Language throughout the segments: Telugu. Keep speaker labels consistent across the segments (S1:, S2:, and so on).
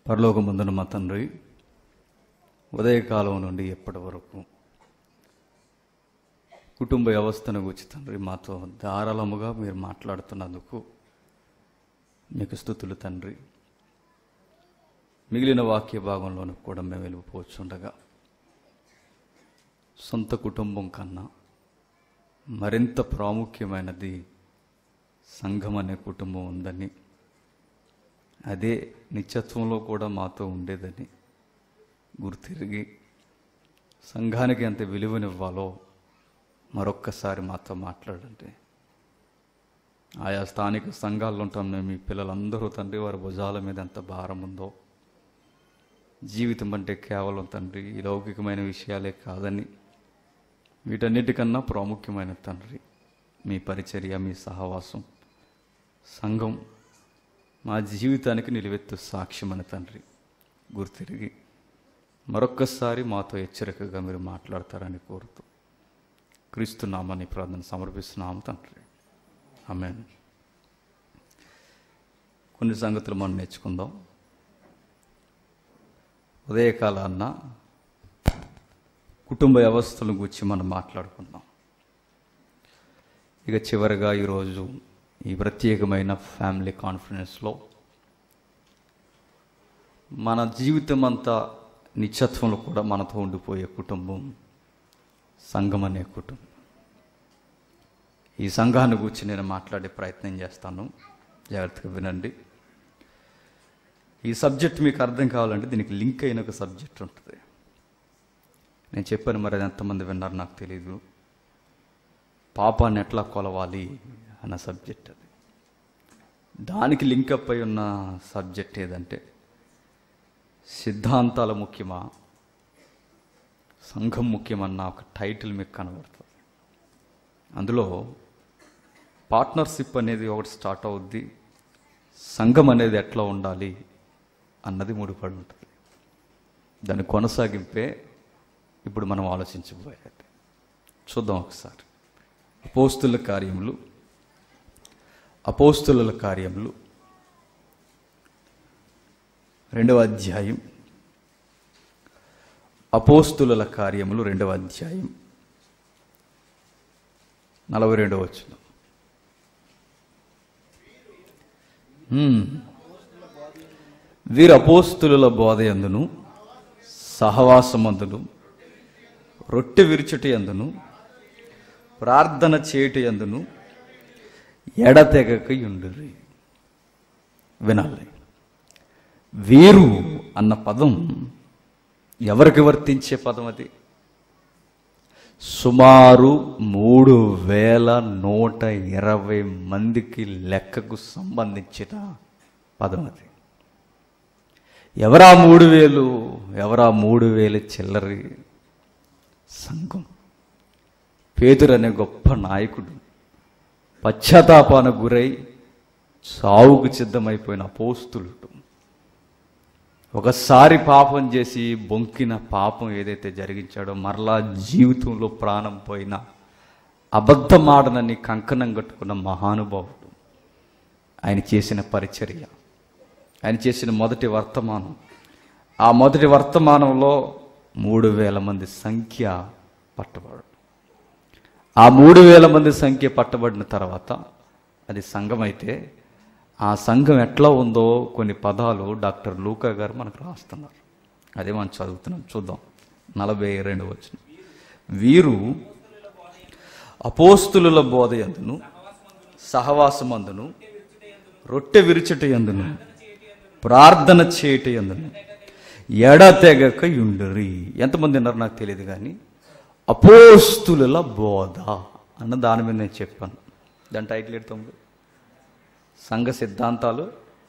S1: పరలోకమందున మా తండ్రి ఉదయకాలం నుండి ఎప్పటి వరకు కుటుంబ వ్యవస్థను గురించి తండ్రి మాతో ధారాళముగా మీరు మాట్లాడుతున్నందుకు మీకు స్థుతులు తండ్రి మిగిలిన వాక్య భాగంలోనూ కూడా మేము వెళ్ళిపోవచ్చుండగా సొంత కుటుంబం కన్నా మరింత ప్రాముఖ్యమైనది సంఘం అనే కుటుంబం ఉందని అదే నిత్యత్వంలో కూడా మాతో ఉండేదని గుర్తిరిగి సంఘానికి ఎంత విలువనివ్వాలో మరొక్కసారి మాతో మాట్లాడండి ఆయా స్థానిక సంఘాల్లో ఉంటాం మేము మీ పిల్లలందరూ తండ్రి వారి భుజాల మీద ఎంత భారం ఉందో జీవితం అంటే కేవలం తండ్రి ఈ లౌకికమైన విషయాలే కాదని వీటన్నిటికన్నా ప్రాముఖ్యమైన తండ్రి మీ పరిచర్య మీ సహవాసం సంఘం మా జీవితానికి నిలువెత్తు సాక్ష్యమని తండ్రి గుర్తిరిగి మరొక్కసారి మాతో హెచ్చరికగా మీరు మాట్లాడతారని కోరుతూ క్రీస్తున్నామని ప్రార్థన సమర్పిస్తున్నాము తండ్రి ఆమెన్ కొన్ని సంగతులు మనం నేర్చుకుందాం ఉదయకాలాన్న కుటుంబ వ్యవస్థల గురించి మనం మాట్లాడుకుందాం ఇక చివరిగా ఈరోజు ఈ ప్రత్యేకమైన ఫ్యామిలీ కాన్ఫరెన్స్లో మన జీవితం అంతా నిత్యత్వంలో కూడా మనతో ఉండిపోయే కుటుంబం సంఘం అనే కుటుంబం ఈ సంఘాన్ని గురించి నేను మాట్లాడే ప్రయత్నం చేస్తాను జాగ్రత్తగా వినండి ఈ సబ్జెక్ట్ మీకు అర్థం కావాలంటే దీనికి లింక్ అయిన ఒక సబ్జెక్ట్ ఉంటుంది నేను చెప్పాను మరి అది ఎంతమంది విన్నారు నాకు తెలియదు పాపాన్ని ఎట్లా కొలవాలి అన్న సబ్జెక్ట్ అది దానికి లింకప్ అయి ఉన్న సబ్జెక్ట్ ఏదంటే సిద్ధాంతాల ముఖ్యమా సంఘం ముఖ్యమన్న ఒక టైటిల్ మీకు కనబడుతుంది అందులో పార్ట్నర్షిప్ అనేది ఒకటి స్టార్ట్ అవుద్ది సంఘం అనేది ఎట్లా ఉండాలి అన్నది ముడిపడి ఉంటుంది దాని కొనసాగింపే ఇప్పుడు మనం ఆలోచించబోయేది చూద్దాం ఒకసారి అపోస్తుల కార్యములు అపోస్తుల కార్యములు రెండవ అధ్యాయం అపోస్తుల కార్యములు రెండవ అధ్యాయం నలభై రెండవ వచ్చిన వీరు అపోస్తుల బోధ ఎందును సహవాసమందును రొట్టె విరుచుటి అందును ప్రార్థన చేయుటి అందును ఎడతెగక ఉండురి వినాలి వీరు అన్న పదం ఎవరికి వర్తించే పదం అది సుమారు మూడు వేల నూట ఇరవై మందికి లెక్కకు సంబంధించిన పదం అది ఎవరా మూడు వేలు ఎవరా మూడు వేలు చిల్లరి సంఘం పేతురు అనే గొప్ప నాయకుడు పశ్చాత్తాపాన గురై సావుకు సిద్ధమైపోయిన అపోస్తులుడు ఒకసారి పాపం చేసి బొంకిన పాపం ఏదైతే జరిగించాడో మరలా జీవితంలో ప్రాణం పోయిన అబద్ధమాడనని కంకణం కట్టుకున్న మహానుభావుడు ఆయన చేసిన పరిచర్య ఆయన చేసిన మొదటి వర్తమానం ఆ మొదటి వర్తమానంలో మూడు వేల మంది సంఖ్య పట్టబడు ఆ మూడు వేల మంది సంఖ్య పట్టబడిన తర్వాత అది సంఘం అయితే ఆ సంఘం ఎట్లా ఉందో కొన్ని పదాలు డాక్టర్ లూకా గారు మనకు రాస్తున్నారు అదే మనం చదువుతున్నాం చూద్దాం నలభై రెండు వచ్చిన వీరు అపోస్తుల బోధ ఎందును సహవాసమందును రొట్టె విరుచుట ఎందును ప్రార్థన చేయట ఎందును ఎడతెగక యుండురి ఎంతమంది ఉన్నారు నాకు తెలియదు కానీ అపోస్తుల బోధ అన్న దాని మీద నేను చెప్పాను దాని టైటిల్ ఎడుతుంది సంఘ సిద్ధాంతాలు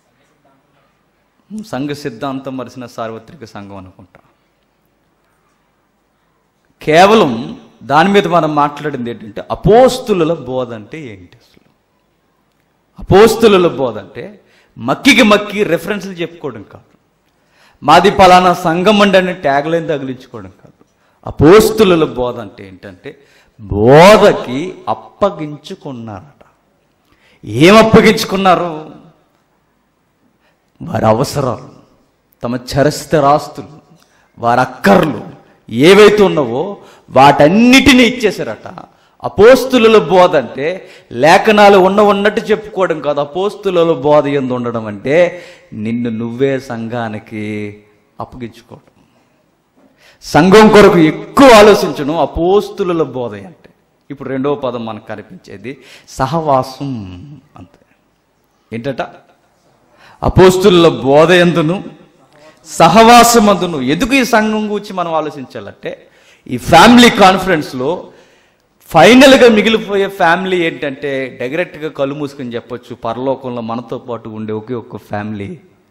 S1: సంఘ సిద్ధాంతం మరిసిన సార్వత్రిక సంఘం అనుకుంటా కేవలం దాని మీద మనం మాట్లాడింది ఏంటంటే అపోస్తుల బోధ అంటే ఏంటి అసలు అపోస్తుల బోధ అంటే మక్కికి మక్కి రెఫరెన్స్లు చెప్పుకోవడం కాదు మాది పలానా సంఘం అండి అని ట్యాగ్ లైన్ తగిలించుకోవడం కాదు అపోస్తుల బోధ అంటే ఏంటంటే బోధకి అప్పగించుకున్నారట ఏం అప్పగించుకున్నారు వారి అవసరాలు తమ చరస్థిరాస్తులు వారి అక్కర్లు ఏవైతే ఉన్నావో వాటన్నిటినీ ఇచ్చేశారట అపోస్తుల బోధ అంటే లేఖనాలు ఉన్న ఉన్నట్టు చెప్పుకోవడం కాదు అపోస్తుల బోధ ఎందు ఉండడం అంటే నిన్ను నువ్వే సంఘానికి అప్పగించుకోవడం సంఘం కొరకు ఎక్కువ ఆలోచించను అపోస్తుల బోధ అంటే ఇప్పుడు రెండవ పదం మనకు కనిపించేది సహవాసం అంతే ఏంటట అపోస్తుల బోధ ఎందును సహవాసమందును ఎందుకు ఈ సంఘం గురించి మనం ఆలోచించాలంటే ఈ ఫ్యామిలీ కాన్ఫరెన్స్లో ఫైనల్గా మిగిలిపోయే ఫ్యామిలీ ఏంటంటే డైరెక్ట్గా కళ్ళు మూసుకొని చెప్పొచ్చు పరలోకంలో మనతో పాటు ఉండే ఒకే ఒక్క ఫ్యామిలీ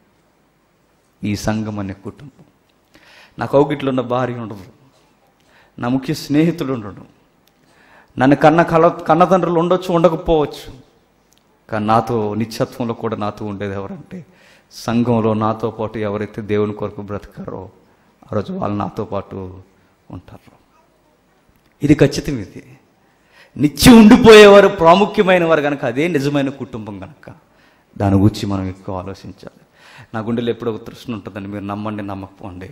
S1: ఈ సంఘం అనే కుటుంబం నా కౌగిట్లో ఉన్న భార్య ఉండదు నా ముఖ్య స్నేహితుడు ఉండడు నన్ను కన్న కల కన్నతండ్రులు ఉండొచ్చు ఉండకపోవచ్చు కానీ నాతో నిత్యత్వంలో కూడా నాతో ఉండేది ఎవరంటే సంఘంలో నాతో పాటు ఎవరైతే దేవుని కొరకు బ్రతికారో ఆ రోజు వాళ్ళు నాతో పాటు ఉంటారు ఇది ఖచ్చితం ఇది నిత్యం ఉండిపోయేవారు ప్రాముఖ్యమైన వారు కనుక అదే నిజమైన కుటుంబం కనుక దాని గురించి మనం ఎక్కువ ఆలోచించాలి నా గుండెలో ఎప్పుడో ఒక తృష్ణ ఉంటుందండి మీరు నమ్మండి నమ్మకపోండి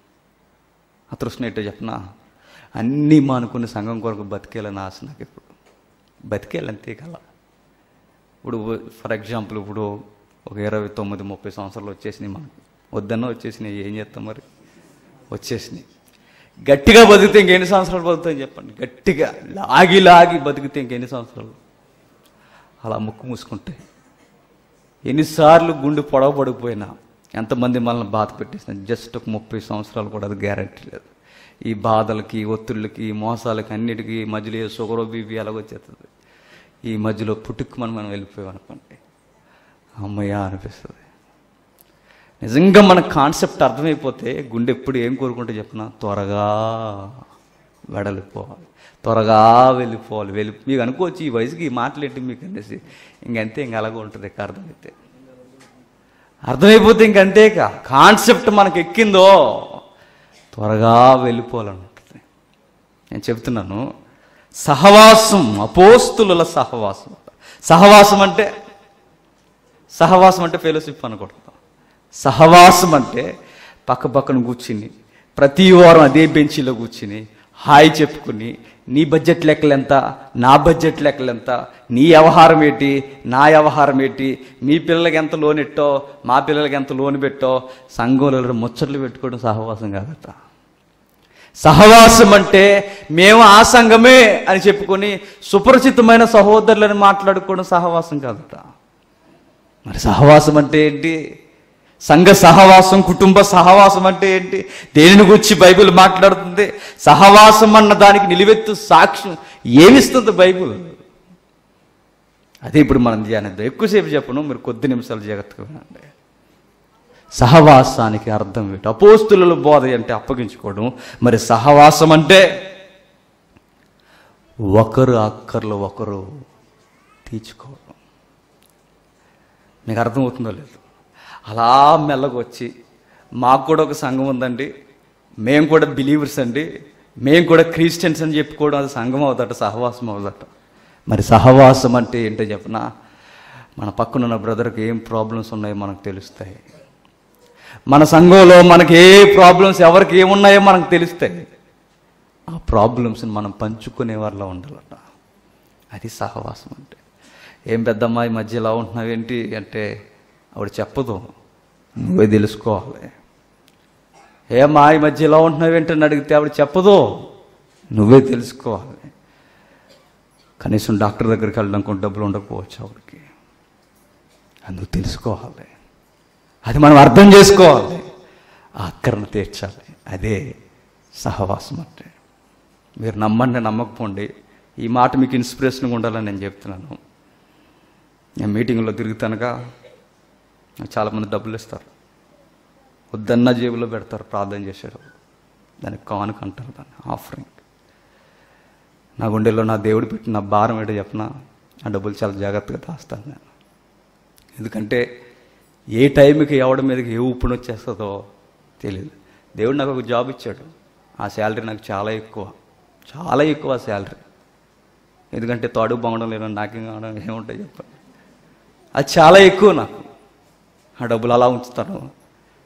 S1: ఆ తృష్ణ ఏంటో చెప్పనా అన్నీ మానుకుని సంఘం కొరకు బతికేయాలని ఆశ నాకు ఇప్పుడు బతికేయాలంతే కల ఇప్పుడు ఫర్ ఎగ్జాంపుల్ ఇప్పుడు ఒక ఇరవై తొమ్మిది ముప్పై సంవత్సరాలు వచ్చేసినాయి మనకు వద్దన్నా వచ్చేసినాయి ఏం చేస్తాం మరి వచ్చేసినాయి గట్టిగా బతికితే ఇంకెన్ని సంవత్సరాలు బతుకుతాయని చెప్పండి గట్టిగా లాగి లాగి బతికితే ఇంకెన్ని సంవత్సరాలు అలా ముక్కు మూసుకుంటే ఎన్నిసార్లు గుండె పొడవబడిపోయినా ఎంతమంది మనల్ని బాధ పెట్టేసిన జస్ట్ ఒక ముప్పై సంవత్సరాలు కూడా అది గ్యారంటీ లేదు ఈ బాధలకి ఒత్తిళ్ళకి ఈ మోసాలకి అన్నిటికీ మధ్యలో ఏ షుగర్ బీపీ ఎలాగొచ్చేస్తుంది ఈ మధ్యలో పుట్టుకుమని మనం వెళ్ళిపోయాం అనుకోండి అమ్మయ్య అనిపిస్తుంది నిజంగా మన కాన్సెప్ట్ అర్థమైపోతే గుండె ఎప్పుడు ఏం కోరుకుంటే చెప్పిన త్వరగా వెడలిపోవాలి త్వరగా వెళ్ళిపోవాలి వెళ్ళి మీకు అనుకోవచ్చు ఈ వయసుకి ఈ మాటలు ఏంటి మీకు అనేసి ఇంకంతే ఇంక అలాగ ఉంటుంది ఇక అర్థమైతే అర్థమైపోతే ఇంకంతే ఇక కాన్సెప్ట్ మనకు ఎక్కిందో త్వరగా వెళ్ళిపోవాలని ఉంటుంది నేను చెప్తున్నాను సహవాసం అపోస్తుల సహవాసం సహవాసం అంటే సహవాసం అంటే ఫెలోషిప్ అనకూడదు సహవాసం అంటే పక్క పక్కన కూర్చుని ప్రతి వారం అదే బెంచీలో కూర్చుని హాయ్ చెప్పుకుని నీ బడ్జెట్ లెక్కలు ఎంత నా బడ్జెట్ లెక్కలు ఎంత నీ వ్యవహారం ఏంటి నా వ్యవహారం ఏంటి మీ పిల్లలకి ఎంత లోన్ ఎట్టో మా పిల్లలకి ఎంత లోన్ పెట్టో సంఘంలో ముచ్చట్లు పెట్టుకోవడం సహవాసం కాదట సహవాసం అంటే మేము ఆ సంఘమే అని చెప్పుకొని సుపరిచితమైన సహోదరులను మాట్లాడుకోవడం సహవాసం కాదట మరి సహవాసం అంటే ఏంటి సంఘ సహవాసం కుటుంబ సహవాసం అంటే ఏంటి దేనిని గురించి బైబిల్ మాట్లాడుతుంది సహవాసం అన్న దానికి నిలువెత్తు సాక్ష్యం ఏమిస్తుంది బైబిల్ అదే ఇప్పుడు మనం ధ్యానిద్దాం ఎక్కువసేపు చెప్పను మీరు కొద్ది నిమిషాలు జాగ్రత్తగా వినండి సహవాసానికి అర్థం ఏంటి అపోస్తుల బోధ అంటే అప్పగించుకోవడం మరి సహవాసం అంటే ఒకరు అక్కర్లు ఒకరు తీర్చుకోవడం మీకు అర్థమవుతుందో లేదు అలా మెల్లగా వచ్చి మాకు కూడా ఒక సంఘం ఉందండి మేము కూడా బిలీవర్స్ అండి మేము కూడా క్రిస్టియన్స్ అని చెప్పుకోవడం అది సంఘం అవుదట సహవాసం అవుదట మరి సహవాసం అంటే ఏంటో చెప్పనా మన పక్కనున్న బ్రదర్కి ఏం ప్రాబ్లమ్స్ ఉన్నాయో మనకు తెలుస్తాయి మన సంఘంలో మనకి ఏ ప్రాబ్లమ్స్ ఎవరికి ఏమున్నాయో మనకు తెలుస్తాయి ఆ ప్రాబ్లమ్స్ని మనం పంచుకునే వాళ్ళ ఉండాలట అది సహవాసం అంటే ఏం పెద్దమ్మా ఈ మధ్య ఇలా ఉంటున్నావేంటి అంటే ఆవిడ చెప్పదు నువ్వే తెలుసుకోవాలి ఏమ్మా ఈ మధ్య ఇలా ఉంటున్నావేంటి అని అడిగితే ఆవిడ చెప్పదు నువ్వే తెలుసుకోవాలి కనీసం డాక్టర్ దగ్గరికి వెళ్ళడానికి డబ్బులు ఉండకపోవచ్చు ఆవిడకి అది నువ్వు తెలుసుకోవాలి అది మనం అర్థం చేసుకోవాలి ఆ అక్కరను తీర్చాలి అదే సహవాసం అంటే మీరు నమ్మండి నమ్మకపోండి ఈ మాట మీకు ఇన్స్పిరేషన్గా ఉండాలని నేను చెప్తున్నాను నేను మీటింగ్లో తిరుగుతానుగా నాకు చాలామంది డబ్బులు ఇస్తారు వద్దన్న జేబులో పెడతారు ప్రార్థన చేసేటప్పుడు దానికి కానుక అంటారు దాన్ని ఆఫరింగ్ నా గుండెల్లో నా దేవుడు పెట్టిన భారం ఏంటో చెప్పిన ఆ డబ్బులు చాలా జాగ్రత్తగా దాస్తాను నేను ఎందుకంటే ఏ టైంకి ఎవడి మీదకి ఏ ఊపిడి వచ్చేస్తుందో తెలియదు దేవుడు నాకు ఒక జాబ్ ఇచ్చాడు ఆ శాలరీ నాకు చాలా ఎక్కువ చాలా ఎక్కువ ఆ శాలరీ ఎందుకంటే తాడు బాగడం లేదు నాకేం కావడం ఏముంటాయి చెప్పండి అది చాలా ఎక్కువ నాకు ఆ డబ్బులు అలా ఉంచుతాను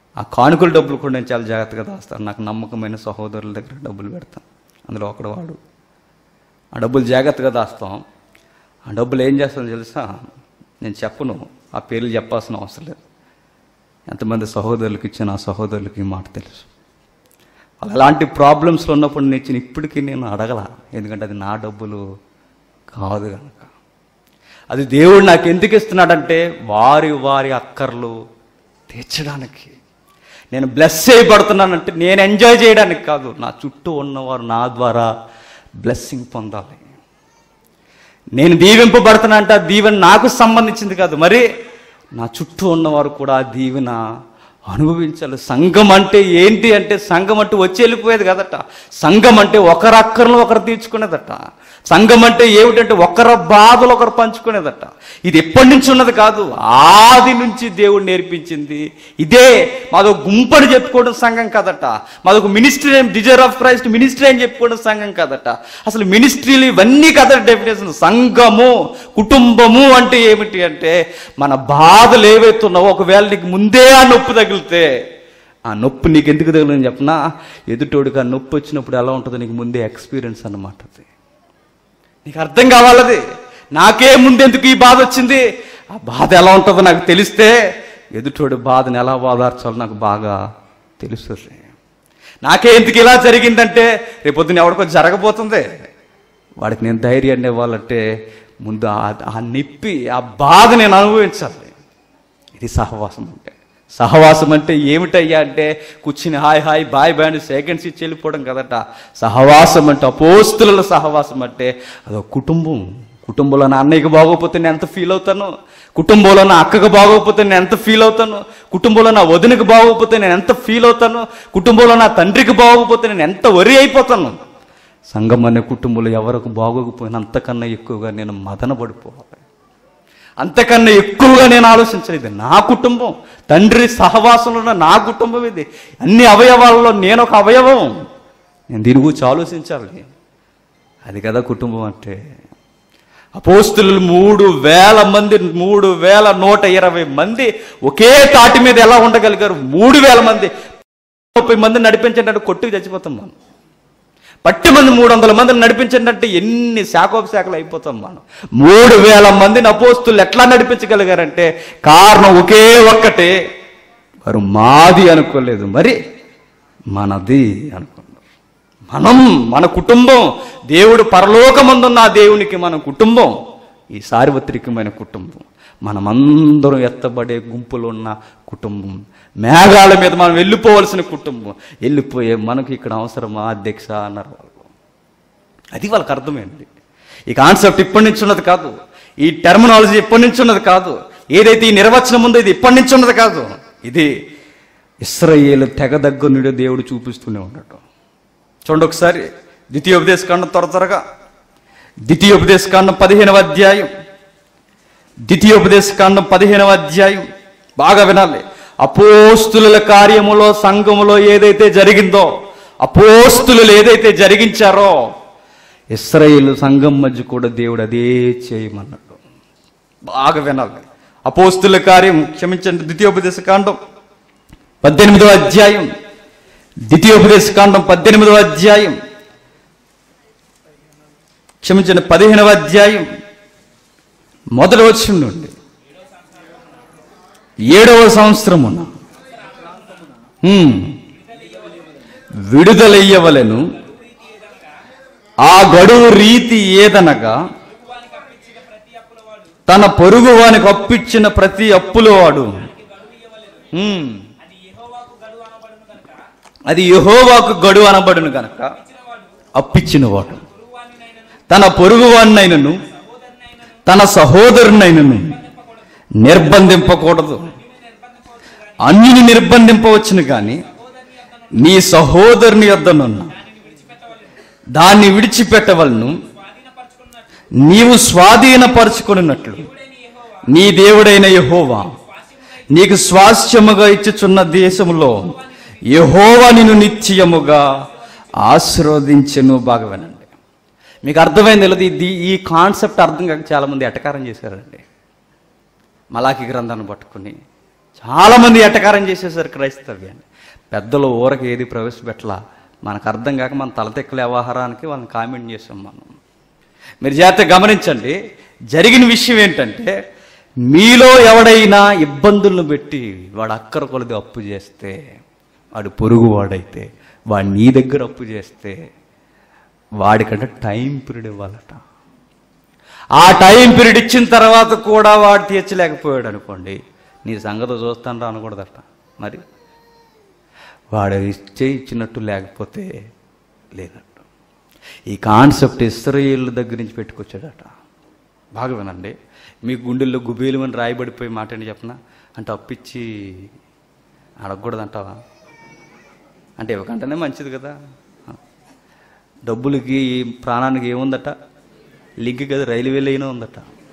S1: ఆ కానుకల డబ్బులు కూడా నేను చాలా జాగ్రత్తగా దాస్తాను నాకు నమ్మకమైన సహోదరుల దగ్గర డబ్బులు పెడతాను అందులో ఒకడు వాడు ఆ డబ్బులు జాగ్రత్తగా దాస్తాం ఆ డబ్బులు ఏం చేస్తానో తెలుసా నేను చెప్పను ఆ పేర్లు చెప్పాల్సిన అవసరం లేదు ఎంతమంది సహోదరులకు ఇచ్చిన ఆ సహోదరులకి ఈ మాట తెలుసు వాళ్ళు అలాంటి ప్రాబ్లమ్స్లో ఉన్నప్పుడు నేను ఇచ్చిన ఇప్పటికీ నేను అడగల ఎందుకంటే అది నా డబ్బులు కాదు కనుక అది దేవుడు నాకు ఎందుకు ఇస్తున్నాడంటే వారి వారి అక్కర్లు తీర్చడానికి నేను బ్లెస్ చేయబడుతున్నానంటే నేను ఎంజాయ్ చేయడానికి కాదు నా చుట్టూ ఉన్నవారు నా ద్వారా బ్లెస్సింగ్ పొందాలి నేను దీవింపబడుతున్నా అంటే ఆ దీవెన నాకు సంబంధించింది కాదు మరి నా చుట్టూ ఉన్నవారు కూడా ఆ దీవెన అనుభవించాలి సంఘం అంటే ఏంటి అంటే సంఘం అంటే వచ్చి వెళ్ళిపోయేది కదట సంఘం అంటే ఒకరి అక్కర్లు ఒకరు తీర్చుకునేదట సంఘం అంటే ఏమిటంటే ఒకరి బాధలు ఒకరు పంచుకునేదట ఇది ఎప్పటి నుంచి ఉన్నది కాదు ఆది నుంచి దేవుడు నేర్పించింది ఇదే మాదొక గుంపని చెప్పుకోవడం సంఘం కాదట మాదొక ministry name desire of Christ ministry అని చెప్పుకోవడం సంఘం కాదట అసలు మినిస్ట్రీలు ఇవన్నీ కదట డెఫినేషన్ సంఘము కుటుంబము అంటే ఏమిటి అంటే మన బాధలు ఏవైతే ఉన్నావో ఒకవేళ నీకు ముందే ఆ నొప్పి తగిలితే ఆ నొప్పి నీకు ఎందుకు తగిలిందని చెప్పనా ఎదుటోడికి ఆ నొప్పి వచ్చినప్పుడు ఎలా ఉంటుందో నీకు ముందే ఎక్స్పీరియన్స్ అన్నమాట అది నీకు అర్థం కావాలది నాకే ముందెందుకు ఈ బాధ వచ్చింది ఆ బాధ ఎలా ఉంటుందో నాకు తెలిస్తే ఎదుటోడి బాధను ఎలా బాధార్చాలో నాకు బాగా తెలుస్తుంది నాకే ఎందుకు ఇలా జరిగిందంటే రేపొద్దున ఎవరికో జరగబోతుంది వాడికి నేను ధైర్యాన్ని ఇవ్వాలంటే ముందు ఆ- ఆ నొప్పి ఆ బాధ నేను అనుభవించాలి ఇది సహవాసం అంటే సహవాసం అంటే ఏమిటయ్యా అంటే కూర్చుని హాయ్ హాయ్ బాయ్ బాయ్ అని సెకండ్స్ ఇచ్చి వెళ్ళిపోవడం కదట సహవాసం అంటే అపోస్తుల సహవాసం అంటే అదొక కుటుంబం కుటుంబంలో నా అన్నయ్యకి బాగోకపోతే నేను ఎంత ఫీల్ అవుతాను కుటుంబంలో నా అక్కకు బాగోకపోతే నేను ఎంత ఫీల్ అవుతాను కుటుంబంలో నా వదినకి బాగోకపోతే నేను ఎంత ఫీల్ అవుతాను కుటుంబంలో నా తండ్రికి బాగోకపోతే నేను ఎంత వరి అయిపోతాను సంఘం అనే కుటుంబంలో ఎవరికి బాగోకపోయినా అంతకన్నా ఎక్కువగా నేను మదన పడిపోవాలి అంతకన్నా ఎక్కువగా నేను ఆలోచించాను ఇది నా కుటుంబం తండ్రి సహవాసంలో ఉన్న నా కుటుంబం ఇది అన్ని అవయవాలలో నేను ఒక అవయవం నేను దీని గురించి ఆలోచించాలి అది కదా కుటుంబం అంటే అపోస్తులు మూడు వేల మంది మూడు వేల నూట ఇరవై మంది ఒకే తాటి మీద ఎలా ఉండగలిగారు మూడు వేల మంది ముప్పై మంది నడిపించండి కొట్టుకు చచ్చిపోతాం మనం పట్టి మంది మూడు వందల మందిని నడిపించండి అంటే ఎన్ని శాఖోపశాఖలు అయిపోతాం మనం మూడు వేల మందిని అపోస్తులు ఎట్లా నడిపించగలిగారంటే కారణం ఒకే ఒక్కటే వారు మాది అనుకోలేదు మరి మనది అనుకున్నారు మనం మన కుటుంబం దేవుడు పరలోకమందున్న ఆ దేవునికి మన కుటుంబం ఈ సార్వత్రికమైన కుటుంబం మనమందరం ఎత్తబడే గుంపులో ఉన్న కుటుంబం మేఘాల మీద మనం వెళ్ళిపోవలసిన కుటుంబం వెళ్ళిపోయే మనకు ఇక్కడ అవసరమా అధ్యక్ష అన్నారు వాళ్ళు అది వాళ్ళకి అర్థమైంది ఈ కాన్సెప్ట్ ఇప్పటి నుంచి ఉన్నది కాదు ఈ టెర్మినాలజీ ఇప్పటి నుంచి ఉన్నది కాదు ఏదైతే ఈ నిర్వచనం ఉందో ఇది ఇప్పటి నుంచి ఉన్నది కాదు ఇది ఇస్రాయేలు తెగ దగ్గర నుండి దేవుడు చూపిస్తూనే ఉండటం చూడండి ఒకసారి ద్వితీయోపదేశకాండం త్వర త్వరగా ద్వితీయోపదేశకాండం పదిహేనవ అధ్యాయం ద్వితీయోపదేశకాండం పదిహేనవ అధ్యాయం బాగా వినాలి అపోస్తుల కార్యములో సంఘములో ఏదైతే జరిగిందో అపోస్తులు ఏదైతే జరిగించారో ఇస్రాయేల్ సంఘం మధ్య కూడా దేవుడు అదే చేయమన్నాడు బాగా వినాలి అపోస్తుల కార్యం క్షమించండి ద్వితీయోపదేశ కాండం పద్దెనిమిదవ అధ్యాయం ద్వితీయోపదేశ కాండం పద్దెనిమిదవ అధ్యాయం క్షమించండి పదిహేనవ అధ్యాయం మొదటి వచ్చిన నుండి ఏడవ సంవత్సరమున హ్మ్. విడుదలయ్యవలెను ఆ గడువు రీతి ఏదనగా తన పొరుగు వానికి అప్పిచ్చిన ప్రతి అప్పులో వాడు హ్మ్. అది యెహోవాకు గడువు అనబడును గనక అప్పిచ్చిన వాడు తన పొరుగువాడినైనను తన సహోదరునైనను నిర్బంధింపకూడదు అన్యుని నిర్బంధింపవచ్చును కానీ నీ సహోదరుని యొద్దనున్న దాన్ని విడిచిపెట్టవలను నీవు స్వాధీనపరుచుకున్నట్లు నీ దేవుడైన యెహోవా నీకు స్వాస్థ్యముగా ఇచ్చుచున్న దేశములో యెహోవా నిన్ను నిత్యముగా ఆశీర్వదించెను బాగా వినండి మీకు అర్థమైంది లేదు ఇది ఈ కాన్సెప్ట్ అర్థం కాక చాలామంది ఎటకారం చేశారండి మలాకి గ్రంథాన్ని పట్టుకుని చాలామంది ఎటకారం చేసేసారు క్రైస్తవ్యాన్ని పెద్దలు ఊరకి ఏది ప్రవేశపెట్టలా మనకు అర్థం కాక మన తలతెక్కల వ్యవహారానికి వాళ్ళని కామెంట్ చేసాం మనం మీరు జాగ్రత్త గమనించండి జరిగిన విషయం ఏంటంటే మీలో ఎవడైనా ఇబ్బందులను పెట్టి వాడు అక్కర కొలది అప్పు చేస్తే వాడు పొరుగు వాడైతే వాడు నీ దగ్గర అప్పు చేస్తే వాడికంటే టైం పీరియడ్ ఇవ్వాలట ఆ టైం పీరియడ్ ఇచ్చిన తర్వాత కూడా వాడు తీర్చలేకపోయాడు అనుకోండి నీ సంగతి చూస్తాను అనకూడదట మరి వాడు ఇచ్చే ఇచ్చినట్టు లేకపోతే లేనట్టు ఈ కాన్సెప్ట్ ఇస్రాయేల్ దగ్గర నుంచి పెట్టుకొచ్చాడట బాగా వినండి మీ గుండెల్లో గుబేలు అని రాయబడిపోయి మాట అని చెప్పనా అంటే అప్పిచ్చి అడగకూడదంటావా అంటే ఇవ్వకంటేనే మంచిది కదా డబ్బులకి ఈ ప్రాణానికి ఏముందట లింక్ కదా రైల్వే లైన్ ఉందట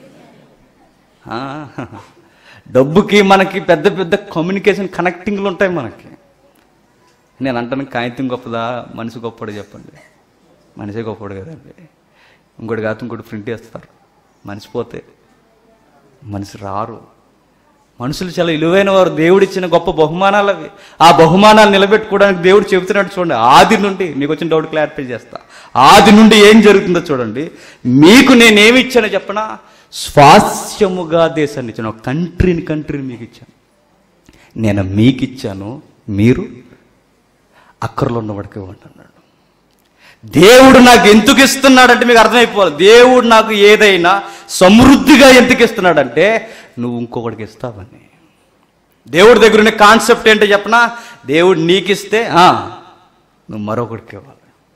S1: ఆ, డబ్బుకి మనకి పెద్ద పెద్ద కమ్యూనికేషన్ కనెక్టింగ్లు ఉంటాయి మనకి నేను అంటాను కాగితం గొప్పదా మనిషి గొప్పడు చెప్పండి మనిషే గొప్పడు కదండి ఇంకోటి కాదు ఇంకోటి ప్రింట్ చేస్తారు మనిషి పోతే మనిషి రారు మనుషులు చాలా విలువైన వారు దేవుడిచ్చిన గొప్ప బహుమానాలు అవి ఆ బహుమానాలు నిలబెట్టుకోవడానికి దేవుడు చెబుతున్నట్టు చూడండి ఆది నుండి మీకు వచ్చిన డౌట్ క్లారిఫై చేస్తా ఆది నుండి ఏం జరుగుతుందో చూడండి మీకు నేనేమి ఇచ్చానో చెప్పనా స్వాస్థ్యముగా దేశాన్ని ఇచ్చాను ఒక కంట్రీని కంట్రీని మీకు ఇచ్చాను నేను మీకు ఇచ్చాను మీరు అక్కర్లో ఉన్నవాడికి ఇవ్వండి అన్నాడు దేవుడు నాకు ఎందుకు ఇస్తున్నాడంటే మీకు అర్థమైపోవాలి దేవుడు నాకు ఏదైనా సమృద్ధిగా ఎందుకు ఇస్తున్నాడంటే నువ్వు ఇంకొకటికి ఇస్తావని దేవుడి దగ్గర ఉన్న కాన్సెప్ట్ ఏంటో చెప్పనా దేవుడు నీకు ఇస్తే ఆ, నువ్వు మరొకడికి ఇవ్వాలి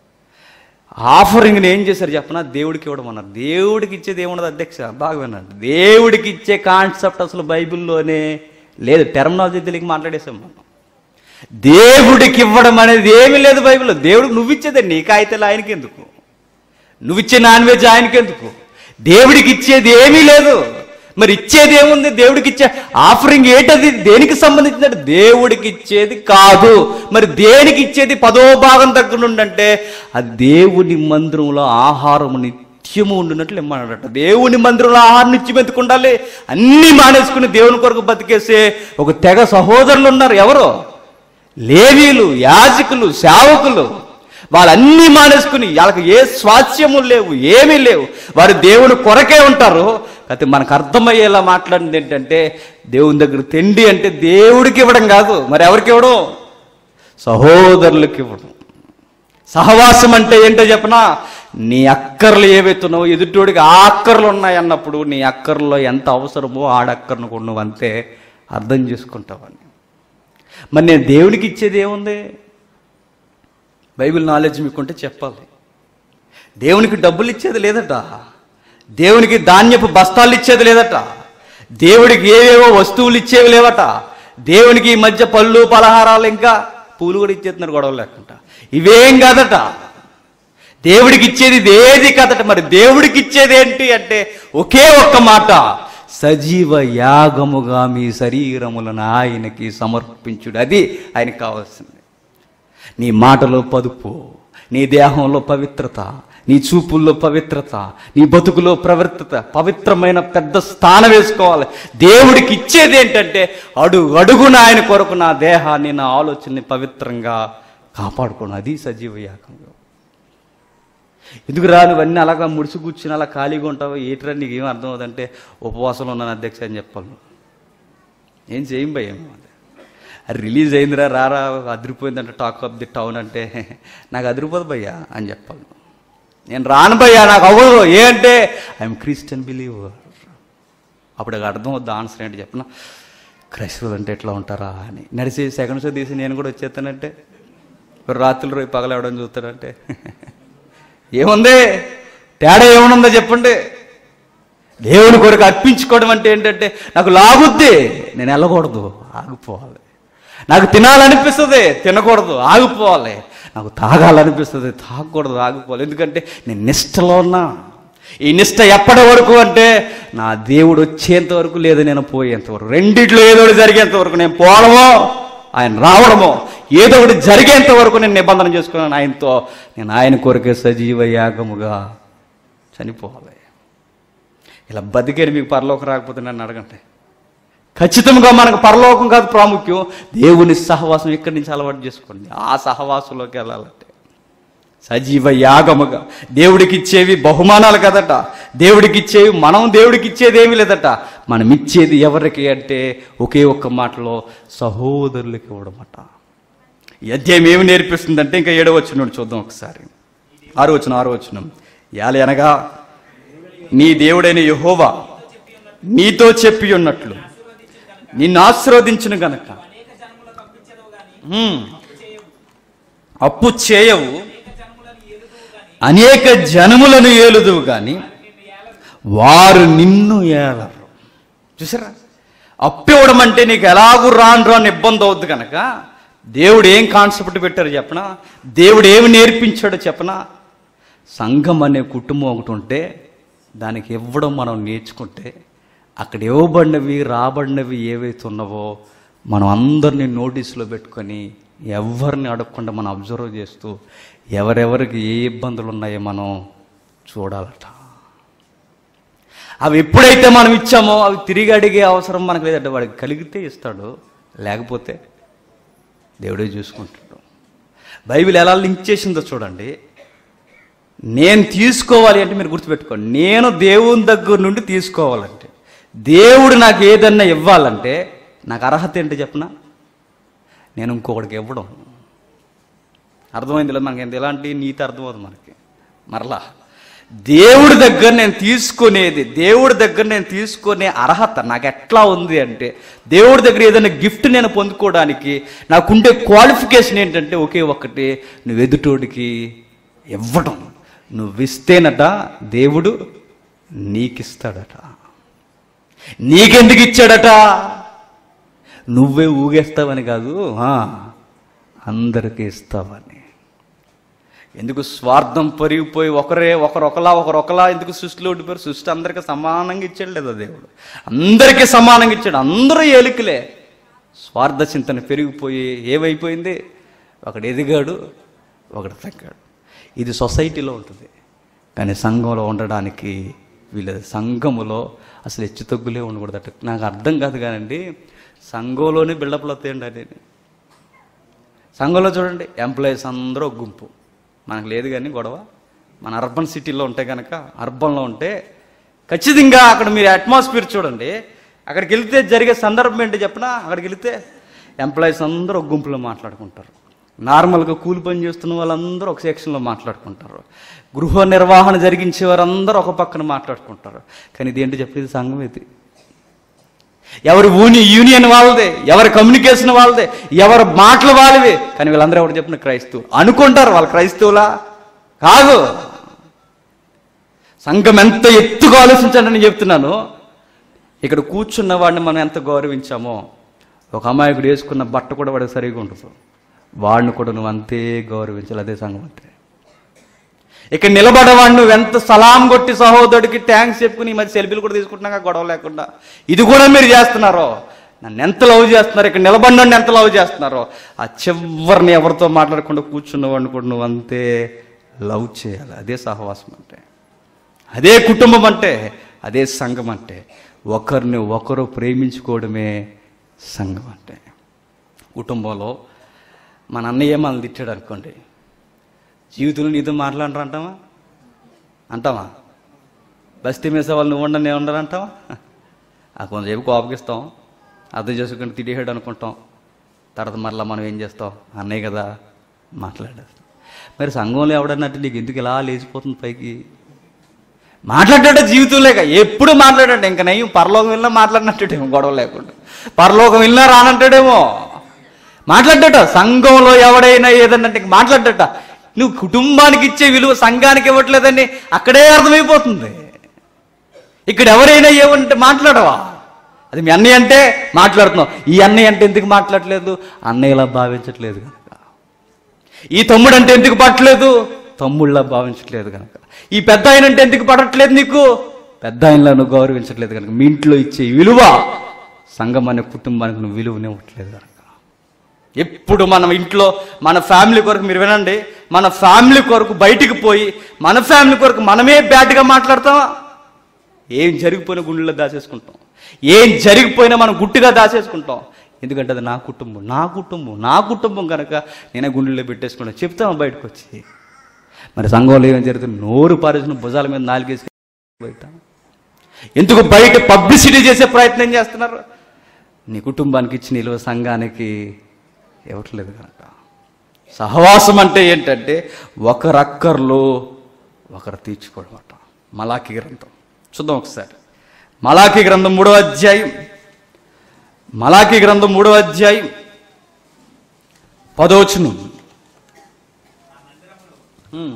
S1: ఆఫరింగ్ని ఏం చేశారు చెప్పనా దేవుడికి ఇవ్వడం అన్నారు దేవుడికి ఇచ్చేది ఏమున్నది అధ్యక్ష బాగా వినండి దేవుడికి ఇచ్చే కాన్సెప్ట్ అసలు బైబిల్లోనే లేదు టెర్మినాలజీ తెలియక మాట్లాడేసాం మనం దేవుడికి ఇవ్వడం అనేది ఏమీ లేదు బైబిల్లో దేవుడికి నువ్వు ఇచ్చేదే నీ కాగితాలు ఆయనకి ఎందుకు నువ్వు ఇచ్చే నాన్ వెజ్ ఆయనకి ఎందుకు దేవుడికి ఇచ్చేది ఏమీ లేదు మరి ఇచ్చేది ఏముంది దేవుడికి ఇచ్చే ఆఫరింగ్ ఏంటది దేనికి సంబంధించినట్టు దేవుడికి ఇచ్చేది కాదు మరి దేనికి ఇచ్చేది పదో భాగం దగ్గర నుండి అంటే అది దేవుని మందిరంలో ఆహారం నిత్యము ఉండినట్లు ఇమ్మన్నాడట దేవుని మందిరంలో ఆహారం నిత్యం ఎందుకు ఉండాలి అన్ని మానేసుకుని దేవుని కొరకు బతికేసే ఒక తెగ సహోదరులు ఉన్నారు ఎవరు లేవీలు యాజకులు సేవకులు వాళ్ళన్నీ మానేసుకుని వాళ్ళకి ఏ స్వాస్థ్యము లేవు ఏమీ లేవు వారు దేవుని కొరకే ఉంటారు అయితే మనకు అర్థమయ్యేలా మాట్లాడింది ఏంటంటే దేవుని దగ్గర తిండి అంటే దేవుడికి ఇవ్వడం కాదు మరి ఎవరికి ఇవ్వడం సహోదరులకు ఇవ్వడం సహవాసం అంటే ఏంటో చెప్పనా నీ అక్కర్లు ఏవైతున్నావో ఎదుటోడికి ఆ అక్కర్లు ఉన్నాయన్నప్పుడు నీ అక్కర్లో ఎంత అవసరమో ఆడక్కర్ను కూడా నువ్వు అంతే అర్థం చేసుకుంటావని మరి నేను దేవుడికి ఇచ్చేది ఏముంది బైబిల్ నాలెడ్జ్ మీకుంటే చెప్పాలి దేవునికి డబ్బులు ఇచ్చేది లేదట దేవునికి ధాన్యపు బస్తాలు ఇచ్చేది లేదట దేవుడికి ఏవేవో వస్తువులు ఇచ్చేవి లేవట దేవునికి ఈ మధ్య పళ్ళు పలహారాలు ఇంకా పూలు కూడా ఇచ్చేస్తున్నారు గొడవ లేకుండా ఇవేం కాదట దేవుడికి ఇచ్చేది ఇది ఏది కాదట మరి దేవుడికి ఇచ్చేది ఏంటి అంటే ఒకే ఒక్క మాట సజీవ యాగముగా మీ శరీరములను ఆయనకి సమర్పించుడు అది ఆయనకి కావాల్సింది నీ మాటలో పదుపు నీ దేహంలో పవిత్రత నీ చూపుల్లో పవిత్రత నీ బతుకులో ప్రవర్తత పవిత్రమైన పెద్ద స్థానం వేసుకోవాలి దేవుడికి ఇచ్చేది ఏంటంటే అడుగు అడుగున ఆయన కొరకు నా దేహాన్ని నా ఆలోచనని పవిత్రంగా కాపాడుకోను అది సజీవ యాగంగా ఎందుకు రా నువ్వన్నీ అలాగా ముడిసి కూర్చుని అలా ఖాళీగా ఉంటావు ఏట్రా నీకు ఏం అర్థం అవుతుందంటే ఉపవాసంలో ఉన్నాను అధ్యక్ష అని చెప్పాలి నువ్వు. ఏం చేయం భయం అది రిలీజ్ అయిందిరా రారా అదిరిపోయిందంటే టాక్ ఆఫ్ ది టౌన్ అంటే నాకు అదిరిపోదు భయ్యా అని చెప్పాలి నేను రాను భయ్యా నాకు అవ్వదు ఏ అంటే ఐఎమ్ క్రిస్టియన్ బిలీవర్ అప్పుడు నాకు అర్థం అవుద్ది ఆన్సర్ ఏంటి చెప్పిన క్రైస్తవులు అంటే ఎట్లా ఉంటారా అని నడిచి సెకండ్ షో తీసి నేను కూడా వచ్చేస్తానంటే ఇప్పుడు రాత్రులు రేపు పగలవడం చూస్తాడంటే ఏముంది తేడా ఏమనుందో చెప్పండి దేవుని కొరకు అర్పించుకోవడం అంటే ఏంటంటే నాకు లాగుద్ది నేను వెళ్ళకూడదు ఆగిపోవాలి నాకు తినాలనిపిస్తుంది తినకూడదు ఆగిపోవాలి నాకు తాగాలనిపిస్తుంది తాగకూడదు ఆగిపోవాలి ఎందుకంటే నేను నిష్టలో ఉన్నా ఈ నిష్ట ఎప్పటి వరకు అంటే నా దేవుడు వచ్చేంత వరకు లేదు నేను పోయేంత వరకు రెండిట్లో ఏదో ఒకటి జరిగేంత వరకు నేను పోవడమో ఆయన రావడమో ఏదో ఒకటి జరిగేంత వరకు నేను నిబంధన చేసుకున్నాను ఆయనతో నేను ఆయన కొరకే సజీవ యాగముగా చనిపోవాలి ఇలా బతికేది మీకు పరలోకి రాకపోతే నన్ను అడగండి ఖచ్చితంగా మనకు పరలోకం కాదు ప్రాముఖ్యం దేవుని సహవాసం ఇక్కడి నుంచి అలవాటు చేసుకోండి ఆ సహవాసంలోకి వెళ్ళాలంటే సజీవ యాగముగా దేవుడికి ఇచ్చేవి బహుమానాలు కదట దేవుడికి ఇచ్చేవి మనం దేవుడికి ఇచ్చేది ఏమీ లేదట మనం ఇచ్చేది ఎవరికి అంటే ఒకే ఒక్క మాటలో సహోదరులకి ఇవ్వడమట ఈ అధ్యాయం ఏమి నేర్పిస్తుందంటే ఇంకా ఏడవ వచ్చిన చూద్దాం ఒకసారి ఆరు వచ్చిన ఆరు వచ్చిన యాలి అనగా నీ దేవుడైన యహోవా నీతో చెప్పి ఉన్నట్లు నిన్ను ఆశీర్వదించును గనక హ్మ్. అప్పు చేయవు అనేక జనములను ఏలుదువు గాని వారు నిన్ను ఏలరు చూసారా అప్పు ఇవ్వడం అంటే నీకు ఎలాగూ రాను రాని ఇబ్బంది అవుద్ది కనుక దేవుడు ఏం కాన్సెప్ట్ పెట్టారు చెప్పనా దేవుడు ఏమి నేర్పించాడో చెప్పనా సంఘం అనే కుటుంబం ఒకటి ఉంటే దానికి ఇవ్వడం మనం నేర్చుకుంటే అక్కడ ఇవ్వబడినవి రాబడినవి ఏవైతే ఉన్నావో మనం అందరినీ నోటీసులో పెట్టుకొని ఎవరిని అడగకుండా మనం అబ్జర్వ్ చేస్తూ ఎవరెవరికి ఏ ఇబ్బందులు ఉన్నాయో మనం చూడాలట అవి ఎప్పుడైతే మనం ఇచ్చామో అవి తిరిగి అడిగే అవసరం మనకు లేదంటే వాడికి కలిగితే ఇస్తాడు లేకపోతే దేవుడే చూసుకుంటాడు బైబిల్ ఎలా లింక్ చేసిందో చూడండి నేను తీసుకోవాలి అంటే మీరు గుర్తుపెట్టుకోండి నేను దేవుని దగ్గర నుండి తీసుకోవాలంటే దేవుడు నాకు ఏదన్నా ఇవ్వాలంటే నాకు అర్హత ఏంటి చెప్పనా నేను ఇంకొకడికి ఇవ్వడం అర్థమైంది మనకి ఎంత ఎలాంటి నీతి అర్థమవుతుంది మనకి మరలా దేవుడి దగ్గర నేను తీసుకునేది దేవుడి దగ్గర నేను తీసుకునే అర్హత నాకు ఎట్లా ఉంది అంటే దేవుడి దగ్గర ఏదైనా గిఫ్ట్ నేను పొందుకోవడానికి నాకుండే క్వాలిఫికేషన్ ఏంటంటే ఒకే ఒక్కటి నువ్వు ఎదుటోడికి ఇవ్వడం నువ్వు ఇస్తేనట దేవుడు నీకిస్తాడట నీకెందుకు ఇచ్చాడట నువ్వే ఊగేస్తావని కాదు ఆ, అందరికీ ఇస్తావని ఎందుకు స్వార్థం పరిగిపోయి ఒకరే ఒకరు ఒకలా ఒకరు ఒకలా ఎందుకు సృష్టిలో ఉండిపోయారు సృష్టి అందరికీ సమానంగా ఇచ్చాడు లేదా దేవుడు అందరికీ సమానంగా ఇచ్చాడు అందరూ ఏలికలే స్వార్థ చింతన పెరిగిపోయి ఏమైపోయింది ఒకడు ఎదిగాడు ఒకడు తగ్గాడు ఇది సొసైటీలో ఉంటుంది కానీ సంఘంలో ఉండడానికి వీళ్ళది సంఘములో అసలు హెచ్చు తగ్గులే ఉండకూడదట నాకు అర్థం కాదు కానండి సంఘంలోనే బిల్డప్లు వస్తాయండి అది సంఘంలో చూడండి ఎంప్లాయీస్ అందరూ ఒక గుంపు మనకు లేదు కానీ గొడవ మన అర్బన్ సిటీలో ఉంటే కనుక అర్బన్లో ఉంటే ఖచ్చితంగా అక్కడ మీరు అట్మాస్ఫియర్ చూడండి అక్కడికి వెళ్తే జరిగే సందర్భం ఏంటి చెప్పనా అక్కడికి వెళ్తే ఎంప్లాయీస్ అందరూ ఒక గుంపులో మాట్లాడుకుంటారు నార్మల్గా కూలి పని చేస్తున్న వాళ్ళందరూ ఒక సెక్షన్లో మాట్లాడుకుంటారు గృహ నిర్వహణ జరిగించే వారందరూ ఒక పక్కన మాట్లాడుకుంటారు కానీ ఇదేంటి చెప్పేది సంఘం ఇది ఎవరి ఊని యూనియన్ వాళ్ళదే ఎవరి కమ్యూనికేషన్ వాళ్ళదే ఎవరి మాటలు వాళ్ళవే కానీ వీళ్ళందరూ ఎవరు చెప్పిన క్రైస్తవు అనుకుంటారు వాళ్ళు క్రైస్తవులా కాదు సంఘం ఎంత ఎత్తుగా ఆలోచించండి నేను చెప్తున్నాను ఇక్కడ కూర్చున్న వాడిని మనం ఎంత గౌరవించామో ఒక అమాయకుడు వేసుకున్న బట్ట కూడా వాడికి సరిగా ఉంటుంది వాడిని కూడా నువ్వు అంతే గౌరవించాలి అదే సంఘం అంటే ఇక్కడ నిలబడవాడిని నువ్వు ఎంత సలాం కొట్టి సహోదరుడికి ట్యాంక్స్ చెప్పుకుని ఈ మధ్య సెల్ఫీలు కూడా తీసుకుంటున్నాగా గొడవ లేకుండా ఇది కూడా మీరు చేస్తున్నారో నన్ను ఎంత లవ్ చేస్తున్నారు ఇక్కడ నిలబడినోడిని ఎంత లవ్ చేస్తున్నారో ఆ చివరిని ఎవరితో మాట్లాడకుండా కూర్చున్నవాడిని కూడా నువ్వు అంతే లవ్ చేయాలి అదే సహవాసం అంటే అదే కుటుంబం అంటే అదే సంఘం అంటే ఒకరిని ఒకరు ప్రేమించుకోవడమే సంఘం అంటే కుటుంబంలో మన అన్నయ్య మనల్ని తిట్టాడు అనుకోండి జీవితంలో నీతో మాట్లాడరు అంటావా అంటావా బస్తీ మేసే వాళ్ళు నువ్వు ఉండని ఉండరు అంటావా ఆ కొంతసేపు కోపగిస్తాం అర్థం చేసుకుని తిట్టేసాడు అనుకుంటాం తర్వాత మరలా మనం ఏం చేస్తాం అన్నయ్య కదా మాట్లాడారు మరి సంఘంలో ఎవడన్నట్టు నీకు ఎందుకు ఇలా లేచిపోతుంది పైకి మాట్లాడాడు జీవితం లేక ఎప్పుడు మాట్లాడాడు ఇంకా నయ్యం పరలోకం వెళ్ళినా మాట్లాడినట్టేమో గొడవ లేకుండా పరలోకం వెళ్ళినా రానంటాడేమో మాట్లాడట సంఘంలో ఎవడైనా ఏదన్నా ఇంక మాట్లాడట నువ్వు కుటుంబానికి ఇచ్చే విలువ సంఘానికి ఇవ్వట్లేదని అక్కడే అర్థమైపోతుంది ఇక్కడ ఎవరైనా ఏమంటే మాట్లాడవా అది మీ అన్నయ్య అంటే మాట్లాడుతున్నావు ఈ అన్నయ్య అంటే ఎందుకు మాట్లాడలేదు అన్నయ్యలా భావించట్లేదు కనుక ఈ తమ్ముడు అంటే ఎందుకు పట్టలేదు తమ్ముళ్ళ భావించట్లేదు కనుక ఈ పెద్ద ఆయన అంటే ఎందుకు పడట్లేదు నీకు పెద్ద ఆయనలా నువ్వు గౌరవించట్లేదు కనుక మీ ఇంట్లో ఇచ్చే విలువ సంఘం అనే కుటుంబానికి నువ్వు విలువనివ్వట్లేదు కనుక ఎప్పుడు మనం ఇంట్లో మన ఫ్యామిలీ కొరకు మీరు వినండి మన ఫ్యామిలీ కొరకు బయటికి పోయి మన ఫ్యామిలీ కొరకు మనమే బ్యాడ్గా మాట్లాడతామా ఏం జరిగిపోయిన గుండెల్లో దాచేసుకుంటాం ఏం జరిగిపోయినా మనం గుట్టుగా దాచేసుకుంటాం ఎందుకంటే అది నా కుటుంబం నా కుటుంబం నా కుటుంబం కనుక నేనే గుండెల్లో పెట్టేసుకున్నాను చెప్తాం బయటకు వచ్చి మరి సంఘంలో ఏం జరుగుతుంది నోరు పారేసిన భుజాల మీద నాలుగేసి బయట ఎందుకు బయట పబ్లిసిటీ చేసే ప్రయత్నం చేస్తున్నారు నీ కుటుంబానికి ఇచ్చిన నిలువ సంఘానికి ఇవ్వట్లేదు కనుక సహవాసం అంటే ఏంటంటే ఒకరక్కర్లో ఒకరు తీర్చుకోవడం అట మలాకి గ్రంథం చూద్దాం ఒకసారి మలాకి గ్రంథం మూడవ అధ్యాయం మలాకి గ్రంథం మూడవ అధ్యాయం పదవచనం హ్మ్.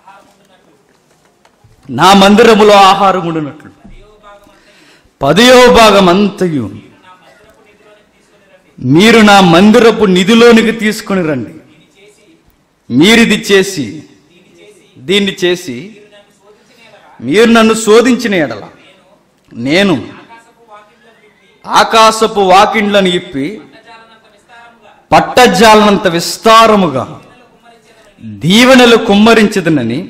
S1: నా మందిరములో ఆహారం ఉండినట్లు పదయో భాగం అంతయు మీరు నా మందిరపు నిధిలోనికి తీసుకొని రండి మీరిది చేసి దీన్ని చేసి మీరు నన్ను శోధించిన ఎడల నేను ఆకాశపు వాకిండ్లను ఇప్పి పట్టజాలనంత విస్తారముగా దీవెనలు కుమ్మరించదనని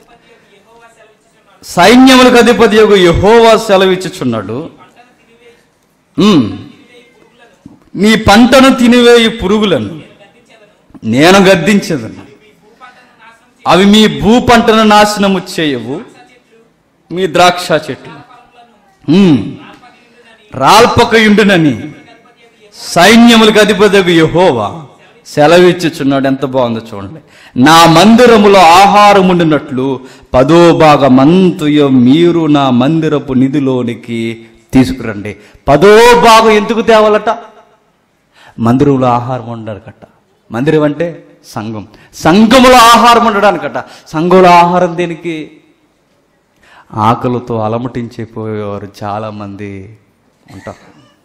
S1: సైన్యములకు అధిపతి యొక్క యహోవా సెలవిచ్చుచున్నాడు ఉమ్. నీ పంటను తినివేయి పురుగులను నేను గద్దించదను అవి మీ భూ పంటను నాశనము చేయవు మీ ద్రాక్ష చెట్లు ఉమ్. రాల్పకయుండునని సైన్యములకు అధిపతి యహోవా సెలవిచ్చుచున్నాడు ఎంత బాగుందో చూడండి నా మందిరములో ఆహారం ఉండినట్లు పదో భాగమంతయో మీరు నా మందిరపు నిధిలోనికి తీసుకురండి పదో భాగం ఎందుకు తేవాలట మందిరంలో ఆహారం ఉండడానికట మందిరం అంటే సంఘం సంఘములో ఆహారం ఉండడానికట సంఘంలో ఆహారం దేనికి ఆకలితో అలమటించిపోయేవారు చాలామంది ఉంటారు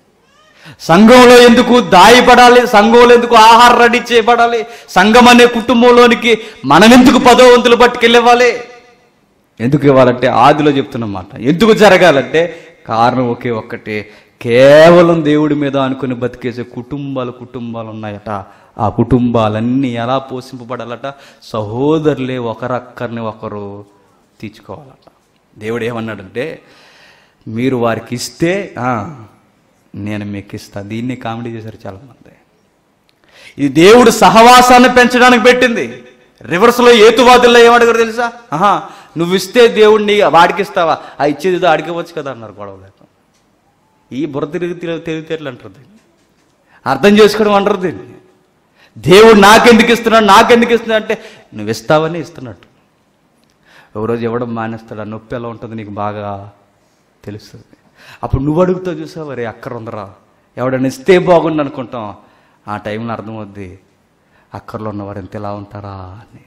S1: సంఘంలో ఎందుకు దాయపడాలి సంఘంలో ఎందుకు ఆహారం రెడీ చేయబడాలి సంఘం అనే కుటుంబంలోనికి మనం ఎందుకు పదో వంతులు పట్టుకెళ్ళివ్వాలి ఎందుకు ఇవ్వాలంటే ఆదిలో చెప్తున్నమాట ఎందుకు జరగాలంటే కారణం ఒకే ఒక్కటే కేవలం దేవుడి మీద అనుకుని బతికేసే కుటుంబాలు కుటుంబాలు ఉన్నాయట ఆ కుటుంబాలన్నీ ఎలా పోషింపబడాలట సహోదరులే ఒకరక్కరిని ఒకరు తీర్చుకోవాలట దేవుడు ఏమన్నాడంటే మీరు వారికి ఇస్తే ఆ, నేను మీకు ఇస్తా దీన్ని కామెడీ చేశారు చాలామంది ఇది దేవుడు సహవాసాన్ని పెంచడానికి పెట్టింది రివర్స్లో ఏతువాదుల్లో ఏమడగారు తెలుసా ఆహా నువ్వు ఇస్తే దేవుడిని వాడికి ఇస్తావా ఆ ఇచ్చేది ఏదో అడిగవచ్చు కదా అన్నారు గొడవ లేక ఈ బుర్ర తిరిగి తిరిగి తెలివితేటలు అంటారు దీన్ని అర్థం చేసుకోవడం అంటారు దీన్ని దేవుడు నాకెందుకు ఇస్తున్నాడు నాకెందుకు ఇస్తున్నాడు అంటే నువ్వు ఇస్తావని ఇస్తున్నట్టు ఒక రోజు ఇవ్వడం మానేస్తాడు ఆ నొప్పి ఎలా ఉంటుందో నీకు బాగా తెలుస్తుంది అప్పుడు నువ్వు అడుగుతావు చూసావు మరి అక్కర ఉందరా ఎవడైనా ఇస్తే బాగుండు అనుకుంటాం ఆ టైంలో అర్థమవుద్ది అక్కర్లో ఉన్నవారు ఎంత ఎలా ఉంటారా అని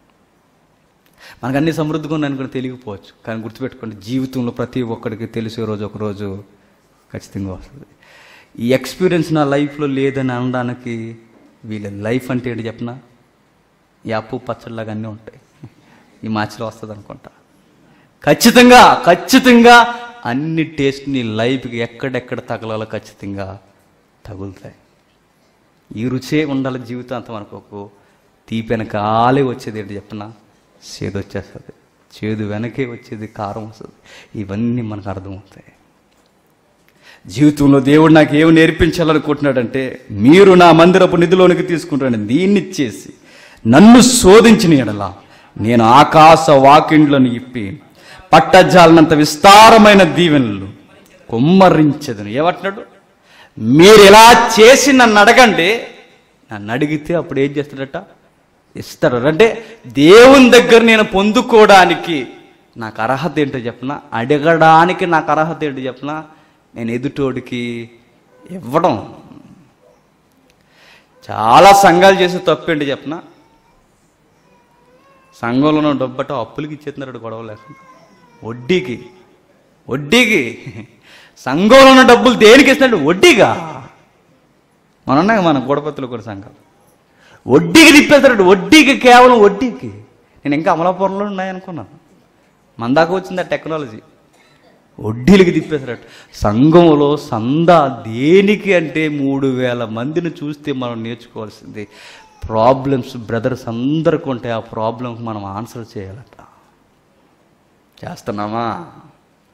S1: మనకు అన్ని సమృద్ధిగా ఉన్నాయి అనుకుని తెలియకపోవచ్చు కానీ గుర్తుపెట్టుకోండి జీవితంలో ప్రతి ఒక్కడికి తెలిసే రోజు ఒక రోజు ఖచ్చితంగా వస్తుంది ఈ ఎక్స్పీరియన్స్ నా లైఫ్లో లేదని అనడానికి వీళ్ళ లైఫ్ అంటే ఏంటి చెప్పనా ఈ అప్పు పచ్చడిలాగా అన్నీ ఉంటాయి ఈ మ్యాచ్లో వస్తుంది అనుకుంటా ఖచ్చితంగా ఖచ్చితంగా అన్ని టేస్ట్ నీ లైఫ్కి ఎక్కడెక్కడ తగలాలో ఖచ్చితంగా తగులుతాయి ఈ రుచే ఉండాలి జీవితాంతం అనుకోకు తీపి వెనకాలే వచ్చేది ఏంటి చెప్పనా చేదు వచ్చేస్తుంది చేదు వెనకే వచ్చేది కారం వస్తుంది ఇవన్నీ మనకు అర్థమవుతాయి జీవితంలో దేవుడు నాకు ఏమి నేర్పించాలనుకుంటున్నాడంటే మీరు నా మందిరపు నిధిలోనికి తీసుకుంటాను దీన్ని ఇచ్చేసి నన్ను శోధించిన ఎడల నేను ఆకాశ వాకిండ్లను ఇప్పి పట్టజాలనంత విస్తారమైన దీవెనలు కుమ్మరించదని ఏమంటున్నాడు మీరు ఇలా చేసి నన్ను అడగండి నన్ను అడిగితే అప్పుడు ఏం చేస్తాడట ఇస్తాడు అంటే దేవుని దగ్గర నేను పొందుకోవడానికి నాకు అర్హత ఏంటో చెప్పనా అడగడానికి నాకు అర్హత ఏంటో చెప్పనా నేను ఎదుటోడికి ఇవ్వడం చాలా సంఘాలు చేసే తప్పు ఏంటి చెప్పనా సంఘంలో ఉన్న డబ్బట అప్పులకి ఇచ్చేస్తున్నాడు గొడవ లేకుండా వడ్డీకి వడ్డీకి సంఘంలో ఉన్న డబ్బులు దేనికి ఇస్తున్నాడు వడ్డీగా మన ఉన్నాయి మన గొడపత్తులు కొన్ని సంఘాలు వడ్డీకి తిప్పేస్తాడు వడ్డీకి కేవలం వడ్డీకి నేను ఇంకా అమలాపురంలో ఉన్నాయనుకున్నాను మన దాకా వచ్చింది ఆ టెక్నాలజీ వడ్డీలకి తిప్పేశారట సంఘంలో సందా దేనికి అంటే మూడు వేల మందిని చూస్తే మనం నేర్చుకోవాల్సింది ప్రాబ్లమ్స్ బ్రదర్స్ అందరికి ఉంటాయి ఆ ప్రాబ్లంకి మనం ఆన్సర్ చేయాలట చేస్తున్నామా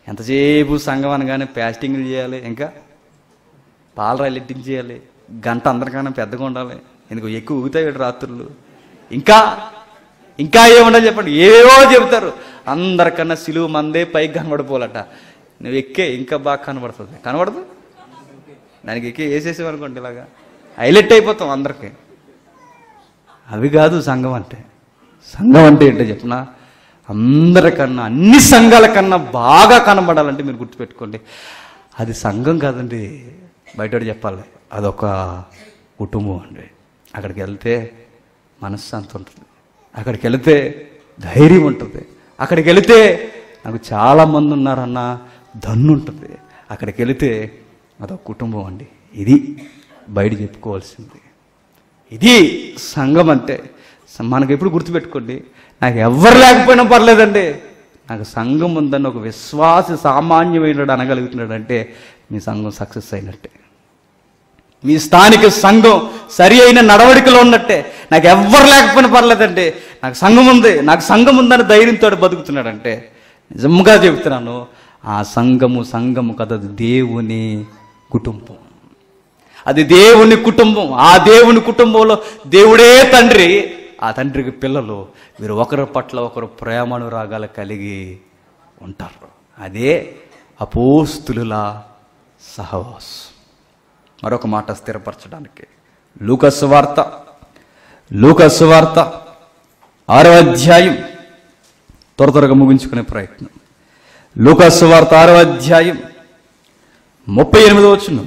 S1: ఎంతసేపు సంఘం అనగానే ప్యాస్టింగ్లు చేయాలి ఇంకా పాలరాయిలు ఎట్టించేయాలి గంట అందరికన్నా పెద్దగా ఉండాలి ఎందుకు ఎక్కువ ఊగుతాయి రాత్రులు ఇంకా ఇంకా ఏముండాలి చెప్పండి ఏవో చెబుతారు అందరికన్నా సిలువు మందే పైకి కనబడిపోవాలట నువ్వు ఎక్కే ఇంకా బాగా కనబడుతుంది కనబడదు దానికి ఎక్కి వేసేసేవనుకోండి ఇలాగా హైలైట్ అయిపోతాం అందరికీ అవి కాదు సంఘం అంటే సంఘం అంటే ఏంటో చెప్పిన అందరికన్నా అన్ని సంఘాల కన్నా బాగా కనబడాలంటే మీరు గుర్తుపెట్టుకోండి అది సంఘం కాదండి బయట చెప్పాలి అదొక కుటుంబం అండి అక్కడికి వెళ్తే మనశ్శాంతి ఉంటుంది అక్కడికి వెళితే ధైర్యం ఉంటుంది అక్కడికి వెళితే నాకు చాలా మంది ఉన్నారన్న దన్ను ఉంటుంది అక్కడికి వెళితే అదొక కుటుంబం అండి ఇది బయట చెప్పుకోవాల్సింది ఇది సంఘం అంటే స- మనకు ఎప్పుడు గుర్తుపెట్టుకోండి నాకు ఎవ్వరు లేకపోయినా పర్లేదండి నాకు సంఘం ఉందని ఒక విశ్వాస సామాన్యమైన అనగలుగుతున్నాడు అంటే మీ సంఘం సక్సెస్ అయినట్టే మీ స్థానిక సంఘం సరి అయిన నడవడికలో ఉన్నట్టే నాకు ఎవ్వరు లేకపోయినా పర్లేదండి నాకు సంఘం ఉంది నాకు సంఘం ఉందని ధైర్యంతో బతుకుతున్నాడంటే నిజంగా చెబుతున్నాను ఆ సంఘము సంఘము కదా అది దేవుని కుటుంబం అది దేవుని కుటుంబం ఆ దేవుని కుటుంబంలో దేవుడే తండ్రి ఆ తండ్రికి పిల్లలు వీరు ఒకరి పట్ల ఒకరు ప్రేమానురాగాలు కలిగి ఉంటారు అదే అపోస్తులుల సహవాసం మరొక మాట స్థిరపరచడానికి లూకస్ వార్త లూకస్ వార్త ఆరో అధ్యాయం త్వర త్వరగా ముగించుకునే ప్రయత్నం లూకస్ వార్త ఆరో అధ్యాయం ముప్పై ఎనిమిదో వచ్చిన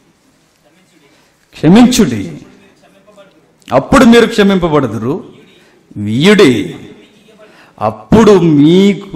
S1: క్షమించుడి అప్పుడు మీరు క్షమింపబడదురు వీయుడి అప్పుడు మీకు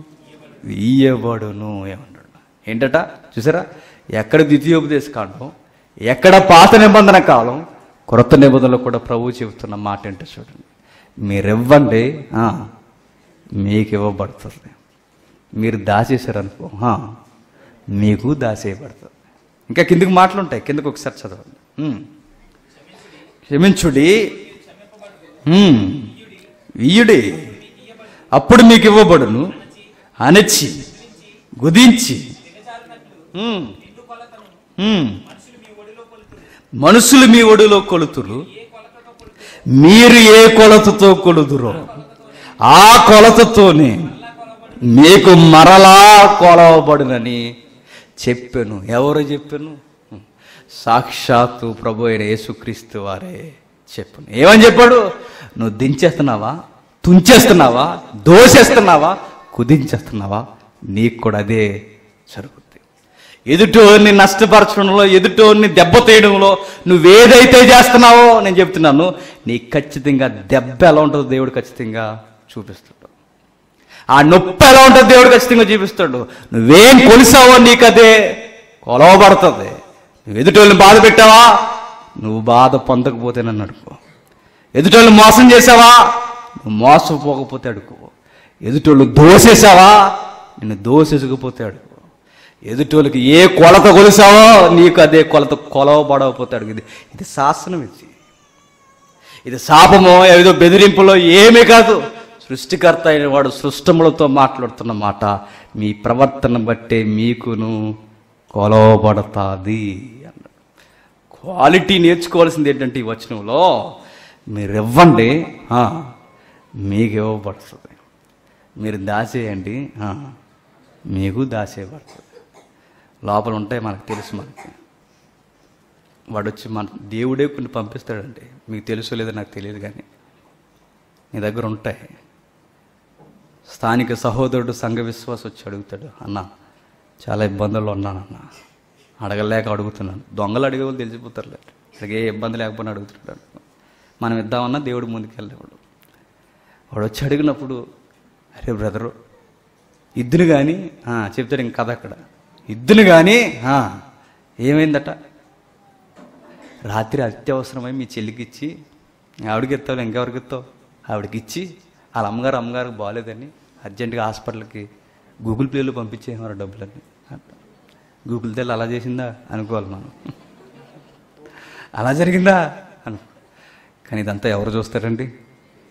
S1: ఇయ్యబడును ఏమన్నాడు ఏంటట చూసారా ఎక్కడ ద్వితీయోపదేశ కాండం ఎక్కడ పాత నిబంధన కాలం క్రొత్త నిబంధనలో కూడా ప్రభువు చెబుతున్న మాట ఏంటో చూడండి మీరివ్వండి ఆ, మీకు ఇవ్వబడుతుంది మీరు దాచేశారనుకో ఆ, మీకు దాచేయబడుతుంది ఇంకా కిందికి మాటలు ఉంటాయి కిందకు ఒకసారి చదవండి ఉమ్. క్షమించుడి ఉమ్. ఇయ్యుడి అప్పుడు మీకు ఇవ్వబడును అణచి గుదించి ఉమ్. ఉమ్. మనుషులు మీ ఒడిలో కొలుతురు మీరు ఏ కొలతతో కొలుదురో ఆ కొలతతోనే మీకు మరలా కొలవబడునని చెప్పాను ఎవరు చెప్పాను సాక్షాత్తు ప్రభు అయిన యేసుక్రీస్తు వారే చెప్పాను ఏమని చెప్పాడు నువ్వు దించేస్తున్నావా తుంచేస్తున్నావా దోసేస్తున్నావా కుదించేస్తున్నావా నీకు కూడా అదే జరుగుతుంది ఎదుటోని నష్టపరచడంలో ఎదుటోని దెబ్బతీయడంలో నువ్వేదైతే చేస్తున్నావో నేను చెప్తున్నాను నీకు ఖచ్చితంగా దెబ్బ ఎలా ఉంటుందో దేవుడు ఖచ్చితంగా చూపిస్తాడు ఆ నొప్పి ఎలా ఉంటుందో దేవుడు ఖచ్చితంగా చూపిస్తాడు నువ్వేం కొలిసావో నీకు అదే కొలవబడుతుంది నువ్వు ఎదుటోళ్ళని బాధ పెట్టావా నువ్వు బాధ పొందకపోతే నన్ను అడుకో ఎదుటోళ్ళు మోసం చేసావా నువ్వు మోసపోకపోతే అడుకో ఎదుటోళ్ళు దోసేసావా నిన్ను దోసేసుకుపోతే అడుకో ఎదుటోళ్ళకి ఏ కొలత కొలిసావో నీకు అదే కొలత కొలవబడకపోతే అడుగు ఇది ఇది శాసనం ఇది ఇది శాపమో ఏదో బెదిరింపులో ఏమీ కాదు సృష్టికర్త అయిన వాడు సృష్టములతో మాట్లాడుతున్న మాట మీ ప్రవర్తన బట్టే మీకును కొలవబడతాది అన్నాడు క్వాలిటీ నేర్చుకోవాల్సింది ఏంటంటే ఈ వచనంలో మీరు ఇవ్వండి ఆ, మీకు ఇవ్వబడుతుంది మీరు దాచేయండి ఆ, మీకు దాచేయబడుతుంది లోపల ఉంటాయి మనకు తెలుసు మనకి వాడు వచ్చి మన దేవుడే కొన్ని పంపిస్తాడండి మీకు తెలుసో లేదో నాకు తెలియదు కానీ నీ దగ్గర ఉంటాయి స్థానిక సహోదరుడు సంఘ విశ్వాసం వచ్చి అడుగుతాడు అన్న చాలా ఇబ్బందుల్లో ఉన్నాను అన్న అడగలేక అడుగుతున్నాను దొంగలు అడిగే వాళ్ళు తెలిసిపోతారులే ఇక్కడికి ఏ ఇబ్బంది లేకపోయినా అడుగుతున్నాడు మనం ఇద్దామన్నా దేవుడు ముందుకెళ్ళేవాడు వాడు వచ్చి అడిగినప్పుడు అరే బ్రదరు ఇద్దును కానీ చెప్తాడు ఇంక కథ అక్కడ ఇద్దును కానీ ఏమైందట రాత్రి అత్యవసరమై మీ చెల్లికి ఇచ్చి ఆవిడకి ఇస్తావు ఇంకెవరికి ఇస్తావు ఆవిడకి ఇచ్చి వాళ్ళ అమ్మగారు అమ్మగారికి బాగాలేదని అర్జెంటుగా హాస్పిటల్కి గూగుల్ పేలో పంపించేసారు డబ్బులన్నీ గూగుల్ తెల్లి అలా చేసిందా అనుకోవాలి మనం అలా జరిగిందా అను కానీ ఇదంతా ఎవరు చూస్తారండి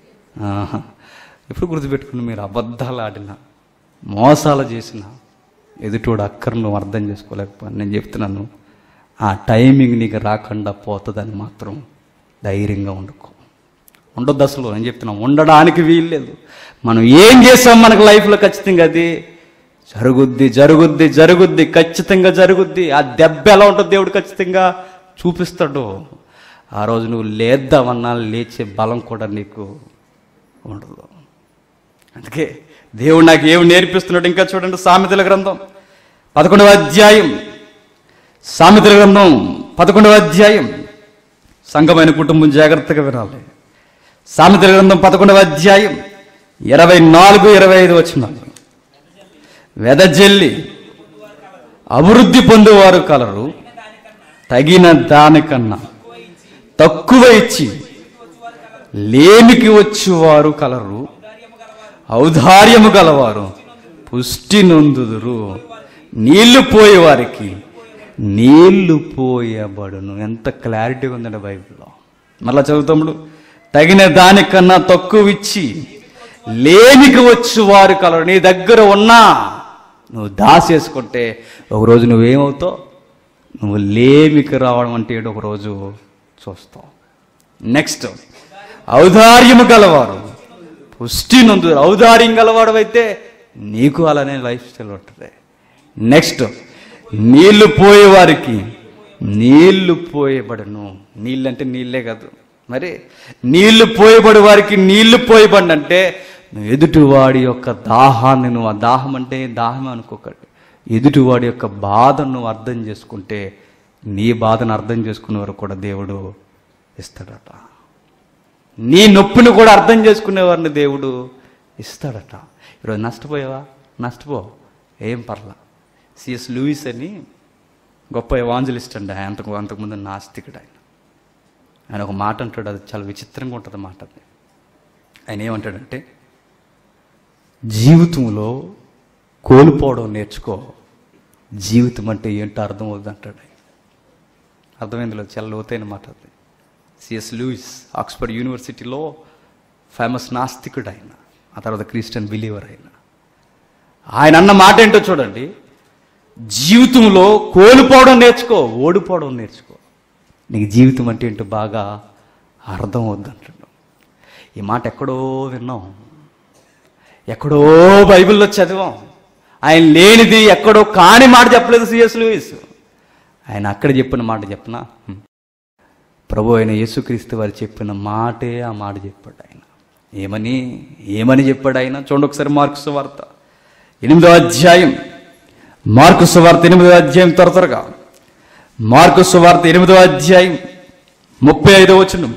S1: ఆహా. ఎప్పుడు గుర్తుపెట్టుకుని మీరు అబద్ధాలు ఆడిన మోసాలు చేసిన ఎదుటోడు అక్కర్ నువ్వు అర్థం చేసుకోలేకపోయాను నేను చెప్తున్నాను ఆ టైమింగ్ నీకు రాకుండా పోతుందని మాత్రం ధైర్యంగా వండుకో ఉండొద్దు అసలు నేను చెప్తున్నాను ఉండడానికి వీల్లేదు మనం ఏం చేసాం మనకు లైఫ్లో ఖచ్చితంగా అది జరుగుద్ది జరుగుద్ది జరుగుద్ది ఖచ్చితంగా జరుగుద్ది ఆ దెబ్బ ఎలా ఉంటుంది దేవుడు ఖచ్చితంగా చూపిస్తాడు ఆ రోజు నువ్వు లేద్దామన్నా లేచే బలం కూడా నీకు ఉండదు అందుకే దేవుడు నాకు ఏమి నేర్పిస్తున్నాడు ఇంకా చూడండి సామెతల గ్రంథం పదకొండవ అధ్యాయం సామెతల గ్రంథం పదకొండవ అధ్యాయం సంఘమైన కుటుంబం జాగ్రత్తగా వినాలి సామెతల గ్రంథం పదకొండవ అధ్యాయం ఇరవై నాలుగు ఇరవై ఐదు వచ్చినాలు వెదజల్లి అభివృద్ధి పొందేవారు కలరు తగిన దానికన్నా తక్కువ ఇచ్చి లేమికి వచ్చేవారు కలరు ఔదార్యము గలవారు పుష్టి నొందుదురు నీళ్లు పోయేవారికి నీళ్లు పోయబడును ఎంత క్లారిటీ ఉందండి బైబిల్లో మళ్ళా చదువుతాముడు తగిన దానికన్నా తక్కువ ఇచ్చి లేమికి వచ్చేవారు కలరు నీ దగ్గర ఉన్నా నువ్వు దాసేసుకుంటే ఒకరోజు నువ్వేమవుతావు నువ్వు లేమికి రావడం అంటే ఏంటో ఒకరోజు చూస్తావు నెక్స్ట్ ఔదార్యము గలవారు పుష్టి నందు ఔదార్యం గలవాడు అయితే నీకు అలానే లైఫ్ స్టైల్ ఉంటుంది నెక్స్ట్ నీళ్లు పోయేవారికి నీళ్లు పోయబడను నీళ్ళు అంటే నీళ్ళే కాదు మరి నీళ్లు పోయబడి వారికి నీళ్లు పోయబడి అంటే నువ్వు ఎదుటివాడి యొక్క దాహాన్ని నువ్వు ఆ దాహం అంటే దాహం అనుకోకండి ఎదుటివాడి యొక్క బాధను నువ్వు అర్థం చేసుకుంటే నీ బాధను అర్థం చేసుకునే వరకు కూడా దేవుడు ఇస్తాడట నీ నొప్పిని కూడా అర్థం చేసుకునేవారిని దేవుడు ఇస్తాడట ఈరోజు నష్టపోయావా నష్టపో ఏం పర్లా సిఎస్ లూయిస్ అని గొప్ప ఎవాంజలిస్ట్ అండి ఆయన అంతకు అంతకుముందు నాస్తికుడు ఆయన ఆయన ఒక మాట అంటాడు అది చాలా విచిత్రంగా ఉంటుంది మాట అది ఆయన ఏమంటాడంటే జీవితంలో కోల్పోవడం నేర్చుకో జీవితం అంటే ఏంటో అర్థం అవుతుంది అంటాడు ఆయన అర్థమైందిలో చాలా లోతైన మాట అది సిఎస్ లూయిస్ ఆక్స్ఫర్డ్ యూనివర్సిటీలో ఫేమస్ నాస్తికుడు ఆయన ఆ తర్వాత క్రిస్టియన్ బిలీవర్ ఆయన ఆయన అన్న మాట ఏంటో చూడండి జీవితంలో కోల్పోవడం నేర్చుకో ఓడిపోవడం నేర్చుకో నీకు జీవితం అంటే ఏంటో బాగా అర్థం అవుద్దంటాడు ఈ మాట ఎక్కడో విన్నాం ఎక్కడో బైబిల్లో చదివాం ఆయన లేనిది ఎక్కడో కాని మాట చెప్పలేదు సిఎస్ లూయిస్ ఆయన అక్కడ చెప్పిన మాట చెప్పనా హ్మ్. ప్రభు అయిన యేసుక్రీస్తు వారు చెప్పిన మాటే ఆ మాట చెప్పాడు ఆయన ఏమని ఏమని చెప్పాడు ఆయన చూడండి ఒకసారి మార్క్స్ వార్త ఎనిమిదో అధ్యాయం మార్కు సువార్త ఎనిమిదో అధ్యాయం త్వర త్వరగా మార్కు సువార్త ఎనిమిదో అధ్యాయం ముప్పై ఐదో వచనం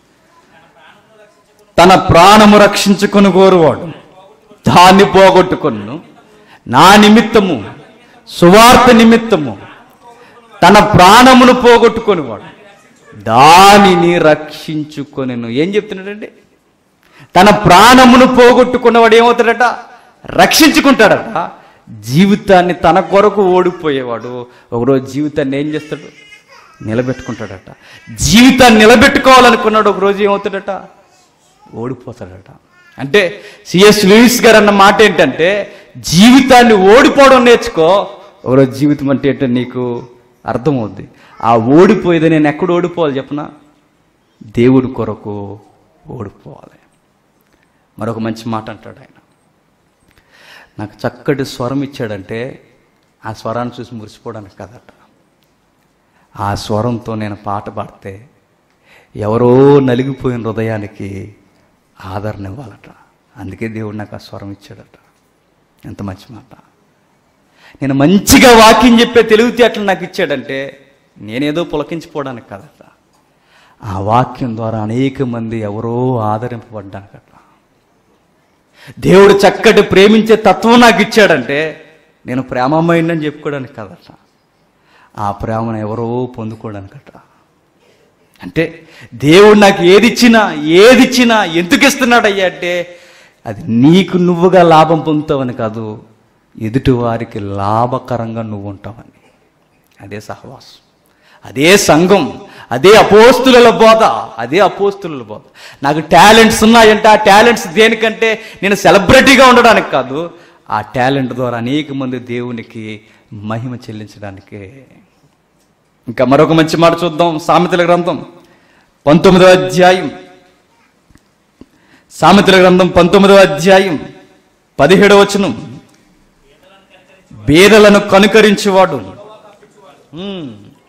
S1: తన ప్రాణము రక్షించుకొని కోరువాడు దాన్ని పోగొట్టుకొను నా నిమిత్తము సువార్త నిమిత్తము తన ప్రాణమును పోగొట్టుకొనివాడు దానిని రక్షించుకొనెను ఏం చెప్తున్నాడండి తన ప్రాణమును పోగొట్టుకున్నవాడు ఏమవుతాడట రక్షించుకుంటాడట జీవితాన్ని తన కొరకు ఓడిపోయేవాడు ఒకరోజు జీవితాన్ని ఏం చేస్తాడు నిలబెట్టుకుంటాడట జీవితాన్ని నిలబెట్టుకోవాలనుకున్నాడు ఒకరోజు ఏమవుతాడట ఓడిపోతాడట అంటే సిఎస్ లూయిస్ గారు అన్న మాట ఏంటంటే జీవితాన్ని ఓడిపోవడం నేర్చుకో ఒకరోజు జీవితం అంటే ఏంటో నీకు అర్థమవుద్ది ఆ ఓడిపోయేది నేను ఎక్కడ ఓడిపోవాలి చెప్పనా దేవుడి కొరకు ఓడిపోవాలి మరొక మంచి మాట అంటాడు ఆయన నాకు చక్కటి స్వరం ఇచ్చాడంటే ఆ స్వరాన్ని చూసి మురిసిపోవడానికి కదట ఆ స్వరంతో నేను పాట పాడితే ఎవరో నలిగిపోయిన హృదయానికి ఆదరణ ఇవ్వాలట అందుకే దేవుడు నాకు ఆ స్వరం ఇచ్చాడట ఎంత మంచి మాట నేను మంచిగా వాక్యం చెప్పే తెలివితేటలు నాకు ఇచ్చాడంటే నేనేదో పులకించిపోవడానికి కదట ఆ వాక్యం ద్వారా అనేక మంది ఎవరో ఆదరింపబడ్డానికట దేవుడు చక్కటి ప్రేమించే తత్వం నాకు ఇచ్చాడంటే నేను ప్రేమమైందని చెప్పుకోవడానికి కదట ఆ ప్రేమను ఎవరో పొందుకోవడానికట అంటే దేవుడు నాకు ఏది ఇచ్చినా ఏది ఇచ్చినా ఎందుకు ఇస్తున్నాడు అయ్యా అంటే అది నీకు నువ్వుగా లాభం పొందుతావని కాదు ఎదుటి వారికి లాభకరంగా నువ్వు ఉంటావని అదే సహవాసం అదే సంఘం అదే అపోస్తుల బోధ అదే అపోస్తుల బోధ నాకు టాలెంట్స్ ఉన్నాయంటే ఆ టాలెంట్స్ దేనికంటే నేను సెలబ్రిటీగా ఉండడానికి కాదు ఆ టాలెంట్ ద్వారా అనేక మంది దేవునికి మహిమ చెల్లించడానికే ఇంకా మరొక మంచి మాట చూద్దాం సామెతల గ్రంథం పంతొమ్మిదవ అధ్యాయం సామెతల గ్రంథం పంతొమ్మిదవ అధ్యాయం పదిహేడవ వచనం బేదలను కనుకరించేవాడు ఉమ్.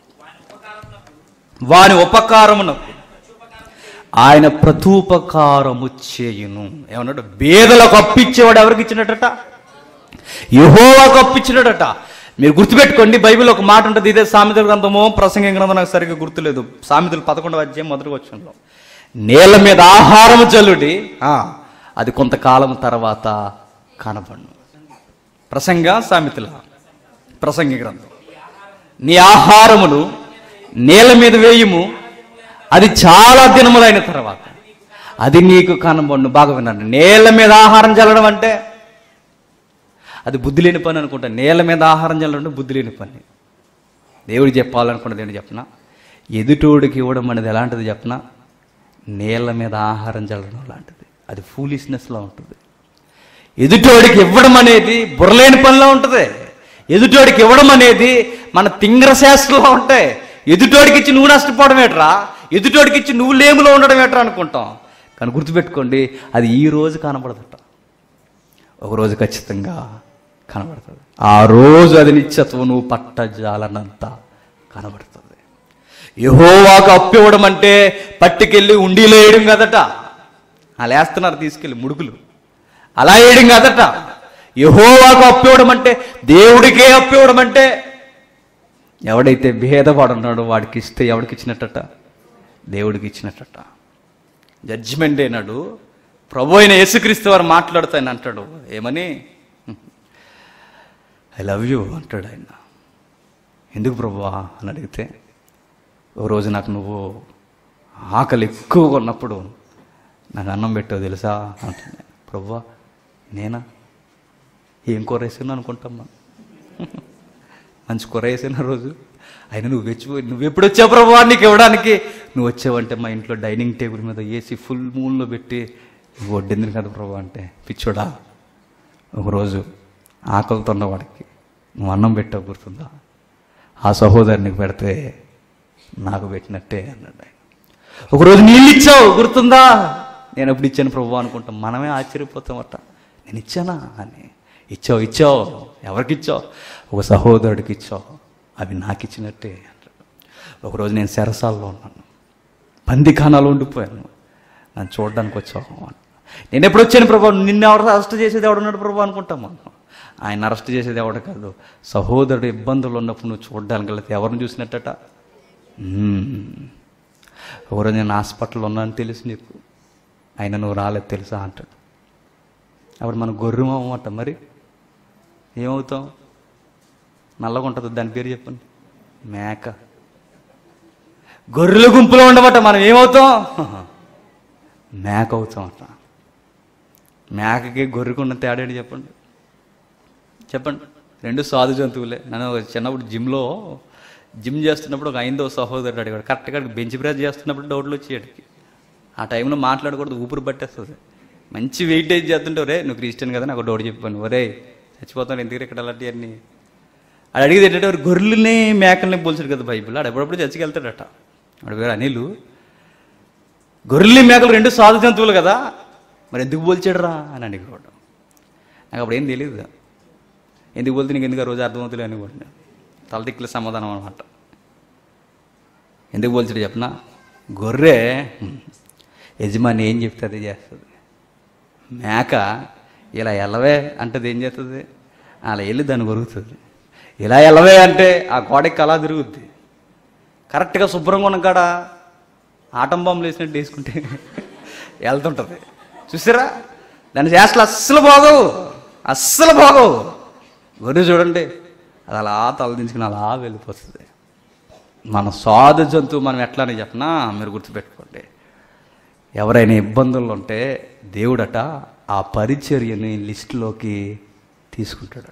S1: వాని ఉపకారమునకు ఆయన ప్రతూపకారము చేయును ఏమన్నాడు బేదలకు అప్పిచ్చేవాడు ఎవరికి ఇచ్చినట్టట యహోవాకు అప్పించినడట మీరు గుర్తుపెట్టుకోండి బైబిల్ ఒక మాట ఉంటుంది ఇదే సామెతల గ్రంథమో ప్రసంగ గ్రంథం నాకు సరిగ్గా గుర్తులేదు సామెతలు పదకొండవ అధ్యాయం మొదటి వచ్చంలో నేల మీద ఆహారం చల్లుడి ఆ, అది కొంతకాలం తర్వాత కనబడును ప్రసంగ సామెతల ప్రసంగ గ్రంథం నీ ఆహారమును నేల మీద వేయుము అది చాలా దినములైన తర్వాత అది నీకు కనబడును బాగా వినండి నేల మీద ఆహారం చల్లడం అంటే అది బుద్ధి లేని పని అనుకుంటా నేల మీద ఆహారం చల్లడం బుద్ధి లేని పని దేవుడు చెప్పాలనుకున్నది ఏంటి చెప్పనా ఎదుటోడికి ఇవ్వడం అనేది ఎలాంటిది చెప్పనా నేల మీద ఆహారం చల్లడం లాంటిది అది ఫూలిష్నెస్లో ఉంటుంది ఎదుటోడికి ఇవ్వడం అనేది బుర్రలేని పనిలో ఉంటుంది ఎదుటోడికి ఇవ్వడం అనేది మన తింగర శాస్త్రంలో ఉంటాయి ఎదుటోడికి ఇచ్చి నువ్వు నష్టపోవడం ఏట్రా ఎదుటోడికి ఇచ్చి నువ్వు లేములో ఉండడం ఏట్రా అనుకుంటాం కానీ గుర్తుపెట్టుకోండి అది ఈ రోజు కనబడదట ఒక రోజు ఖచ్చితంగా కనబడుతుంది ఆ రోజు అది నిత్యత్వం నువ్వు పట్టజాలనంత కనబడుతుంది యహోవాకు అప్పివ్వడం అంటే పట్టుకెళ్ళి ఉండిలో వేయడం కదట అలా వేస్తున్నారు తీసుకెళ్ళి ముడుకులు అలా వేయడం కదట యహోవాకు అప్పివ్వడం అంటే దేవుడికే అప్పివ్వడం అంటే ఎవడైతే భేదపడున్నాడో వాడికి ఇస్తే ఎవడికి ఇచ్చినట్టట దేవుడికి ఇచ్చినట్టట జడ్జిమెంట్ అయినాడు ప్రభు అయిన యేసుక్రీస్తు వారు మాట్లాడుతాయని అంటాడు ఏమని ఐ లవ్ యూ అంటాడు ఆయన ఎందుకు ప్రభువా అని అడిగితే ఓ రోజు నాకు నువ్వు ఆకలి ఎక్కువగా ఉన్నప్పుడు నాకు అన్నం పెట్టావు తెలుసా అంటున్నా ప్రభువా నేనా ఏం కూర వేసాను అనుకుంటామ్మా మంచి కూర వేసిన రోజు అయినా నువ్వు వచ్చి నువ్వు ఎప్పుడు వచ్చావు ప్రభు నీకు ఇవ్వడానికి నువ్వు వచ్చావంటే మా ఇంట్లో డైనింగ్ టేబుల్ మీద వేసి ఫుల్ మూన్లో పెట్టి నువ్వు వడ్డింది కదా ప్రభు అంటే పిచ్చోడా ఒకరోజు ఆకలితో ఉన్నవాడికి నువ్వు అన్నం పెట్టావు గుర్తుందా ఆ సహోదరునికి పెడితే నాకు పెట్టినట్టే అన్నాడు ఆయన ఒకరోజు నీళ్ళు ఇచ్చావు గుర్తుందా నేను ఎప్పుడు ఇచ్చాను ప్రభు అనుకుంటాం మనమే ఆశ్చర్యపోతామట నేను ఇచ్చానా అని ఇచ్చావు ఇచ్చావు ఎవరికి ఇచ్చావు ఒక సహోదరుడికి ఇచ్చావు అవి నాకు ఇచ్చినట్టే అంటాడు ఒకరోజు నేను సెరసాల్లో ఉన్నాను బందిఖానాలో ఉండిపోయాను నన్ను చూడడానికి వచ్చావు నేను ఎప్పుడు వచ్చాను ప్రభు నిన్ను ఎవరు అరెస్ట్ చేసేది ఎవడున్నాడు ప్రభు అనుకుంటాం మనం ఆయన అరెస్ట్ చేసేది ఎవడు కాదు సహోదరుడు ఇబ్బందులు ఉన్నప్పుడు నువ్వు చూడడానికి వెళ్తే ఎవరిని చూసినట్టట మ్మ్. ఎవరో నేను హాస్పిటల్లో ఉన్నాను తెలుసు నీకు ఆయన నువ్వు రాలేదు తెలుసా అంటాడు అప్పుడు మనం గొర్రెం అవ్వమాట మరి ఏమవుతాం నల్లగా ఉంటుంది దాని పేరు చెప్పండి మేక గొర్రెల గుంపులో ఉండమట మనం ఏమవుతాం మేక అవుతామట మేకకి గొర్రెకు ఉన్న తేడా ఏంటి చెప్పండి చెప్పండి రెండు సాధు జంతువులే నన్ను చిన్నప్పుడు జిమ్లో జిమ్ చేస్తున్నప్పుడు ఒక ఐదో సహోదరుడు అడిగాడు కరెక్ట్గా బెంచ్ ప్రెస్ చేస్తున్నప్పుడు డౌట్లు వచ్చేటికి ఆ టైంలో మాట్లాడకూడదు ఊపిరి పట్టేస్తుంది మంచి వెయిటేజ్ చేస్తుంటే ఒరే నువ్వు క్రిస్టియన్ కదా నాకు డౌట్ చెప్పాను ఒరే చచ్చిపోతాను ఎందుకు ఇక్కడ అలాంటివన్నీ అది అడిగేది ఏంటంటే వాడు గొర్రెల్ని మేకల్ని పోల్చాడు కదా బైబిల్ ఆడు ఎప్పుడప్పుడు చర్చికి వెళ్తాడట వాడు పేరు అనిలు గొర్రెల్ని మేకలు రెండు సాధు జంతువులు కదా మరి ఎందుకు పోల్చాడురా అని అడిగేవాడు నాకు అప్పుడు ఏం తెలియదు ఎందుకు పోలితే నీకు ఎందుకు ఆ రోజు అర్థమవుతుంది అనుకుంటున్నా తలదిక్కుల సమాధానం అనమాట ఎందుకు పోల్చాడు చెప్పనా గొర్రె హ్మ్, యజమాని ఏం చెప్తే అదే చేస్తుంది మేక ఇలా ఎలవే అంటది ఏం చేస్తుంది అలా వెళ్ళి దాన్ని కొరుగుతుంది ఇలా ఎలవే అంటే ఆ గోడకి అలా తిరుగుద్ది కరెక్ట్గా శుభ్రంగా ఉన్న కాడ ఆటం బాంబులు వేసినట్టు వేసుకుంటే వెళ్తుంటుంది చూసారా దాని చేష్టలు అస్సలు బాగోవు అస్సలు బాగోవు గొర్రె చూడండి అది అలా తలదించుకుని అలా వెళ్ళిపోతుంది మన సాధు జంతువు మనం ఎట్లా అని చెప్పనా మీరు గుర్తుపెట్టుకోండి ఎవరైనా ఇబ్బందుల్లో ఉంటే దేవుడట ఆ పరిచర్యని లిస్టులోకి తీసుకుంటాడట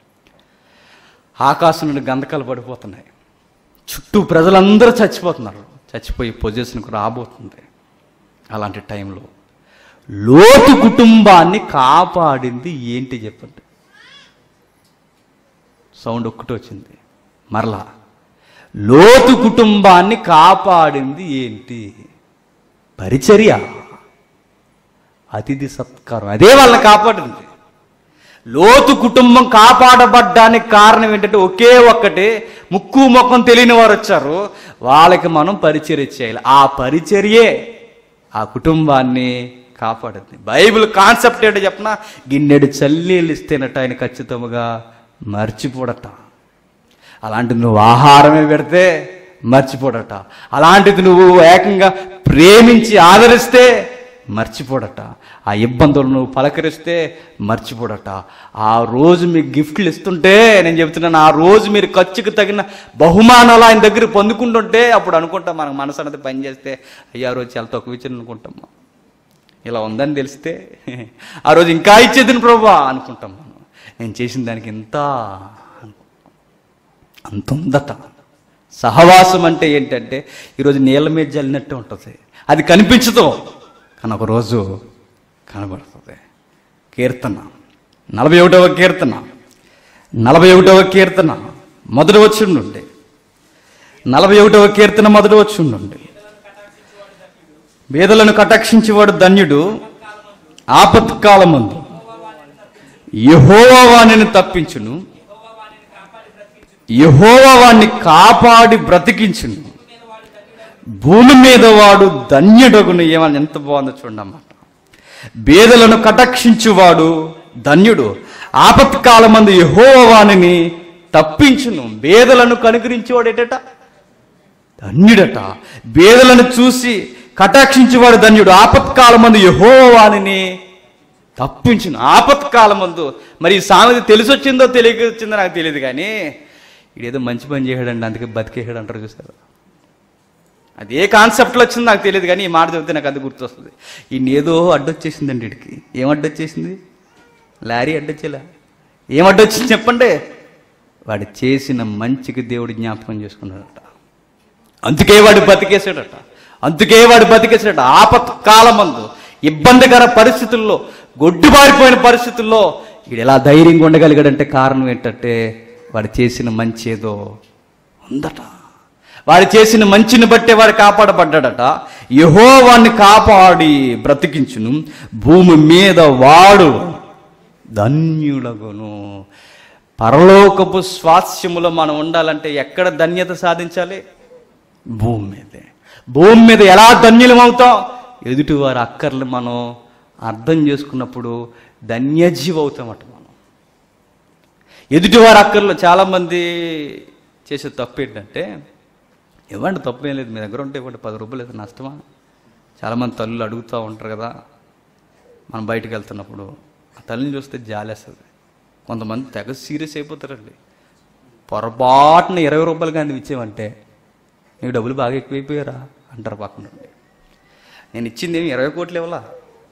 S1: ఆకాశం నుండి గంధకాలు పడిపోతున్నాయి చుట్టూ ప్రజలందరూ చచ్చిపోతున్నారు చచ్చిపోయి పొజిషన్కు రాబోతుంది అలాంటి టైంలో లోతు కుటుంబాన్ని కాపాడింది ఏంటి చెప్పండి సౌండ్ ఒక్కటి వచ్చింది మరలా లోతు కుటుంబాన్ని కాపాడింది ఏంటి పరిచర్య అతిథి సత్కారం అదే వాళ్ళని కాపాడింది లోతు కుటుంబం కాపాడబడ్డానికి కారణం ఏంటంటే ఒకే ఒక్కటి ముక్కు ముఖం తెలియని వారు వచ్చారు వాళ్ళకి మనం పరిచర్య చేయాలి ఆ పరిచర్యే ఆ కుటుంబాన్ని కాపాడింది బైబిల్ కాన్సెప్ట్ ఏంటో చెప్పిన గిన్నెడు చల్లీళ్ళు ఇస్తేనట ఆయన ఖచ్చితంగా మర్చిపోడట అలాంటిది నువ్వు ఆహారమే పెడితే మర్చిపోడట అలాంటిది నువ్వు ఏకంగా ప్రేమించి ఆదరిస్తే మర్చిపోడట ఆ ఇబ్బందులు నువ్వు పలకరిస్తే మర్చిపోడట ఆ రోజు మీకు గిఫ్ట్లు ఇస్తుంటే నేను చెబుతున్నాను ఆ రోజు మీరు ఖర్చుకు తగిన బహుమానాలు ఆయన దగ్గర పొందుకుంటుంటే అప్పుడు అనుకుంటాం మనకు మనసు అనేది పని చేస్తే అయ్యా ఆ రోజు చాలా తక్కువ ఇచ్చాను అనుకుంటాం మనం. ఇలా ఉందని తెలిస్తే ఆ రోజు ఇంకా ఇచ్చేది ప్రభా అనుకుంటాం మనం నేను చేసిన దానికి ఎంత అంత ఉందట సహవాసం అంటే ఏంటంటే ఈరోజు నీళ్ళ మీద జల్లినట్టు ఉంటుంది అది కనిపించదు కానీ ఒకరోజు కనబడుతుంది కీర్తన నలభై ఒకటవ కీర్తన నలభై ఒకటవ కీర్తన మొదటి వచ్చి ఉండండి నలభై ఒకటవ కీర్తన మొదటి వచ్చి ఉండండి వేదలను కటాక్షించేవాడు ధన్యుడు ఆపత్కాలమందు యహోవా వాణిని తప్పించును యహోవా వాణ్ణి కాపాడి బ్రతికించును భూమి మీద వాడు ధన్యుడగును ఏమని ఎంత బాగుందో చూడన్నమాట బేదలను కటాక్షించువాడు ధన్యుడు ఆపత్కాలమందు యహోవా వాణిని తప్పించును బేదలను కనుగరించేవాడు ఏటట ధన్యుడట బేదలను చూసి కటాక్షించేవాడు ధన్యుడు ఆపత్కాలమందు యహోవాని తప్పించును ఆపత్కాలమందు మరి ఈ సామెత తెలిసొచ్చిందో తెలియక వచ్చిందో నాకు తెలియదు కానీ ఇదేదో మంచి పని చేయడండి అందుకే బతికేసాడు అంటారు చూసారు అది ఏ కాన్సెప్ట్లో వచ్చిందో నాకు తెలియదు కానీ ఈ మాట చెబితే నాకు అది గుర్తొస్తుంది ఈయన ఏదో అడ్డొచ్చేసిందండి వీడికి ఏం అడ్డొచ్చేసింది లారీ అడ్డొచ్చేలా ఏం అడ్డొచ్చింది చెప్పండి వాడు చేసిన మంచికి దేవుడు జ్ఞాపకం చేసుకున్నాడట అందుకే వాడు బతికేసాడట అందుకే వాడు బతికేసాడట ఆపత్కాలమందు ఇబ్బందికర పరిస్థితుల్లో గొడ్డుబారిపోయిన పరిస్థితుల్లో వీడు ఎలా ధైర్యంగా ఉండగలిగాడంటే కారణం ఏంటంటే వాడు చేసిన మంచి ఏదో ఉందట వాడు చేసిన మంచిని బట్టే వాడు కాపాడబడ్డాడట యహో వాడిని కాపాడి బ్రతికించును భూమి మీద వాడు ధన్యులగును పరలోకపు స్వాస్యములో మనం ఉండాలంటే ఎక్కడ ధన్యత సాధించాలి భూమి మీదే భూమి మీద ఎలా ధన్యులం అవుతాం ఎదుటి వారి అక్కర్లు మనం అర్థం చేసుకున్నప్పుడు ధన్యజీవి అవుతామట మనం ఎదుటి వారి అక్కర్లు చాలామంది చేసే తప్పు ఏంటంటే ఇవ్వండి తప్పు ఏం లేదు మీ దగ్గర ఉంటే ఇవ్వండి పది రూపాయలు అయితే నష్టమా చాలామంది తల్లులు అడుగుతూ ఉంటారు కదా మనం బయటికి వెళ్తున్నప్పుడు ఆ తల్లిని చూస్తే జాలేస్తుంది కొంతమంది తెగ సీరియస్ అయిపోతారండి పొరపాటున ఇరవై రూపాయలు కానీ ఇచ్చేవంటే నీకు డబ్బులు బాగా ఎక్కువైపోయారా అంటారు పక్కన నుండి నేను ఇచ్చింది ఏమి ఇరవై కోట్లు ఇవ్వలా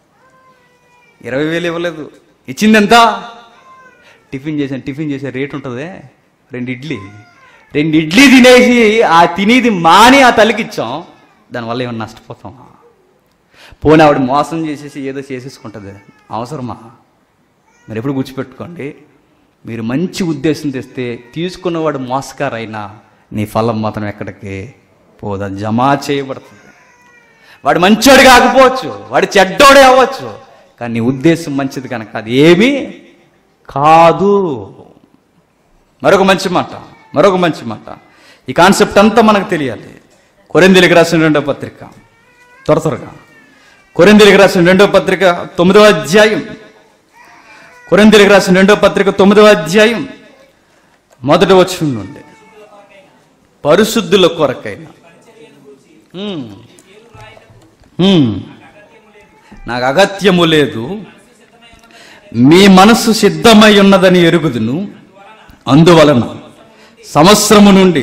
S1: ఇరవై వేలు ఇవ్వలేదు ఇచ్చింది ఎంత టిఫిన్ చేసాను టిఫిన్ చేసే రేట్ ఉంటుంది రెండు ఇడ్లీ రెండు ఇడ్లీ తినేసి ఆ తినేది మాని ఆ తల్లికి ఇచ్చాం దానివల్ల ఏమైనా నష్టపోతామా పోనీ ఆవిడ మోసం చేసేసి ఏదో చేసేసుకుంటుంది అవసరమా మీరు ఎప్పుడు గుర్చిపెట్టుకోండి మీరు మంచి ఉద్దేశం తెస్తే తీసుకున్నవాడు మోసకారైనా నీ ఫలం మాత్రం ఎక్కడికి పోదా జమా చేయబడుతుంది వాడు మంచోడు కాకపోవచ్చు వాడు చెడ్డోడే అవ్వచ్చు కానీ నీ ఉద్దేశం మంచిది కనుక అది ఏమీ కాదు మరొక మంచి మాట మరొక మంచి మాట ఈ కాన్సెప్ట్ అంతా మనకు తెలియాలి కొరిందీలకు రాసిన రెండో పత్రిక త్వర త్వరగా కొరిందీలకు రాసిన రెండో పత్రిక తొమ్మిదవ అధ్యాయం కొరిందీలకు రాసిన రెండో పత్రిక తొమ్మిదవ అధ్యాయం మొదటి వచ్చి నుండి పరిశుద్ధుల కొరకైన ఉమ్. ఉమ్. నాకు అగత్యము లేదు మీ మనస్సు సిద్ధమై ఉన్నదని ఎరుగుదును అందువలన సంవత్సరము నుండి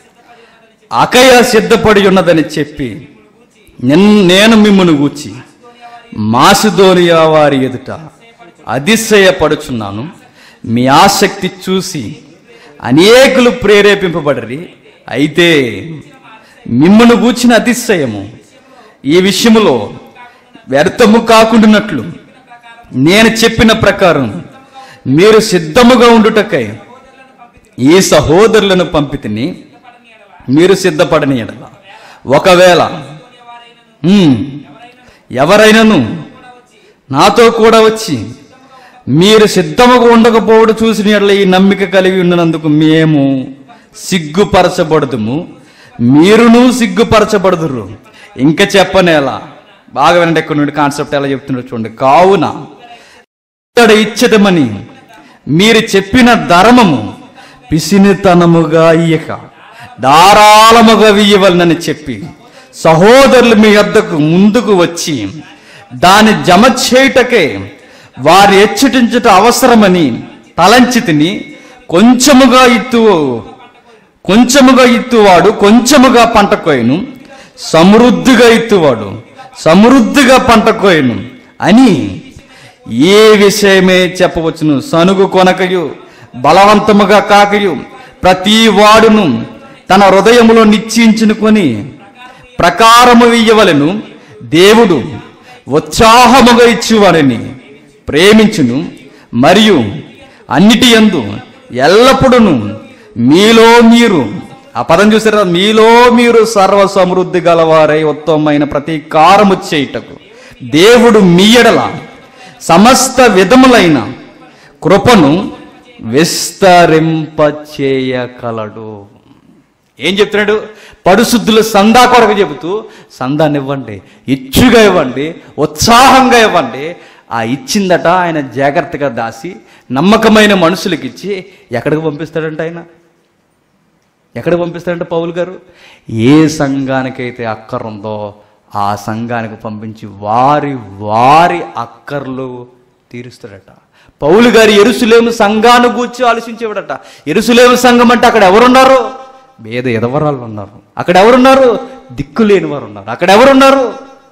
S1: అకయ సిద్ధపడి ఉన్నదని చెప్పి నిన్- నేను మిమ్మను గూర్చి మాసిదోనియా వారి ఎదుట అతిశయపడుచున్నాను మీ ఆసక్తి చూసి అనేకులు ప్రేరేపింపబడరి అయితే మిమ్మను గూర్చిన అతిశయము ఈ విషయములో వ్యర్థము కాకుండానట్లు నేను చెప్పిన ప్రకారం మీరు సిద్ధముగా ఉండుటకై ఈ సహోదరులను పంపితిని మీరు సిద్ధపడని ఎడల ఒకవేళ ఉమ్, ఎవరైనాను నాతో కూడా వచ్చి మీరు సిద్ధముగా ఉండకపోవడం చూసిన ఎడల ఈ నమ్మిక కలిగి ఉన్నందుకు మేము సిగ్గుపరచబడదుము మీరును సిగ్గుపరచబడదురు ఇంకా చెప్పనేలా బాగా వినండి ఎక్కడ నుండి కాన్సెప్ట్ ఎలా చెప్తున్నాడు చూడండి కావున ఇక్కడ ఇచ్చదమని మీరు చెప్పిన ధర్మము పిసినితనముగా ఇయ్యక ధారాళముగా ఇయ్యవలనని చెప్పి సహోదరులు మీ వద్దకు ముందుకు వచ్చి దాని జమ చేయుటకే వారి హెచ్చటించుట అవసరమని తలంచి తిని కొంచెముగా ఇత్తు కొంచెముగా ఇత్తువాడు కొంచెముగా పంట కోయను సమృద్ధిగా ఇత్తువాడు సమృద్ధిగా పంట కోయను అని ఏ విషయమే చెప్పవచ్చును సనుగు కొనకయు బలవంతముగా కాకయు ప్రతి వాడును తన హృదయములో నిశ్చయించుకొని ప్రకారము ఇయ్యవలెను దేవుడు ఉత్సాహముగా ఇచ్చువారిని ప్రేమించును మరియు అన్నిటి యందు ఎల్లప్పుడూ మీలో మీరు ఆ పదం చూసారా మీలో మీరు సర్వ సమృద్ధి గలవారై ఉత్తమమైన ప్రతీకారము చేయుటకు దేవుడు మీ ఎడల సమస్త విధములైన కృపను విస్తరింపచేయగలడు ఏం చెప్తున్నాడు పడుశుద్ధులు సందా కొరకు చెబుతూ సందాన్ని ఇవ్వండి ఇచ్చుగా ఇవ్వండి ఉత్సాహంగా ఇవ్వండి ఆ ఇచ్చిందట ఆయన జాగ్రత్తగా దాసి నమ్మకమైన మనుషులకి ఇచ్చి ఎక్కడికి పంపిస్తాడంట ఆయన ఎక్కడికి పంపిస్తాడంట పౌలు గారు ఏ సంఘానికైతే అక్కరుందో ఆ సంఘానికి పంపించి వారి వారి అక్కర్లు తీరుస్తాడట పౌలు గారు ఎరుసులేము సంఘాన్ని గూర్చి ఆలోచించేవాడట ఎరుసులేము సంఘం అంటే అక్కడ ఎవరున్నారు వేద ఎదవరాలు ఉన్నారు అక్కడ ఎవరున్నారు దిక్కులేని వారు ఉన్నారు అక్కడ ఎవరున్నారు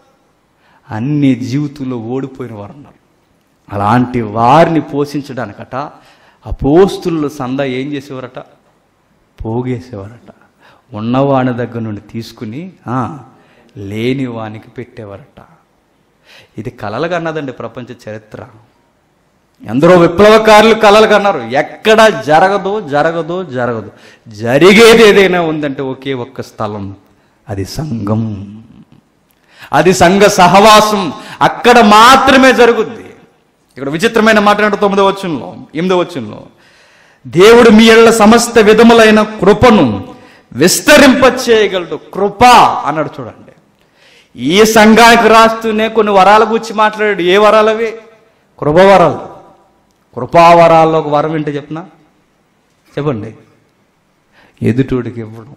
S1: అన్ని జీవితంలో ఓడిపోయిన వారు ఉన్నారు అలాంటి వారిని పోషించడానికట అపోస్తుల సంద ఏం చేసేవారట పోగేసేవారట ఉన్నవాని దగ్గర నుండి తీసుకుని ఆ, లేని వానికి పెట్టేవారట ఇది కలలు కన్నదండి ప్రపంచ చరిత్ర ఎందరో విప్లవకారులు కలలు కన్నారు ఎక్కడ జరగదు జరగదు జరగదు జరిగేది ఏదైనా ఉందంటే ఒకే ఒక్క స్థలం అది సంఘం అది సంఘ సహవాసం అక్కడ మాత్రమే జరుగుద్ది ఇక్కడ విచిత్రమైన మాట్లాడు తొమ్మిదో వచ్చంలో ఎనిమిదో వచ్చంలో దేవుడు మీ ఎళ్ళ సమస్త విధములైన కృపను విస్తరింపచేయగలడు కృప అన్నాడు చూడండి ఈ సంఘానికి రాస్తూనే కొన్ని వరాల గురించి మాట్లాడాడు ఏ వరాలవి కృపవరాలు కృపావరాల్లో ఒక వరం ఏంటో చెప్పనా చెప్పండి ఎదుటోడికి ఇవ్వడం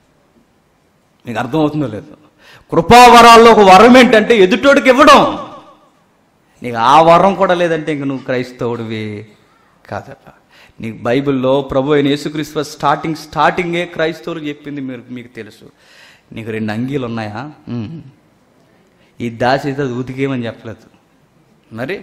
S1: మీకు అర్థమవుతుందో లేదు కృపావరాల్లో ఒక వరం ఏంటంటే ఎదుటోడికి ఇవ్వడం నీకు ఆ వరం కూడా లేదంటే ఇంక నువ్వు క్రైస్తవుడివి కాదట నీకు బైబిల్లో ప్రభు అయిన యేసుక్రీస్తు స్టార్టింగ్ స్టార్టింగే క్రైస్తవులకు చెప్పింది మీరు మీకు తెలుసు నీకు రెండు అంగీలు ఉన్నాయా ఉమ్. ఈ దాసి అయితే అది ఉతికేయమని చెప్పలేదు మరి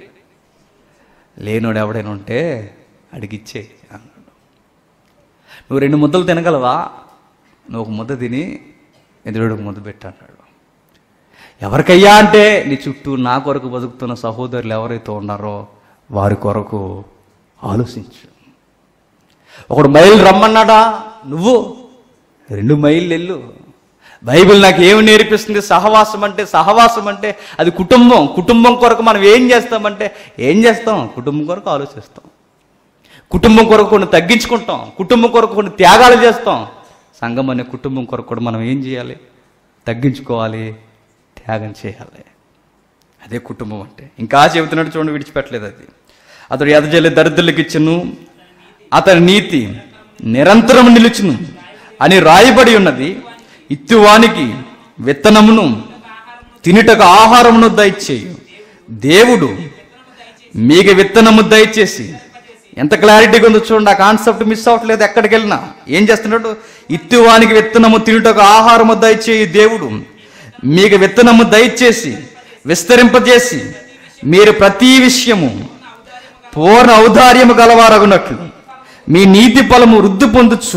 S1: లేనోడు ఎవడైనా ఉంటే అడిగిచ్చే అన్నాడు నువ్వు రెండు ముద్దలు తినగలవా నువ్వు ఒక ముద్ద తిని ఎదురుడు ఒక ముద్ద పెట్టు అన్నాడు ఎవరికయ్యా అంటే నీ చుట్టూ నా కొరకు బతుకుతున్న సహోదరులు ఎవరైతే ఉన్నారో వారి కొరకు ఆలోచించు ఒకడు మైలు రమ్మన్నాడా నువ్వు రెండు మైళ్ళు వెళ్ళు బైబిల్ నాకు ఏమి నేర్పిస్తుంది సహవాసం అంటే సహవాసం అంటే అది కుటుంబం కుటుంబం కొరకు మనం ఏం చేస్తామంటే ఏం చేస్తాం కుటుంబం కొరకు ఆలోచిస్తాం కుటుంబం కొరకు కొన్ని తగ్గించుకుంటాం కుటుంబం కొరకు కొన్ని త్యాగాలు చేస్తాం సంఘం అనే కుటుంబం కొరకు కూడా మనం ఏం చేయాలి తగ్గించుకోవాలి త్యాగం చేయాలి అదే కుటుంబం అంటే ఇంకా చెబుతున్నాడు చూడండి విడిచిపెట్టలేదు అది అతడు ఎదజల్లి దరిద్రులకు ఇచ్చును అతని నీతి నిరంతరం నిలుచును అని రాయబడి ఉన్నది ఇత్తువానికి విత్తనమును తినుటకు ఆహారమును దయచేయు దేవుడు మీకు విత్తనము దయచేసి ఎంత క్లారిటీగా ఉందో చూడండి ఆ కాన్సెప్ట్ మిస్ అవ్వట్లేదు ఎక్కడికి వెళ్ళినా ఏం చేస్తున్నాడు ఇత్తువానికి విత్తనము తినుటకు ఆహారము దయచేయి దేవుడు మీకు విత్తనము దయచేసి విస్తరింపజేసి మీరు ప్రతి విషయము పూర్ణ ఔదార్యము గలవారగునట్లు మీ నీతి ఫలము వృద్ధి పొందొచ్చు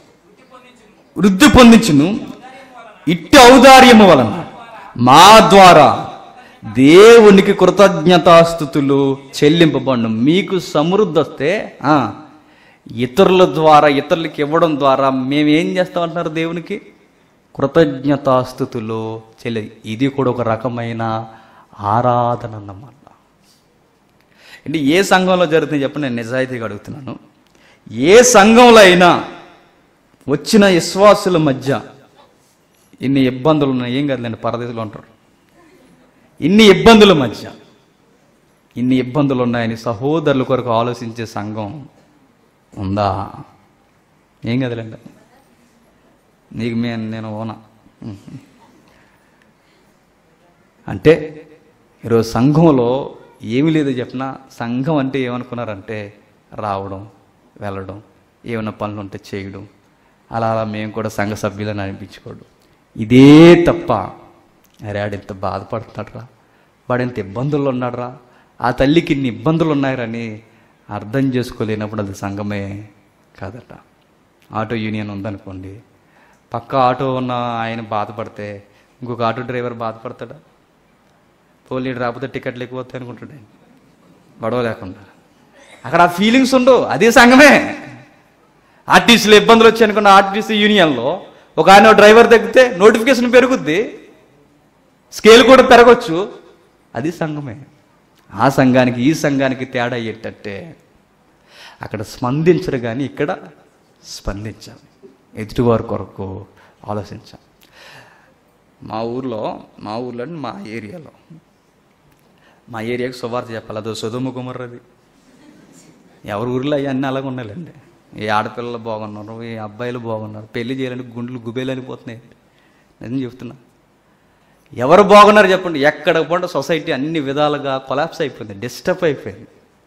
S1: వృద్ధి పొందించును ఇట్టి ఔదార్యము వలన మా ద్వారా దేవునికి కృతజ్ఞతాస్థుతులు చెల్లింపబడిన మీకు సమృద్ధి వస్తే ఆ, ఇతరుల ద్వారా ఇతరులకి ఇవ్వడం ద్వారా మేము ఏం చేస్తామంటున్నారు దేవునికి కృతజ్ఞతాస్థుతులు చెల్లి ఇది కూడా ఒక రకమైన ఆరాధన అన్నమాట అంటే ఏ సంఘంలో జరుగుతుంది చెప్పి నేను నిజాయితీగా అడుగుతున్నాను ఏ సంఘంలో అయినా వచ్చిన విశ్వాసుల మధ్య ఇన్ని ఇబ్బందులు ఉన్నాయి ఏం కదలేండి పరదేశంలో ఉంటారు ఇన్ని ఇబ్బందుల మధ్య ఇన్ని ఇబ్బందులు ఉన్నాయని సహోదరుల కొరకు ఆలోచించే సంఘం ఉందా ఏం కదలేండి నీకు మే నేను ఓనా అంటే ఈరోజు సంఘంలో ఏమీ లేదు చెప్పిన సంఘం అంటే ఏమనుకున్నారంటే రావడం వెళ్ళడం ఏమైనా పనులు ఉంటే చేయడం అలా అలా మేము కూడా సంఘ సభ్యులని అనిపించుకోవడం ఇదే తప్ప అరే ఆడింత బాధపడుతున్నాడురా వాడింత ఇబ్బందుల్లో ఉన్నాడురా ఆ తల్లికి ఇన్ని ఇబ్బందులు ఉన్నాయని అర్థం చేసుకోలేనప్పుడు అది సంఘమే కాదట ఆటో యూనియన్ ఉందనుకోండి పక్క ఆటో ఉన్న ఆయన బాధపడితే ఇంకొక ఆటో డ్రైవర్ బాధపడతాడా పోలీడు రాకపోతే టికెట్లు ఎక్కువ వస్తాయి అనుకుంటాడు ఆయన. గొడవ లేకుండా అక్కడ ఆ ఫీలింగ్స్ ఉండవు అదే సంఘమే ఆర్టీసీలో ఇబ్బందులు వచ్చాయి అనుకున్న ఆర్టీసీ యూనియన్లో ఒక ఆయన డ్రైవర్ తగ్గితే నోటిఫికేషన్ పెరుగుద్ది స్కేల్ కూడా పెరగచ్చు అది సంఘమే ఆ సంఘానికి ఈ సంఘానికి తేడా ఏంటంటే అక్కడ స్పందించరు కానీ ఇక్కడ స్పందించాలి ఎదుటివారి కొరకు ఆలోచించాం మా ఊర్లో మా ఊర్లో అంటే మా ఏరియాలో మా ఏరియాకి సువార్త చెప్పాలి అదో సుధుమ కుమర్రది ఎవరి ఊర్లో అవన్నీ అలాగ ఉన్నాయండి ఏ ఆడపిల్లలు బాగున్నారు ఏ అబ్బాయిలు బాగున్నారు పెళ్లి చేయాలని గుండెలు గుబేలనిపోతున్నాయి నేను చెప్తున్నా ఎవరు బాగున్నారు చెప్పండి ఎక్కడ కూడా సొసైటీ అన్ని విధాలుగా కొలాప్స్ అయిపోయింది డిస్టర్బ్ అయిపోయింది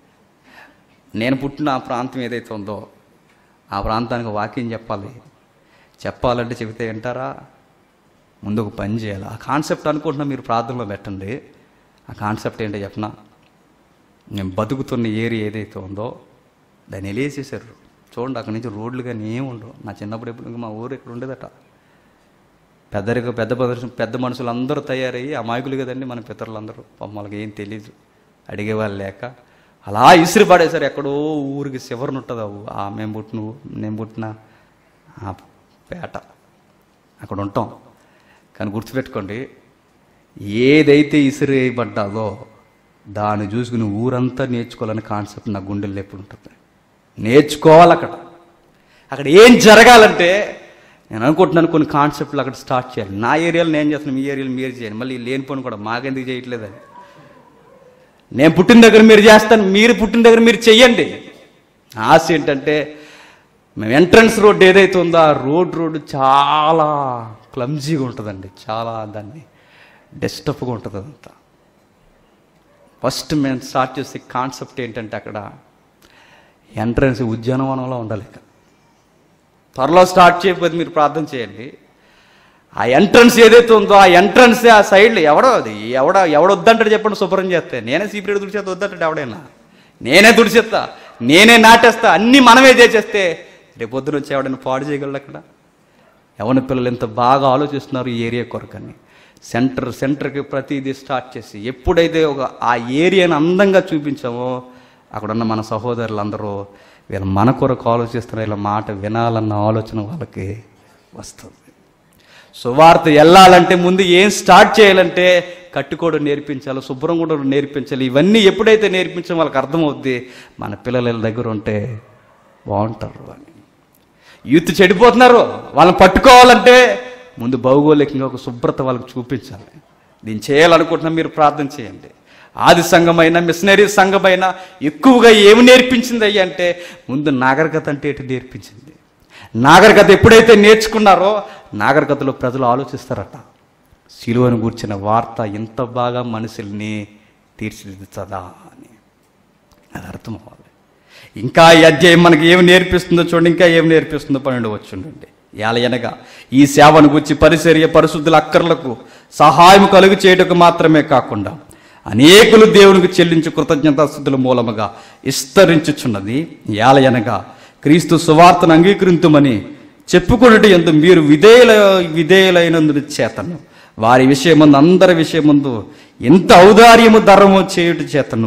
S1: నేను పుట్టిన ఆ ప్రాంతం ఏదైతే ఉందో ఆ ప్రాంతానికి వాక్యం చెప్పాలి చెప్పాలంటే చెబితే వింటారా ముందు ఒక పని చేయాలి ఆ కాన్సెప్ట్ అనుకుంటున్నా మీరు ప్రార్థనలో పెట్టండి ఆ కాన్సెప్ట్ ఏంటో చెప్పనా నేను బతుకుతున్న ఏరియా ఏదైతే ఉందో దాన్ని వెళ్ళేసేసారు చూడండి అక్కడి నుంచి రోడ్లు కానీ ఏం ఉండవు నా చిన్నప్పుడు ఎప్పుడు ఇంకా మా ఊరు ఇక్కడ ఉండేదట పెద్దరిక పెద్ద ప్రదర్శన పెద్ద మనుషులు అందరూ తయారయ్యి అమాయకులు కదండి మన పితరులందరూ పాపం వాళ్ళకి ఏం తెలియదు అడిగేవాళ్ళు లేక అలా ఇసిరి పడేశారు ఎక్కడో ఊరికి చివరిన ఉంటుంది ఆ ఊ- ఆ మేము పుట్టిన ఊ- నేను పుట్టిన ఆ పేట అక్కడ ఉంటాం కానీ గుర్తుపెట్టుకోండి ఏదైతే ఇసిరేయబడ్డాదో దాన్ని చూసుకుని ఊరంతా నేర్చుకోవాలని కాన్సెప్ట్ నా గుండెల్లో ఎప్పుడు ఉంటుంది నేర్చుకోవాలి అక్కడ అక్కడ ఏం జరగాలంటే నేను అనుకుంటున్నాను కొన్ని కాన్సెప్ట్లు అక్కడ స్టార్ట్ చేయాలి నా ఏరియాలో నేను చేస్తున్నాను మీ ఏరియాలో మీరు చేయండి మళ్ళీ లేని పని కూడా మాకెందుకు చేయట్లేదని నేను పుట్టిన దగ్గర మీరు చేస్తాను మీరు పుట్టిన దగ్గర మీరు చెయ్యండి ఆశ ఏంటంటే మేము ఎంట్రన్స్ రోడ్ ఏదైతే ఉందో ఆ రోడ్ రోడ్ చాలా క్లమ్జీగా ఉంటుందండి చాలా దాన్ని డిస్టర్బ్గా ఉంటుంది అదంతా ఫస్ట్ మేము స్టార్ట్ చేసే కాన్సెప్ట్ ఏంటంటే అక్కడ ఎంట్రన్స్ ఉద్యానవనంలో ఉండాలి ఇక త్వరలో స్టార్ట్ చేయకపోతే మీరు ప్రార్థన చేయండి ఆ ఎంట్రన్స్ ఏదైతే ఉందో ఆ ఎంట్రన్స్ ఆ సైడ్లో ఎవడో అది ఎవడ ఎవడొద్దంటాడు చెప్పండి శుభ్రం చేస్తే నేనే సీపరేట్ తుడిచేస్తా వద్దంటాడు ఎవడైనా నేనే తుడిచేస్తా నేనే నాటేస్తా అన్నీ మనమే చేసేస్తే రేపొద్దున వచ్చి ఎవడైనా పాడు చేయగలడు అక్కడ ఎవరి పిల్లలు ఎంత బాగా ఆలోచిస్తున్నారు ఈ ఏరియా కొరకని సెంటర్ సెంటర్కి ప్రతిదీ స్టార్ట్ చేసి ఎప్పుడైతే ఒక ఆ ఏరియాని అందంగా చూపించామో అక్కడ ఉన్న మన సహోదరులందరూ వీళ్ళు మన కొరకు ఆలోచిస్తున్న వీళ్ళ మాట వినాలన్న ఆలోచన వాళ్ళకి వస్తుంది సువార్త వెళ్ళాలంటే ముందు ఏం స్టార్ట్ చేయాలంటే కట్టుకోవడం నేర్పించాలి శుభ్రం కూడా నేర్పించాలి ఇవన్నీ ఎప్పుడైతే నేర్పించాలో వాళ్ళకి అర్థమవుద్ది మన పిల్లల వీళ్ళ దగ్గర ఉంటే బాగుంటారు అని యూత్ చెడిపోతున్నారు వాళ్ళని పట్టుకోవాలంటే ముందు భౌగోళికంగా ఒక శుభ్రత వాళ్ళకి చూపించాలి దీన్ని చేయాలనుకుంటున్నా మీరు ప్రార్థన చేయండి ఆది సంఘమైన మిషనరీ సంఘమైన ఎక్కువగా ఏమి నేర్పించింది అయ్యి అంటే ముందు నాగరికత అంటే ఎటు నేర్పించింది నాగరికత ఎప్పుడైతే నేర్చుకున్నారో నాగరికతలో ప్రజలు ఆలోచిస్తారట సిలువను గూర్చిన వార్త ఎంత బాగా మనుషుల్ని తీర్చిదిద్దుతుందా అని అది అర్థం అవ్వాలి ఇంకా ఈ అధ్యాయం మనకి ఏమి నేర్పిస్తుందో చూడండి ఇంకా ఏమి నేర్పిస్తుందో పన్నెండు వచ్చుండండి ఎనగా ఈ సేవను గురించి పరిచర్య పరిశుద్ధుల అక్కర్లకు సహాయం కలుగు చేయుటకు మాత్రమే కాకుండా అనేకులు దేవునికి చెల్లించు కృతజ్ఞతాస్థుతుల మూలముగా విస్తరించుచున్నది ఏలయనగా క్రీస్తు సువార్తను అంగీకరింతుమని చెప్పుకున్నట్టు ఎందు మీరు విధేయుల విధేయులైనందు చేతను వారి విషయమందు అందరి విషయమందు ఎంత ఔదార్యము ధర్మము చేయుట చేతను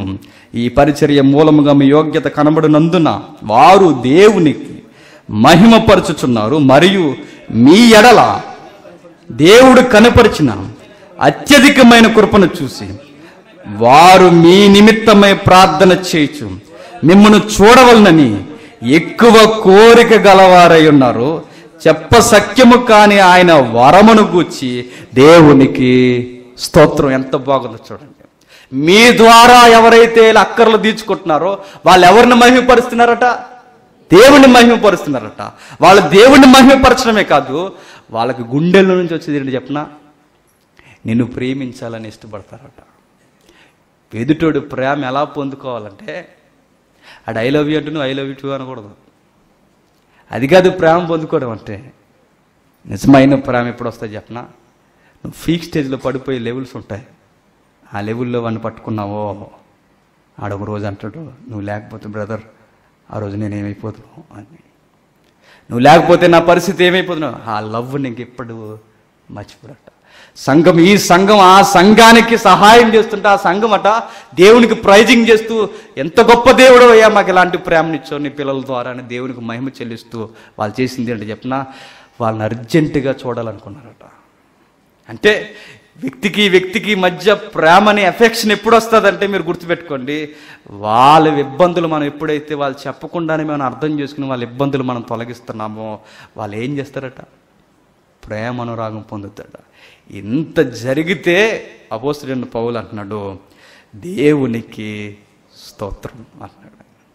S1: ఈ పరిచర్య మూలముగా మీ యోగ్యత కనబడినందున వారు దేవునికి మహిమపరచుచున్నారు మరియు మీ ఎడల దేవుడు కనపరిచిన అత్యధికమైన కృపను చూసి వారు మీ నిమిత్తమై ప్రార్థన చేయొచ్చు మిమ్మల్ని చూడవలనని ఎక్కువ కోరిక గలవారై ఉన్నారు చెప్ప సఖ్యము కాని ఆయన వరమును గూర్చి దేవునికి స్తోత్రం ఎంత బాగుందో చూడండి మీ ద్వారా ఎవరైతే ఇలా అక్కర్లు తీర్చుకుంటున్నారో వాళ్ళు ఎవరిని మహిమపరుస్తున్నారట దేవుణ్ణి మహిమపరుస్తున్నారట వాళ్ళు దేవుణ్ణి మహిమపరచడమే కాదు వాళ్ళకి గుండెల నుంచి వచ్చేది ఏంటి చెప్పనా నిన్ను ప్రేమించాలని ఇష్టపడతారట ఎదుటోడు ప్రేమ ఎలా పొందుకోవాలంటే ఆడు ఐ లవ్ యూ అంటే నువ్వు ఐ లవ్ యూ టూ అనకూడదు అది కాదు ప్రేమ పొందుకోవడం అంటే నిజమైన ప్రేమ ఎప్పుడు వస్తాయి చెప్పనా నువ్వు ఫీక్ స్టేజ్లో పడిపోయే లెవెల్స్ ఉంటాయి ఆ లెవెల్లో వాడిని పట్టుకున్నావో ఆడొక రోజు అంటాడు నువ్వు లేకపోతే బ్రదర్ ఆ రోజు నేను ఏమైపోతున్నావు అని నువ్వు లేకపోతే నా పరిస్థితి ఏమైపోతున్నావు ఆ లవ్ నీకు ఎప్పుడు మర్చిపోరట సంఘం ఈ సంఘం ఆ సంఘానికి సహాయం చేస్తుంటే ఆ సంఘం అట దేవునికి ప్రైజింగ్ చేస్తూ ఎంత గొప్ప దేవుడు అయ్యా మాకు ఇలాంటి ప్రేమనిచ్చో నీ పిల్లల ద్వారా అని దేవునికి మహిమ చెల్లిస్తూ వాళ్ళు చేసింది అంటే చెప్పిన వాళ్ళని అర్జెంటుగా చూడాలనుకున్నారట అంటే వ్యక్తికి వ్యక్తికి మధ్య ప్రేమని ఎఫెక్షన్ ఎప్పుడు వస్తుందంటే మీరు గుర్తుపెట్టుకోండి వాళ్ళ ఇబ్బందులు మనం ఎప్పుడైతే వాళ్ళు చెప్పకుండానే మనం అర్థం చేసుకుని వాళ్ళ ఇబ్బందులు మనం తొలగిస్తున్నామో వాళ్ళు ఏం చేస్తారట ప్రేమ అనురాగం పొందుతాడ ఇంత జరిగితే అపోస్తుడైన పౌలు అంటున్నాడు దేవునికి స్తోత్రం అంటున్నాడు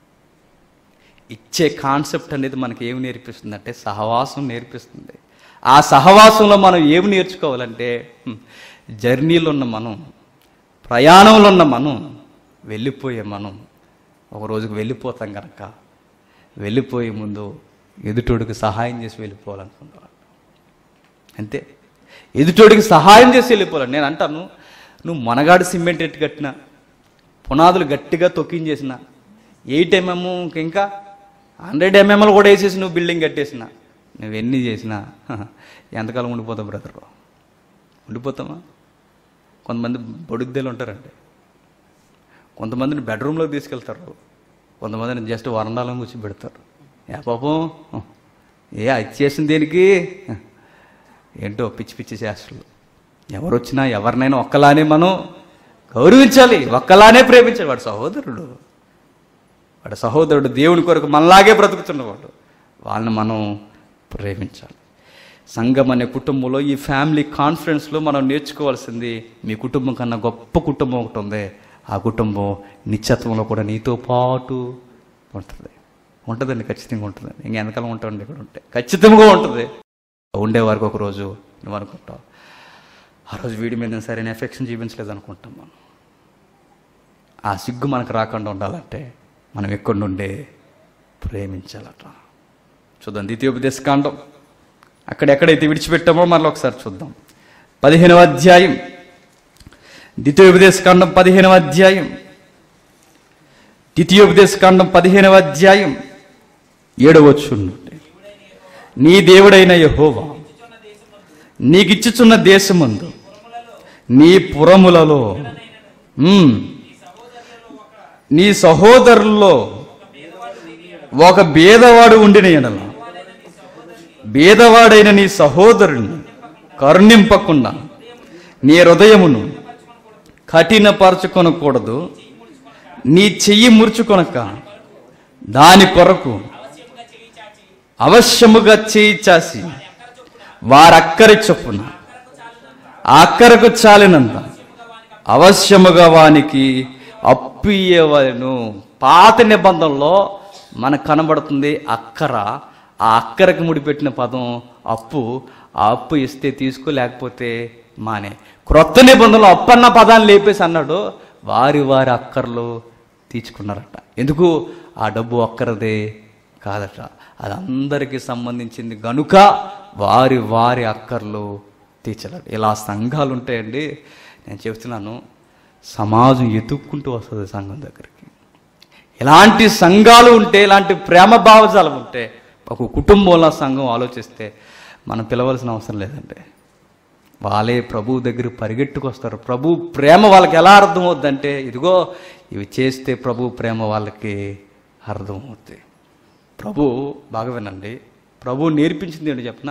S1: ఇచ్చే కాన్సెప్ట్ అనేది మనకి ఏమి నేర్పిస్తుంది అంటే సహవాసం నేర్పిస్తుంది ఆ సహవాసంలో మనం ఏమి నేర్చుకోవాలంటే హ్మ్, జర్నీలో ఉన్న మనం ప్రయాణంలో ఉన్న మనం వెళ్ళిపోయే మనం ఒక రోజుకు వెళ్ళిపోతాం కనుక వెళ్ళిపోయే ముందు ఎదుటోడికి సహాయం చేసి వెళ్ళిపోవాలనుకుంటాను అంతే ఎదుటోడికి సహాయం చేసి వెళ్ళిపోవాలి నేను అంటాను నువ్వు మనగాడు సిమెంట్ ఎట్టు కట్టినా పునాదులు గట్టిగా తొక్కించేసిన ఎయిట్ ఎంఎం ఇంకా హండ్రెడ్ ఎంఎంలు కూడా వేసేసి నువ్వు బిల్డింగ్ కట్టేసిన నువ్వు ఎన్ని చేసినా హహ, ఎంతకాలం ఉండిపోతావు బ్రదర్ ఉండిపోతామా కొంతమంది బొడుగ్దేలు ఉంటారండి కొంతమందిని బెడ్రూమ్లోకి తీసుకెళ్తారు కొంతమందిని జస్ట్ వరండాలో కూర్చోబెడతారు ఏ పాపం ఏ అది చేసిన దేనికి ఏంటో పిచ్చి పిచ్చి చేష్టలు ఎవరు వచ్చినా ఎవరినైనా ఒక్కలానే మనం గౌరవించాలి ఒక్కలానే ప్రేమించాలి వాడు సహోదరుడు వాడు సహోదరుడు దేవుని కొరకు మనలాగే బ్రతుకుతున్నవాడు వాళ్ళని మనం ప్రేమించాలి సంఘం అనే కుటుంబంలో ఈ ఫ్యామిలీ కాన్ఫరెన్స్లో మనం నేర్చుకోవాల్సింది మీ కుటుంబం కన్నా గొప్ప కుటుంబం ఒకటి ఉంది ఆ కుటుంబం నిత్యత్వంలో కూడా నీతో పాటు ఉంటుంది ఉంటుందండి ఖచ్చితంగా ఉంటుంది ఇంక ఎంతకాలం ఉంటామండి ఇక్కడ ఉంటే ఖచ్చితంగా ఉంటుంది ఉండే వరకు ఒక రోజు నువ్వు అనుకుంటావు ఆ రోజు వీడి మీద సరైన ఎఫెక్షన్ చూపించలేదు అనుకుంటాం మనం ఆ సిగ్గు మనకు రాకుండా ఉండాలంటే మనం ఎక్కడి నుండే ప్రేమించాలట చూద్దాం ద్వితీయోపదేశకాండం అక్కడ ఎక్కడైతే విడిచిపెట్టామో మరలా ఒకసారి చూద్దాం పదిహేనవ అధ్యాయం ద్వితీయోపదేశకాండం పదిహేనవ అధ్యాయం ద్వితీయోపదేశకాండం పదిహేనవ అధ్యాయం ఏడవచ్చు నీ దేవుడైన యహోవా నీకిచ్చుచున్న దేశమందు నీ పురములలో ఉమ్, నీ సహోదరుల్లో ఒక బేదవాడు ఉండిన ఎడల బేదవాడైన నీ సహోదరుని కరుణింపకుండా నీ హృదయమును కఠినపరచుకొనకూడదు నీ చెయ్యి మురుచుకొనక దాని కొరకు అవశ్యముగా చేయి చాసి వారక్కరి చొప్పున ఆ అక్కరకు చాలినంత అవశ్యముగా వానికి అప్పు ఇయ్యవలను పాత నిబంధనలో మనకు కనబడుతుంది అక్కర ఆ అక్కరకు ముడిపెట్టిన పదం అప్పు ఆ అప్పు ఇస్తే తీసుకో లేకపోతే మానే క్రొత్త నిబంధనలో అప్పు అన్న పదాన్ని లేపేసి అన్నాడు వారి వారి అక్కర్లు తీర్చుకున్నారట ఎందుకు ఆ డబ్బు అక్కరదే కాదట అది అందరికీ సంబంధించింది గనుక వారి వారి అక్కర్లు తీర్చలేడు ఇలా సంఘాలు ఉంటాయండి నేను చెప్తున్నాను సమాజం ఎతుక్కుంటూ వస్తుంది సంఘం దగ్గరికి ఇలాంటి సంఘాలు ఉంటే ఇలాంటి ప్రేమ భావజాలం ఉంటే ఒక కుటుంబంలో సంఘం ఆలోచిస్తే మనం పిలవలసిన అవసరం లేదండి వాళ్ళే ప్రభు దగ్గర పరిగెట్టుకొస్తారు ప్రభు ప్రేమ వాళ్ళకి ఎలా అర్థమవుద్దంటే ఇదిగో ఇవి చేస్తే ప్రభు ప్రేమ వాళ్ళకి అర్థమవుద్ది ప్రభు బాగా వినండి ప్రభు నేర్పించింది ఏంటి చెప్పిన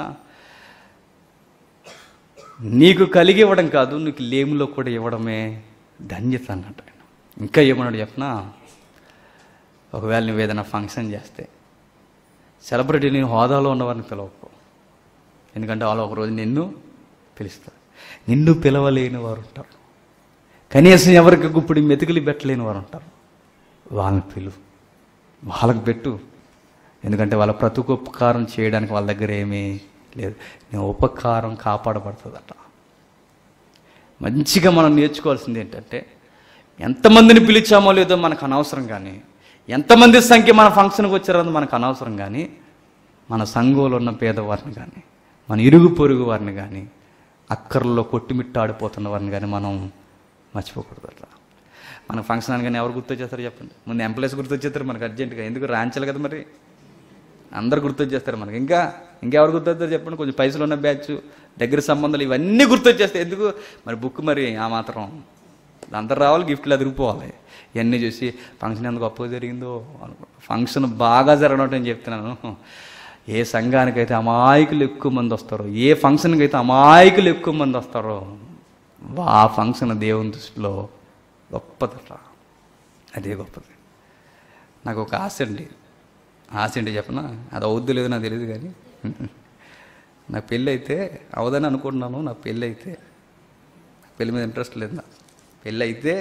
S1: నీకు కలిగి ఇవ్వడం కాదు నీకు లేములో కూడా ఇవ్వడమే ధన్యత అన్నట్టు ఆయన ఇంకా ఏమన్నాడు చెప్పిన ఒకవేళ నువ్వు ఏదైనా ఫంక్షన్ చేస్తే సెలబ్రిటీ నేను హోదాలో ఉన్నవారిని పిలవకు ఎందుకంటే వాళ్ళు ఒకరోజు నిన్ను పిలుస్తారు నిన్ను పిలవలేని వారు ఉంటారు కనీసం ఎవరికి గుప్పుడు మెతుకులు పెట్టలేని వారు ఉంటారు వాళ్ళని పిలువు వాళ్ళకి పెట్టు ఎందుకంటే వాళ్ళ ప్రతి ఒక్క ఉపకారం చేయడానికి వాళ్ళ దగ్గర ఏమీ లేదు నీ ఉపకారం కాపాడబడుతుందట మంచిగా మనం నేర్చుకోవాల్సింది ఏంటంటే ఎంతమందిని పిలిచామో లేదో మనకు అనవసరం కానీ ఎంతమంది సంఖ్య మన ఫంక్షన్కి వచ్చారో మనకు అనవసరం కానీ మన సంఘంలో ఉన్న పేదవారిని కానీ మన ఇరుగు పొరుగు వారిని కానీ అక్కర్లో కొట్టుమిట్టాడిపోతున్న వారిని కానీ మనం మర్చిపోకూడదు అట్లా మన ఫంక్షన్ అనగానే ఎవరు గుర్తొచ్చేస్తారు చెప్పండి ముందు ఎంప్లాయీస్ గుర్తొచ్చేస్తారు మనకు అర్జెంటుగా ఎందుకు రాంచాలి కదా మరి అందరు గుర్తొచ్చేస్తారు మనకి ఇంకా ఇంకెవరు గుర్తొస్తారు చెప్పండి కొంచెం పైసలు ఉన్న బ్యాచ్ దగ్గర సంబంధాలు ఇవన్నీ గుర్తొచ్చేస్తాయి ఎందుకు మరి బుక్ మరి ఆ మాత్రం అందరు రావాలి గిఫ్ట్లు అదిరిపోవాలి ఇవన్నీ చూసి ఫంక్షన్ ఎంత గొప్పగా జరిగిందో అనుకో ఫంక్షన్ బాగా జరగడం అని చెప్తున్నాను ఏ సంఘానికైతే అమాయకులు ఎక్కువ మంది వస్తారో ఏ ఫంక్షన్కి అయితే అమాయకులు ఎక్కువ మంది వస్తారో ఆ ఫంక్షన్ దేవుని దృష్టిలో గొప్పదట అదే గొప్పది నాకు ఒక ఆశ అండి ఆశ ఏంటి చెప్పనా అది అవుద్దు లేదో నాకు తెలియదు కానీ నా పెళ్ళి అయితే అవదని అనుకుంటున్నాను నా పెళ్ళి అయితే పెళ్ళి మీద ఇంట్రెస్ట్ లేదు నాకు పెళ్ళి అయితే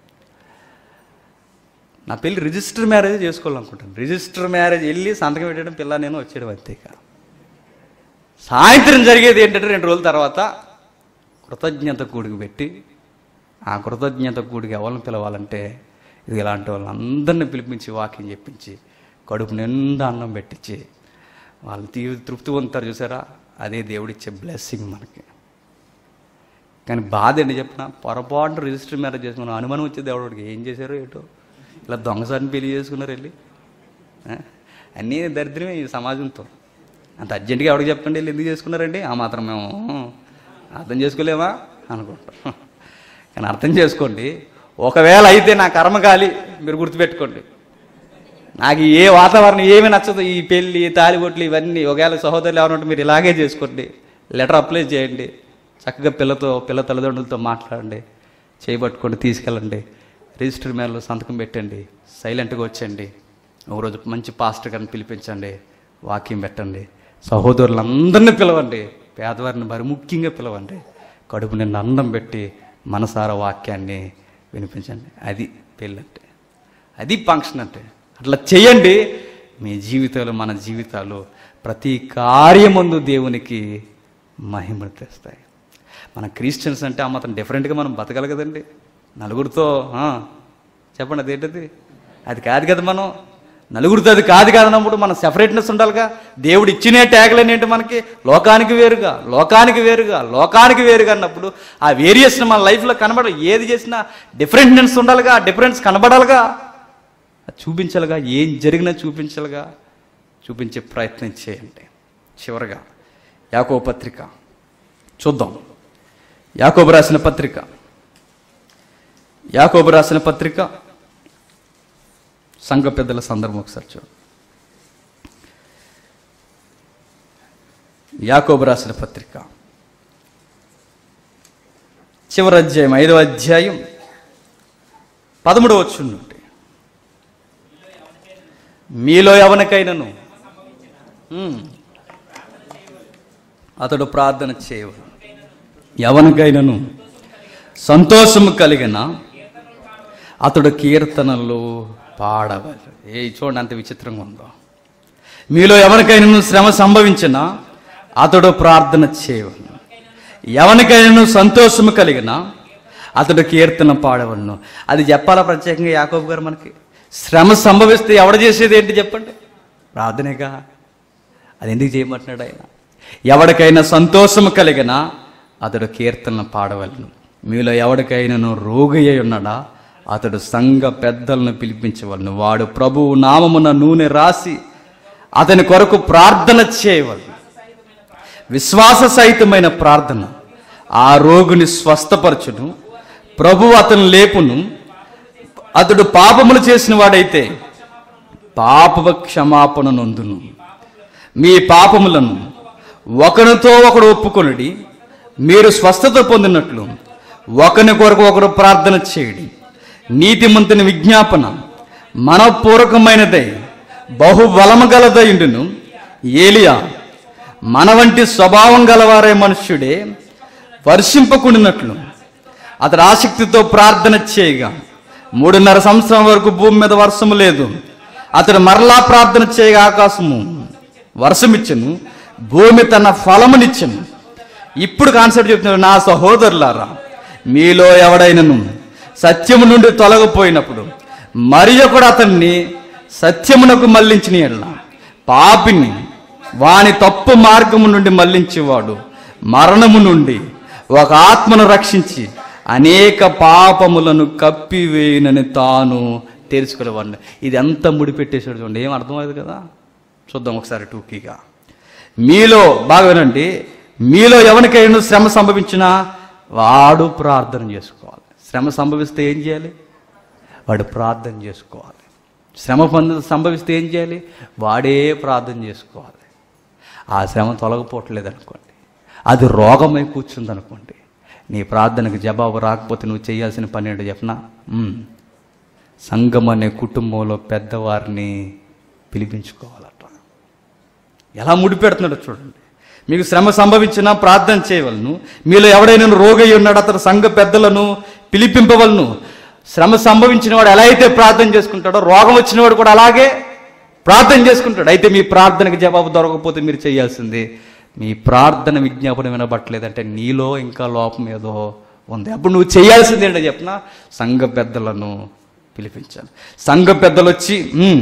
S1: నా పెళ్ళి రిజిస్టర్ మ్యారేజ్ చేసుకోవాలనుకుంటాను రిజిస్టర్ మ్యారేజ్ వెళ్ళి సంతకం పెట్టడం పిల్ల నేను వచ్చేయడం అంతే ఇక సాయంత్రం జరిగేది ఏంటంటే రెండు రోజుల తర్వాత కృతజ్ఞత కూడికి పెట్టి ఆ కృతజ్ఞత కూడికి ఎవరిని పిలవాలంటే ఇది ఇలాంటి వాళ్ళందరినీ పిలిపించి వాకింగ్ చెప్పించి కడుపు నిండా అన్నం పెట్టించి వాళ్ళు తీవ్ర తృప్తి పొందుతారు చూసారా అదే దేవుడిచ్చే బ్లెస్సింగ్ మనకి కానీ బాధ ఏంటి చెప్పిన పొరపాటు రిజిస్టర్ మ్యారేజ్ చేసుకున్న అనుమానం వచ్చే దేవుడికి ఏం చేశారో ఏటో ఇలా దొంగసారిని పెళ్లి చేసుకున్నారు వెళ్ళి ఆ? అన్నీ దరిద్రమే ఈ సమాజంతో అంత అర్జెంటుగా ఎవరికి చెప్పండి వీళ్ళు ఎందుకు చేసుకున్నారండి ఆ మాత్రం మేము అర్థం చేసుకోలేమా అనుకుంటాం కానీ అర్థం చేసుకోండి ఒకవేళ అయితే నా కర్మకాలి మీరు గుర్తుపెట్టుకోండి నాకు ఏ వాతావరణం ఏమీ నచ్చదు ఈ పెళ్ళి తాలిబొట్లు ఇవన్నీ ఒకవేళ సహోదరులు ఎవరు ఉంటే మీరు ఇలాగే చేసుకోండి లెటర్ అప్లై చేయండి చక్కగా పిల్లతో పిల్ల తల్లిదండ్రులతో మాట్లాడండి చేయబట్టుకోండి తీసుకెళ్ళండి రిజిస్టర్ మేరలో సంతకం పెట్టండి సైలెంట్గా వచ్చండి ఒకరోజు మంచి పాస్టర్ గారిని పిలిపించండి వాక్యం పెట్టండి సహోదరులందరినీ పిలవండి పేదవారిని మరి ముఖ్యంగా పిలవండి కడుపు నిండా అన్నం పెట్టి మనసార వాక్యాన్ని వినిపించండి అది పెళ్ళంటే అది ఫంక్షన్ అంటే అట్లా చేయండి మీ జీవితాలు మన జీవితాలు ప్రతి కార్యమందు దేవునికి మహిమను తెస్తాయి మన క్రిస్టియన్స్ అంటే ఆ మాత్రం డిఫరెంట్గా మనం బతకాలి కదండి నలుగురితో ఆ, చెప్పండి అదేంటది అది కాదు కదా మనం నలుగురితో అది కాదు కాదన్నప్పుడు మన సెపరేట్నెస్ ఉండాలిగా దేవుడు ఇచ్చినే ట్యాగ్లైన్ ఏంటి మనకి లోకానికి వేరుగా లోకానికి వేరుగా లోకానికి వేరుగా అన్నప్పుడు ఆ వేరియేషన్ మన లైఫ్లో కనబడ ఏది చేసినా డిఫరెంట్నెస్ ఉండాలిగా ఆ డిఫరెన్స్ కనబడాలిగా అది చూపించాలిగా ఏం జరిగినా చూపించాలిగా చూపించే ప్రయత్నం చేయండి చివరగా యాకో పత్రిక చూద్దాం యాకోబు రాసిన పత్రిక యాకోబు రాసిన పత్రిక సంఘ పెద్దల సందర్భం ఒకసారి చూడు యాకోబు రాసిన పత్రిక చివరి అధ్యాయం ఐదవ అధ్యాయం పదమూడవ వచ్చుండి మీలో ఎవరికైనాను ఉమ్, అతడు ప్రార్థన చేయవడు ఎవరికైనాను సంతోషము కలిగిన అతడు కీర్తనలు పాడవాలి ఏ చూడండి అంత విచిత్రంగా ఉందో మీలో ఎవరికైనా శ్రమ సంభవించినా అతడు ప్రార్థన చేయవలను ఎవరికైనా సంతోషము కలిగిన అతడు కీర్తన పాడవలను అది చెప్పాలా ప్రత్యేకంగా యాకోబు గారు మనకి శ్రమ సంభవిస్తే ఎవడ చేసేది ఏంటి చెప్పండి ప్రార్థనేగా అది ఎందుకు చేయమంటున్నాడు ఆయన ఎవరికైనా సంతోషము కలిగిన అతడు కీర్తన పాడవలను మీలో ఎవరికైనాను రోగి అయి ఉన్నాడా అతడు సంఘ పెద్దలను పిలిపించవలను వాడు ప్రభువు నామమున నూనె రాసి అతని కొరకు ప్రార్థన చేయవలను విశ్వాస సహితమైన ప్రార్థన ఆ రోగుని స్వస్థపరచును ప్రభు అతను లేపును అతడు పాపములు చేసిన వాడైతే పాప క్షమాపణ నొందును మీ పాపములను ఒకరితో ఒకడు ఒప్పుకొనుడి మీరు స్వస్థత పొందినట్లు ఒకని కొరకు ఒకరు ప్రార్థన చేయడి నీతిమంతుని విజ్ఞాపన మనపూర్వకమైనదై బహుబలము గలదయుండును ఏలియా మన వంటి స్వభావం గలవారే మనుష్యుడే వర్షింపకుండినట్లు అతడు ఆసక్తితో ప్రార్థన చేయగా మూడున్నర సంవత్సరం వరకు భూమి మీద వర్షము లేదు అతడు మరలా ప్రార్థన చేయగా ఆకాశము వర్షమిచ్చను భూమి తన ఫలమునిచ్చను ఇప్పుడు కాన్సెప్ట్ చెప్తున్నారు నా సహోదరులారా మీలో ఎవడైనను సత్యము నుండి తొలగిపోయినప్పుడు మరి ఒకడు అతన్ని సత్యమునకు మళ్లించిన ఎడల పాపిని వాని తప్పు మార్గము నుండి మళ్లించేవాడు మరణము నుండి ఒక ఆత్మను రక్షించి అనేక పాపములను కప్పివేయునని తాను తెలుసుకునేవాడు ఇది ఎంత ముడిపెట్టేసాడు చూడండి ఏం అర్థమవుతుంది కదా చూద్దాం ఒకసారి టూకీగా మీలో బాగా వినండి మీలో ఎవరికైనా శ్రమ సంభవించినా వాడు ప్రార్థన చేసుకోవాలి శ్రమ సంభవిస్తే ఏం చేయాలి వాడు ప్రార్థన చేసుకోవాలి శ్రమ పొంద సంభవిస్తే ఏం చేయాలి వాడే ప్రార్థన చేసుకోవాలి ఆ శ్రమ తొలగిపోవట్లేదు అనుకోండి అది రోగమై కూర్చుంది అనుకోండి నీ ప్రార్థనకు జవాబు రాకపోతే నువ్వు చేయాల్సిన పని ఏంటో చెప్పనా ఉమ్. సంఘం అనే కుటుంబంలో పెద్దవారిని పిలిపించుకోవాలట ఎలా ముడిపెడుతున్నాడో చూడండి మీకు శ్రమ సంభవించినా ప్రార్థన చేయవలను మీలో ఎవడైనా రోగి ఉన్నాడు అతను సంఘ పెద్దలను పిలిపింపవలను శ్రమ సంభవించిన వాడు ఎలా అయితే ప్రార్థన చేసుకుంటాడో రోగం వచ్చిన వాడు కూడా అలాగే ప్రార్థన చేసుకుంటాడు అయితే మీ ప్రార్థనకి జవాబు దొరకకపోతే మీరు చేయాల్సింది మీ ప్రార్థన విజ్ఞాపన వినబట్టలేదంటే నీలో ఇంకా లోపం ఏదో ఉంది అప్పుడు నువ్వు చేయాల్సింది ఏంటో చెప్పిన సంఘ పెద్దలను పిలిపించాలి సంఘ పెద్దలు వచ్చి "ఉమ్,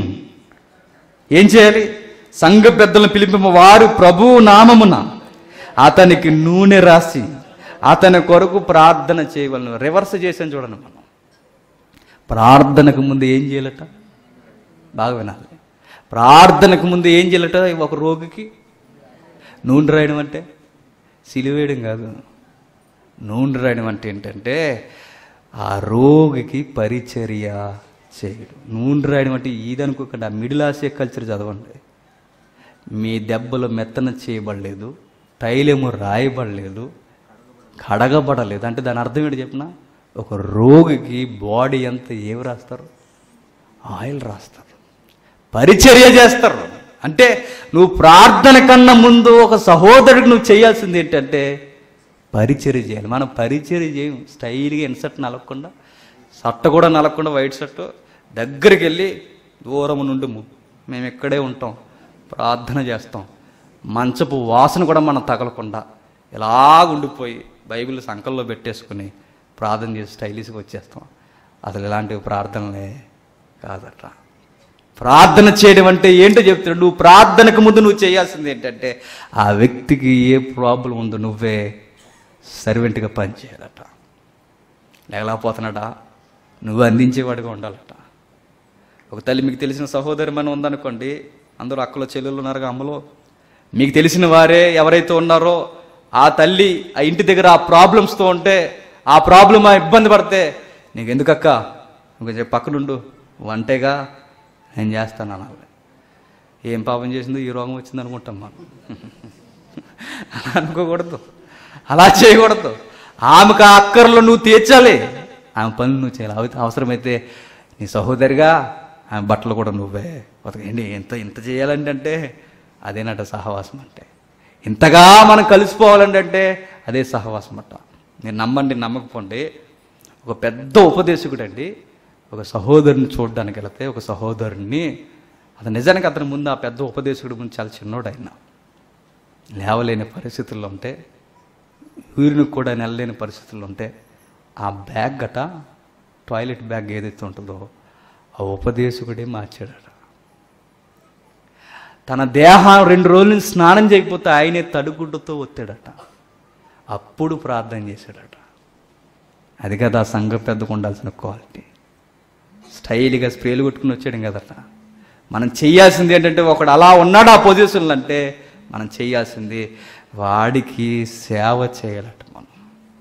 S1: ఏం చేయాలి సంఘ పెద్దలను పిలిపింప వారు ప్రభు నామమున అతనికి నూనె రాసి అతని కొరకు ప్రార్థన చేయవలను రివర్స్ చేసాను చూడండి మనం ప్రార్థనకు ముందు ఏం చేయాలట బాగా వినాలి ప్రార్థనకు ముందు ఏం చేయాలట ఒక రోగికి నూనె రాయడం అంటే సిలివేయడం కాదు నూనె రాయడం అంటే ఏంటంటే ఆ రోగికి పరిచర్య చేయడం నూనె రాయడం అంటే ఇదనుకోకండి ఆ మిడిల్ ఆసియా కల్చర్ చదవండి మీ దెబ్బలు మెత్తన చేయబడలేదు తైలము రాయబడలేదు కడగబడలేదు అంటే దాని అర్థం ఏంటి చెప్పిన ఒక రోగికి బాడీ అంతా ఏమి రాస్తారు ఆయిల్ రాస్తారు పరిచర్య చేస్తారు అంటే నువ్వు ప్రార్థన కన్నా ముందు ఒక సహోదరుడికి నువ్వు చేయాల్సింది ఏంటంటే పరిచర్య చేయాలి మనం పరిచర్య చేయం స్టైల్గా ఇన్సర్ట్ నలగకుండా షర్ట్ కూడా నలగకుండా వైట్ షర్ట్ దగ్గరికి వెళ్ళి దూరం నుండి ము- మేము ఇక్కడే ఉంటాం ప్రార్థన చేస్తాం మంచపు వాసన కూడా మనం తగలకుండా ఇలాగ ఉండిపోయి బైబిల్ సంకల్లో పెట్టేసుకుని ప్రార్థన చేసి స్టైలిష్గా వచ్చేస్తాం అసలు ఇలాంటి ప్రార్థనలే కాదట ప్రార్థన చేయడం అంటే ఏంటో చెప్తున్నాడు నువ్వు ప్రార్థనకు ముందు నువ్వు చేయాల్సింది ఏంటంటే ఆ వ్యక్తికి ఏ ప్రాబ్లం ఉందో నువ్వే సర్వెంట్గా పనిచేయాలట లేకపోతున్నాడా నువ్వు అందించేవాడిగా ఉండాలట ఒక తల్లి మీకు తెలిసిన సహోదరి మనం ఉందనుకోండి అందరూ అక్కలో చెల్లెలు ఉన్నారుగా అమ్మలో మీకు తెలిసిన వారే ఎవరైతే ఉన్నారో ఆ తల్లి ఆ ఇంటి దగ్గర ఆ ప్రాబ్లమ్స్తో ఉంటే ఆ ప్రాబ్లం ఆ ఇబ్బంది పడితే నీకు ఎందుకక్క నువ్వు చెప్పు పక్కనుండు వంటేగా నేను చేస్తాను అనాలి ఏం పాపం చేసిందో ఈ రోగం వచ్చింది అనుకుంటాం మనం అలా అనుకోకూడదు అలా చేయకూడదు ఆమెకు ఆ అక్కర్లో నువ్వు తీర్చాలి ఆమె పనులు నువ్వు చేయాలి అవి అవసరమైతే నీ సహోదరిగా ఆమె బట్టలు కూడా నువ్వే ఉతకండి ఎంత ఇంత చేయాలంటే అంటే అదేనట సహవాసం అంటే ఇంతగా మనం కలిసిపోవాలంటే అంటే అదే సహవాసం అట నేను నమ్మండి నమ్మకపోండి ఒక పెద్ద ఉపదేశకుడు అండి ఒక సహోదరుని చూడడానికి వెళితే ఒక సహోదరుని అతను నిజానికి అతని ముందు ఆ పెద్ద ఉపదేశకుడి ముందు చాలా చిన్నోడు ఆయన లేవలేని పరిస్థితుల్లో ఉంటే ఊరిని కూడా నెలలేని పరిస్థితుల్లో ఉంటే ఆ బ్యాగ్ గట టాయిలెట్ బ్యాగ్ ఏదైతే ఉంటుందో ఆ ఉపదేశకుడే మార్చాడట తన దేహం రెండు రోజుల నుంచి స్నానం చేయకపోతే ఆయనే తడుగుడ్డుతో ఒత్తాడట అప్పుడు ప్రార్థన చేశాడట అది కదా ఆ సంఘ పెద్దకు ఉండాల్సిన క్వాలిటీ స్టైల్గా స్ప్రేలు కొట్టుకుని వచ్చాడు కదట మనం చేయాల్సింది ఏంటంటే ఒకడు అలా ఉన్నాడు ఆ పొజిషన్లో అంటే మనం చేయాల్సింది వాడికి సేవ చేయాలట మనం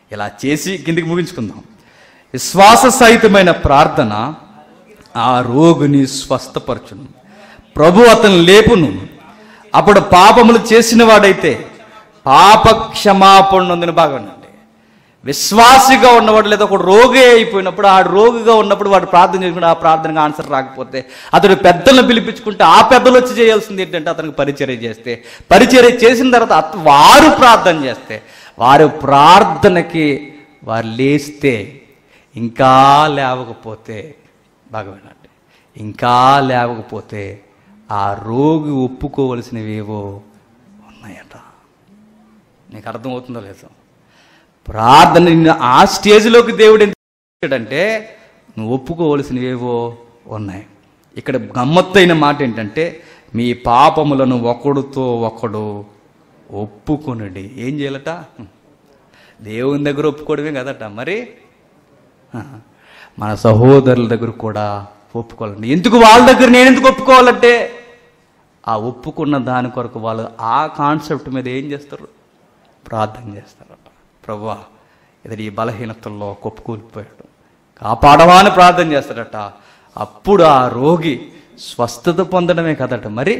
S1: ఇలా చేసి కిందికి ముగించుకుందాం విశ్వాస సహితమైన ప్రార్థన ఆ రోగిని స్వస్థపరచును ప్రభు అతను లేపును అప్పుడు పాపములు చేసిన వాడైతే పాప క్షమాపణ నొందిన బాగానండి విశ్వాసిగా ఉన్నవాడు లేదా ఒక రోగి అయిపోయినప్పుడు ఆ రోగిగా ఉన్నప్పుడు వాడు ప్రార్థన చేసుకుంటే ఆ ప్రార్థనకు ఆన్సర్ రాకపోతే అతడు పెద్దలను పిలిపించుకుంటే ఆ పెద్దలు వచ్చి చేయాల్సింది ఏంటంటే అతనికి పరిచర్య చేస్తే పరిచర్య చేసిన తర్వాత అత- వారు ప్రార్థన చేస్తే వారు ప్రార్థనకి వారు లేస్తే ఇంకా లేవకపోతే బాగా వినండి ఇంకా లేవకపోతే ఆ రోగి ఒప్పుకోవలసినవేవో ఉన్నాయట నీకు అర్థమవుతుందో లేదో ప్రార్థన నిన్ను ఆ స్టేజ్లోకి దేవుడు ఎందుకు అంటే నువ్వు ఒప్పుకోవలసినవేవో ఉన్నాయి ఇక్కడ గమ్మత్తైన మాట ఏంటంటే మీ పాపములను ఒకడుతో ఒకడు ఒప్పుకొనుడి ఏం చేయాలట దేవుని దగ్గర ఒప్పుకోవడమే కదట మరి ఆ, మన సహోదరుల దగ్గర కూడా ఒప్పుకోవాలండి ఎందుకు వాళ్ళ దగ్గర నేను ఎందుకు ఒప్పుకోవాలంటే ఆ ఒప్పుకున్న దాని కొరకు వాళ్ళు ఆ కాన్సెప్ట్ మీద ఏం చేస్తారు ప్రార్థన చేస్తారట ప్రభువా ఇతడు ఈ బలహీనతల్లో కొప్పుకూలిపోయాడు కాపాడవా అని ప్రార్థన చేస్తాడట అప్పుడు ఆ రోగి స్వస్థత పొందడమే కదట మరి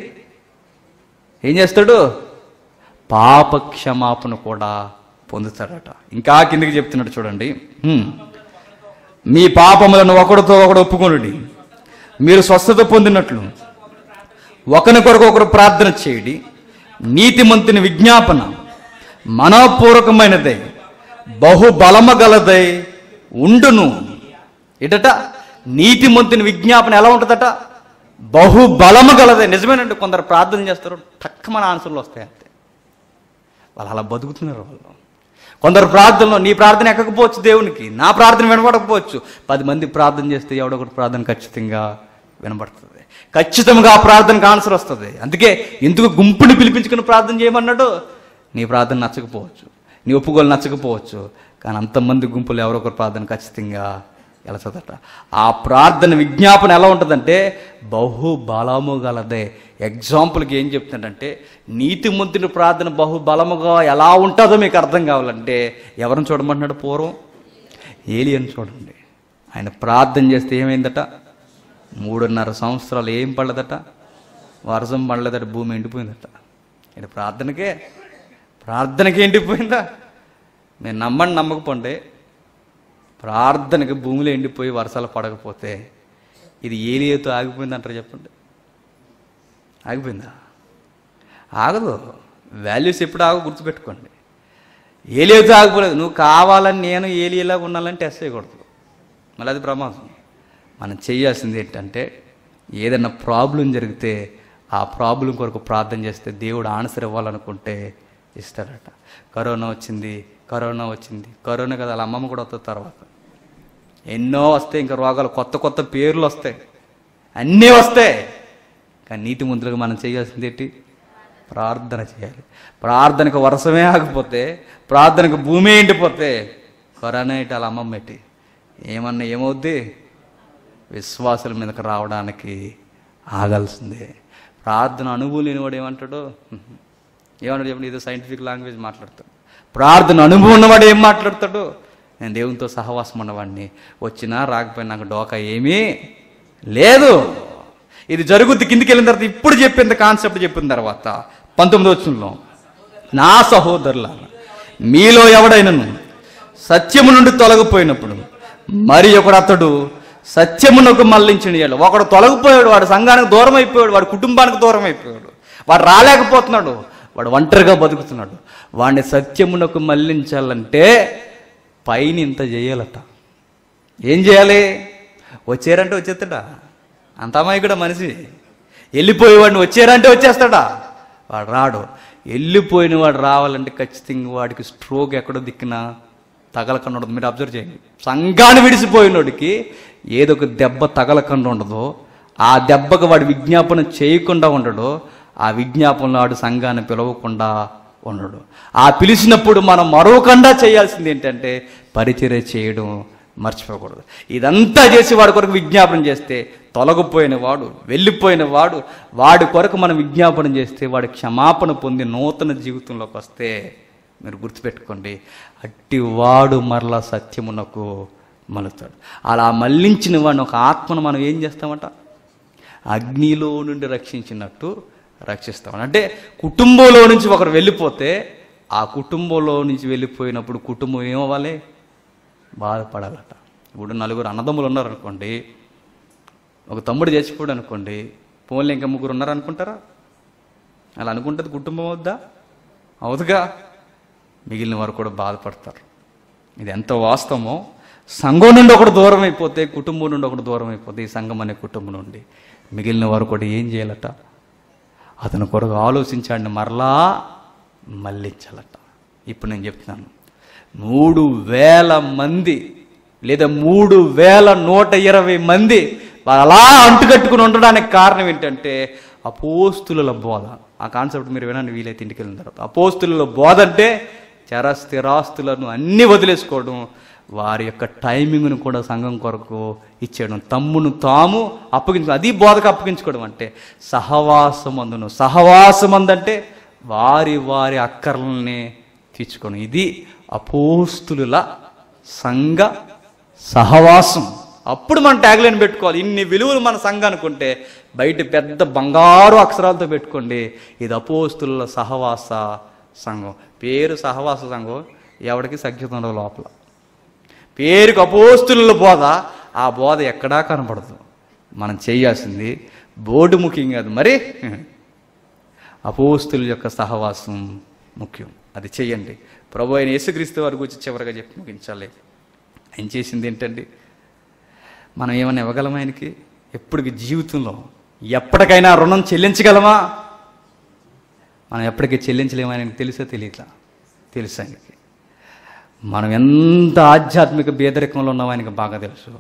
S1: ఏం చేస్తాడు పాప క్షమాపణ కూడా పొందుతాడట ఇంకా కిందకి చెప్తున్నాడు చూడండి హ్మ్. మీ పాపములను ఒకడితో ఒకడు ఒప్పుకొనుడి మీరు స్వస్థత పొందినట్లు ఒకరి కొరకు ఒకరు ప్రార్థన చేయడి నీతిమంతుని విజ్ఞాపన మనపూర్వకమైనదై బహుబలమ గలదై ఉండును ఇటట నీతిమంతుని విజ్ఞాపన ఎలా ఉంటుందట బహుబలము గలదే నిజమేనండి కొందరు ప్రార్థన చేస్తారు టక్కమని ఆన్సర్లు వస్తాయి అంతే వాళ్ళు అలా బతుకుతున్నారు వాళ్ళు కొందరు ప్రార్థనలో నీ ప్రార్థన ఎక్కకపోవచ్చు దేవునికి నా ప్రార్థన వినపడకపోవచ్చు పది మంది ప్రార్థన చేస్తే ఎవడొకటి ప్రార్థన ఖచ్చితంగా వినబడుతుంది ఖచ్చితంగా ఆ ప్రార్థనకు ఆన్సర్ వస్తుంది అందుకే ఎందుకు గుంపుని పిలిపించుకుని ప్రార్థన చేయమన్నాడు నీ ప్రార్థన నచ్చకపోవచ్చు నీ ఒప్పుకోలు నచ్చకపోవచ్చు కానీ అంతమంది గుంపులు ఎవరొకరు ప్రార్థన ఖచ్చితంగా వెళుతుందట ఆ ప్రార్థన విజ్ఞాపన ఎలా ఉంటుందంటే బహు బలము గలదే ఎగ్జాంపుల్కి ఏం చెప్తుందంటే నీతిమంతుని ప్రార్థన బహు బలముగా ఎలా ఉంటుందో మీకు అర్థం కావాలంటే ఎవరిని చూడమంటున్నాడు పూర్వం ఏలియన్ చూడండి ఆయన ప్రార్థన చేస్తే ఏమైందట మూడున్నర సంవత్సరాలు ఏం పడలేదట వర్షం పడలేదట భూమి ఎండిపోయిందట ఇది ప్రార్థనకే ప్రార్థనకి ఎండిపోయిందా మీరు నమ్మండి నమ్మకపోండి ప్రార్థనకి భూమిలో ఎండిపోయి వర్షాలు పడకపోతే ఇది ఏలియతో ఆగిపోయింది అంటారు చెప్పండి ఆగిపోయిందా ఆగదు వాల్యూస్ ఎప్పుడు ఆగో గుర్తుపెట్టుకోండి ఏలియతో ఆగిపోలేదు నువ్వు కావాలని నేను ఏలియలాగా ఉండాలని టెస్ట్ చేయకూడదు మళ్ళీ అది ప్రమాదం మనం చేయాల్సింది ఏంటంటే ఏదైనా ప్రాబ్లం జరిగితే ఆ ప్రాబ్లం కొరకు ప్రార్థన చేస్తే దేవుడు ఆన్సర్ ఇవ్వాలనుకుంటే ఇస్తాడట కరోనా వచ్చింది కరోనా వచ్చింది కరోనా కదా వాళ్ళ అమ్మమ్మ కూడా వస్తుంది తర్వాత ఎన్నో వస్తాయి ఇంకా రోగాలు కొత్త కొత్త పేర్లు వస్తాయి అన్నీ వస్తాయి కానీ నీతి ముందులుగా మనం చేయాల్సింది ఏంటి ప్రార్థన చేయాలి ప్రార్థనకు వర్షమే ఆగిపోతే ప్రార్థనకు భూమి ఎండిపోతే కరోనా ఏంటి వాళ్ళ అమ్మమ్మ ఏంటి ఏమన్నా ఏమవుద్ది విశ్వాసుల మీదకి రావడానికి ఆగాల్సిందే ప్రార్థన అనుభవం లేనివాడు ఏమంటాడు ఏమన్నాడు చెప్పండి ఇది సైంటిఫిక్ లాంగ్వేజ్ మాట్లాడతాడు ప్రార్థన అనుభవం ఉన్నవాడు ఏం మాట్లాడతాడు నేను దేవునితో సహవాసం ఉన్నవాడిని వచ్చినా రాకపోయినా నాకు డోకా ఏమీ లేదు ఇది జరుగుద్ది కిందికి వెళ్ళిన తర్వాత ఇప్పుడు చెప్పింది కాన్సెప్ట్ చెప్పిన తర్వాత పంతొమ్మిది వచ్చంలో నా సహోదరుల మీలో ఎవడైనను సత్యము నుండి తొలగిపోయినప్పుడు మరి ఒకడు అతడు సత్యమునకు మళ్ళించిన ఒకడు తొలగిపోయాడు వాడు సంఘానికి దూరం అయిపోయాడు వాడి కుటుంబానికి దూరం అయిపోయాడు వాడు రాలేకపోతున్నాడు వాడు ఒంటరిగా బతుకుతున్నాడు వాడిని సత్యమునకు మళ్ళించాలంటే పైన ఇంత చేయాలట ఏం చేయాలి వచ్చారంటే వచ్చేస్తాడా అంత అమాయకుడా మనిషి వెళ్ళిపోయేవాడిని వచ్చారంటే వచ్చేస్తాడా వాడు రాడు వెళ్ళిపోయిన వాడు రావాలంటే ఖచ్చితంగా వాడికి స్ట్రోక్ ఎక్కడో దిక్కునా తగలకుండా ఉండదు మీరు అబ్జర్వ్ చేయండి సంఘాన్ని విడిసిపోయినోడికి ఏదో ఒక దెబ్బ తగలకుండా ఉండదో ఆ దెబ్బకు వాడు విజ్ఞాపన చేయకుండా ఉండడు ఆ విజ్ఞాపనలో వాడు సంఘాన్ని పిలవకుండా ఉండడు ఆ పిలిచినప్పుడు మనం మరొకకుండా చేయాల్సింది ఏంటంటే పరిచర్య చేయడం మర్చిపోకూడదు ఇదంతా చేసి వాడి కొరకు విజ్ఞాపన చేస్తే తొలగిపోయిన వాడు వెళ్ళిపోయిన వాడు వాడి కొరకు మనం విజ్ఞాపన చేస్తే వాడి క్షమాపణ పొంది నూతన జీవితంలోకి వస్తే మీరు గుర్తుపెట్టుకోండి అట్టివాడు మరలా సత్యమునకు మలుతాడు అలా మళ్ళించిన వాడిని ఒక ఆత్మను మనం ఏం చేస్తామంట అగ్నిలో నుండి రక్షించినట్టు రక్షిస్తాం అంటే కుటుంబంలో నుంచి ఒకరు వెళ్ళిపోతే ఆ కుటుంబంలో నుంచి వెళ్ళిపోయినప్పుడు కుటుంబం ఏమవ్వాలి బాధపడాలట ఇప్పుడు నలుగురు అన్నదమ్ములు ఉన్నారనుకోండి ఒక తమ్ముడు చచ్చిపోయాడు అనుకోండి పోన్లు ఇంకా ముగ్గురు ఉన్నారనుకుంటారా అలా అనుకుంటుంది కుటుంబం అవుద్దా అవుదుగా మిగిలిన వారు కూడా బాధపడతారు ఇది ఎంత వాస్తవమో సంఘం నుండి ఒకడు దూరం అయిపోతే కుటుంబం నుండి ఒకడు దూరం అయిపోతే ఈ సంఘం అనే కుటుంబం నుండి మిగిలిన వారు కూడా ఏం చేయాలట అతను కొరకు ఆలోచించాడిని మరలా మళ్ళించాలట ఇప్పుడు నేను చెప్తున్నాను మూడు వేల మంది లేదా మూడు వేల నూట ఇరవై మంది వాళ్ళు అలా అంటుకట్టుకుని ఉండడానికి కారణం ఏంటంటే అపోస్తుల బోధ ఆ కాన్సెప్ట్ మీరు వినండి వీలైతే ఇంటికి వెళ్ళిన తర్వాత అపోస్తుల బోధ అంటే చర స్థిరాస్తులను అన్నీ వదిలేసుకోవడం వారి యొక్క టైమింగ్ను కూడా సంఘం కొరకు ఇచ్చేయడం తమ్మును తాము అప్పగించు అది బోధకు అప్పగించుకోవడం అంటే సహవాసమందును సహవాసమందంటే వారి వారి అక్కర్లని తీర్చుకోవడం ఇది అపోస్తుల సంఘ సహవాసం అప్పుడు మనం ట్యాగ్లైన్ పెట్టుకోవాలి ఇన్ని విలువలు మన సంఘం అనుకుంటే బయట పెద్ద బంగారు అక్షరాలతో పెట్టుకోండి ఇది అపోస్తుల సహవాస సంఘం పేరు సహవాస సంఘం ఎవరికి సఖ్యత ఉండదు లోపల పేరుకు అపోస్తుల బోధ ఆ బోధ ఎక్కడా కనపడదు మనం చేయాల్సింది బోర్డు ముఖ్యం కాదు మరి అపోస్తుల యొక్క సహవాసం ముఖ్యం అది చెయ్యండి ప్రభు అయిన యేసుక్రీస్తు వారి గురించి చివరిగా చెప్పి ముగించాలి ఆయన చేసింది ఏంటండి మనం ఏమైనా ఇవ్వగలమా ఆయనకి ఎప్పటికి జీవితంలో ఎప్పటికైనా రుణం చెల్లించగలమా మనం ఎప్పటికీ చెల్లించలేమని ఆయనకి తెలుసా తెలియట్లా తెలుసు ఆయనకి మనం ఎంత ఆధ్యాత్మిక బేదరికంలో ఉన్నామో ఆయనకి బాగా తెలుసు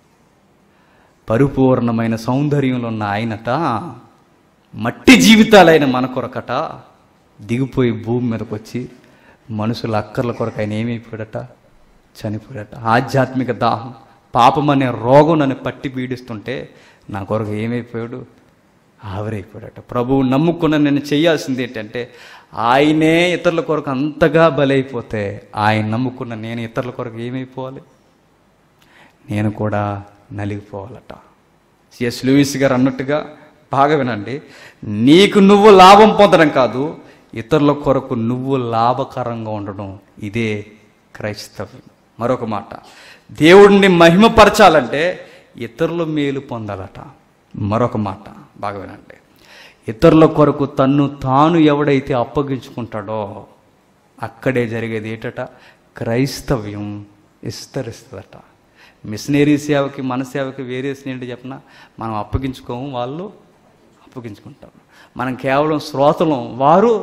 S1: పరిపూర్ణమైన సౌందర్యంలో ఉన్న ఆయనట మట్టి జీవితాలైన మన కొరకట దిగిపోయి భూమి మీదకి వచ్చి మనుషుల అక్కర్ల కొరకు ఆయన ఏమైపోయాడట చనిపోయాడట ఆధ్యాత్మిక దాహం పాపం అనే రోగం నన్ను పట్టి పీడిస్తుంటే నా కొరకు ఏమైపోయాడు ఆవిరైపోయాడట ప్రభువు నమ్ముకున్న నేను చేయాల్సింది ఏంటంటే ఆయనే ఇతరుల కొరకు అంతగా బలైపోతే ఆయన నమ్ముకున్న నేను ఇతరుల కొరకు ఏమైపోవాలి నేను కూడా నలిగిపోవాలట సిఎస్ లూయిస్ గారు అన్నట్టుగా బాగా వినండి నీకు నువ్వు లాభం పొందడం కాదు ఇతరుల కొరకు నువ్వు లాభకరంగా ఉండడం ఇదే క్రైస్తవ్యం మరొక మాట దేవుడిని మహిమపరచాలంటే ఇతరుల మేలు పొందాలట మరొక మాట బాగా వినండి ఇతరుల కొరకు తన్ను తాను ఎవడైతే అప్పగించుకుంటాడో అక్కడే జరిగేది ఏటట క్రైస్తవ్యం విస్తరిస్తుందట మిషనరీ సేవకి మన సేవకి వేరియేషన్ ఏంటి చెప్పిన మనం అప్పగించుకోము వాళ్ళు అప్పగించుకుంటారు మనం కేవలం శ్రోతలం వారు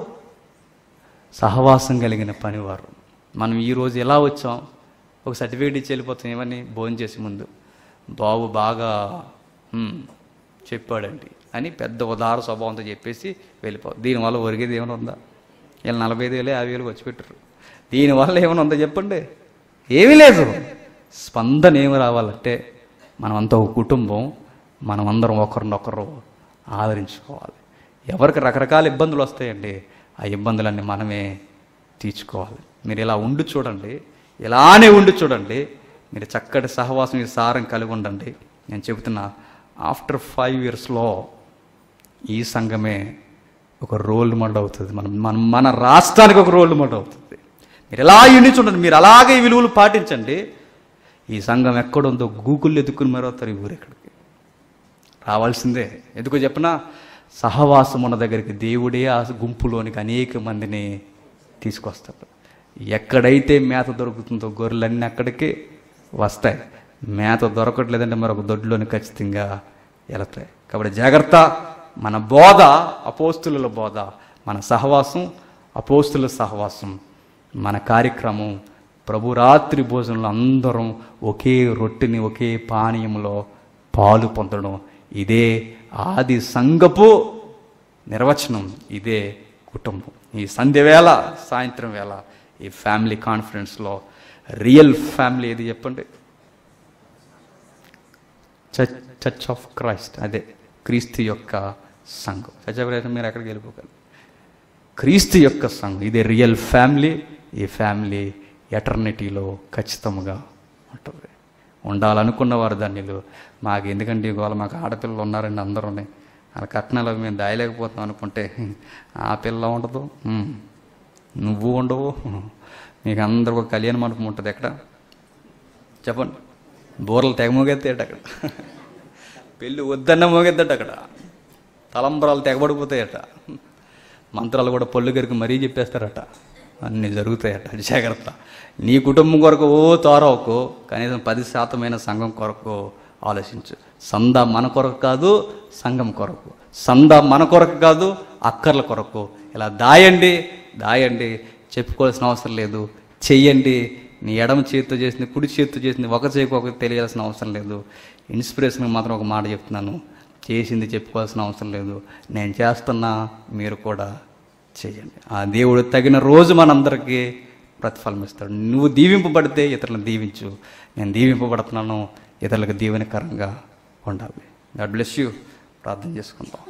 S1: సహవాసం కలిగిన పనివారు మనం ఈరోజు ఎలా వచ్చాం ఒక సర్టిఫికేట్ ఇచ్చి వెళ్ళిపోతాం ఏమని భోజనం చేసే ముందు బాబు బాగా "హ్మ్, చెప్పాడండి అని పెద్ద ఉదార స్వభావంతో చెప్పేసి వెళ్ళిపో దీనివల్ల ఒరిగేది ఏమైనా ఉందా వీళ్ళు నలభై ఐదు వేలు యాభై వేలు వచ్చి పెట్టరు దీనివల్ల ఏమైనా ఉందా చెప్పండి ఏమీ లేదు స్పందన ఏమి రావాలంటే మనమంతా ఒక కుటుంబం మనమందరం ఒకరినొకరు ఆదరించుకోవాలి ఎవరికి రకరకాల ఇబ్బందులు వస్తాయండి ఆ ఇబ్బందులన్నీ మనమే తీర్చుకోవాలి మీరు ఇలా ఉండి చూడండి ఇలానే ఉండి చూడండి మీరు చక్కటి సహవాసం ఈ సారం కలిగి ఉండండి నేను చెబుతున్నా ఆఫ్టర్ ఫైవ్ ఇయర్స్లో ఈ సంఘమే ఒక రోల్ మోడల్ అవుతుంది మన మన మన రాష్ట్రానికి ఒక రోల్ మోడల్ అవుతుంది మీరు ఎలా ఉండి చూడండి మీరు అలాగే ఈ విలువలు పాటించండి ఈ సంఘం ఎక్కడుందో గూగుల్ ఎదుక్కుని మరో వస్తారు ఈ ఊరు ఎక్కడికి రావాల్సిందే ఎందుకో చెప్పనా సహవాసం ఉన్న దగ్గరికి దేవుడే ఆ గుంపులోనికి అనేక మందిని తీసుకొస్తాడు ఎక్కడైతే మేత దొరుకుతుందో గొర్రెలన్నీ అక్కడికి వస్తాయి మేత దొరకట్లేదంటే మరొక దొడ్లోని ఖచ్చితంగా వెళతాయి కాబట్టి జాగ్రత్త మన బోధ అపోస్తుల బోధ మన సహవాసం అపోస్తుల సహవాసం మన కార్యక్రమం ప్రభు రాత్రి భోజనంలో అందరం ఒకే రొట్టెని ఒకే పానీయంలో పాలు పొందడం ఇదే ఆది సంఘపు నిర్వచనం ఇదే కుటుంబం ఈ సంధ్య వేళ సాయంత్రం వేళ ఈ ఫ్యామిలీ కాన్ఫరెన్స్లో రియల్ ఫ్యామిలీ ఏది చెప్పండి చర్చ్ చర్చ్ ఆఫ్ క్రైస్ట్ అదే క్రీస్తు యొక్క సంఘం చర్చ్ ఆఫ్ క్రైస్ట్ మీరు ఎక్కడికి వెళ్ళిపోగలరు క్రీస్తు యొక్క సంఘం ఇది రియల్ ఫ్యామిలీ ఈ ఫ్యామిలీ ఎటర్నిటీలో ఖచ్చితంగా ఉంటుంది ఉండాలనుకున్న వారు ధన్యులు మాకు ఎందుకంటే ఇవాళ మాకు ఆడపిల్లలు ఉన్నారండి అందరూనే వాళ్ళ కట్నాలు అవి మేము దాయలేకపోతాం అనుకుంటే ఆ పిల్ల ఉండదు ఉమ్. నువ్వు ఉండవు మీకు అందరూ ఒక కళ్యాణ మండపం ఉంటుంది ఎక్కడ చెప్పండి బూరలు తెగ మోగెత్తాయట అక్కడ పెళ్ళి వద్దన్న మోగెద్దట అక్కడ తలంబరాలు తెగబడిపోతాయట మంత్రాలు కూడా పళ్ళు గరికి మరీ చెప్పేస్తారట అన్నీ జరుగుతాయట జాగ్రత్త నీ కుటుంబం కొరకు ఓ తోరవకు కనీసం పది శాతమైన సంఘం కొరకు ఆలోచించు సంద మన కొరకు కాదు సంఘం కొరకు సంద మన కొరకు కాదు అక్కర్ల కొరకు ఇలా దాయండి దాయండి చెప్పుకోవాల్సిన అవసరం లేదు చెయ్యండి నీ ఎడమ చేతితో చేసింది కుడి చేతితో చేసింది ఒక చేతికి ఒక తెలియాల్సిన అవసరం లేదు ఇన్స్పిరేషన్కి మాత్రం ఒక మాట చెప్తున్నాను చేసింది చెప్పుకోవాల్సిన అవసరం లేదు నేను చేస్తున్నా మీరు కూడా చేయండి ఆ దేవుడు తగిన రోజు మనందరికీ ప్రతిఫలం ఇస్తాడు నువ్వు దీవింపబడితే ఇతరులను దీవించు నేను దీవింపబడుతున్నాను ఇతరులకు దీవెనకరంగా ఉండాలి గాడ్ బ్లెస్ యూ ప్రార్థన చేసుకుందాం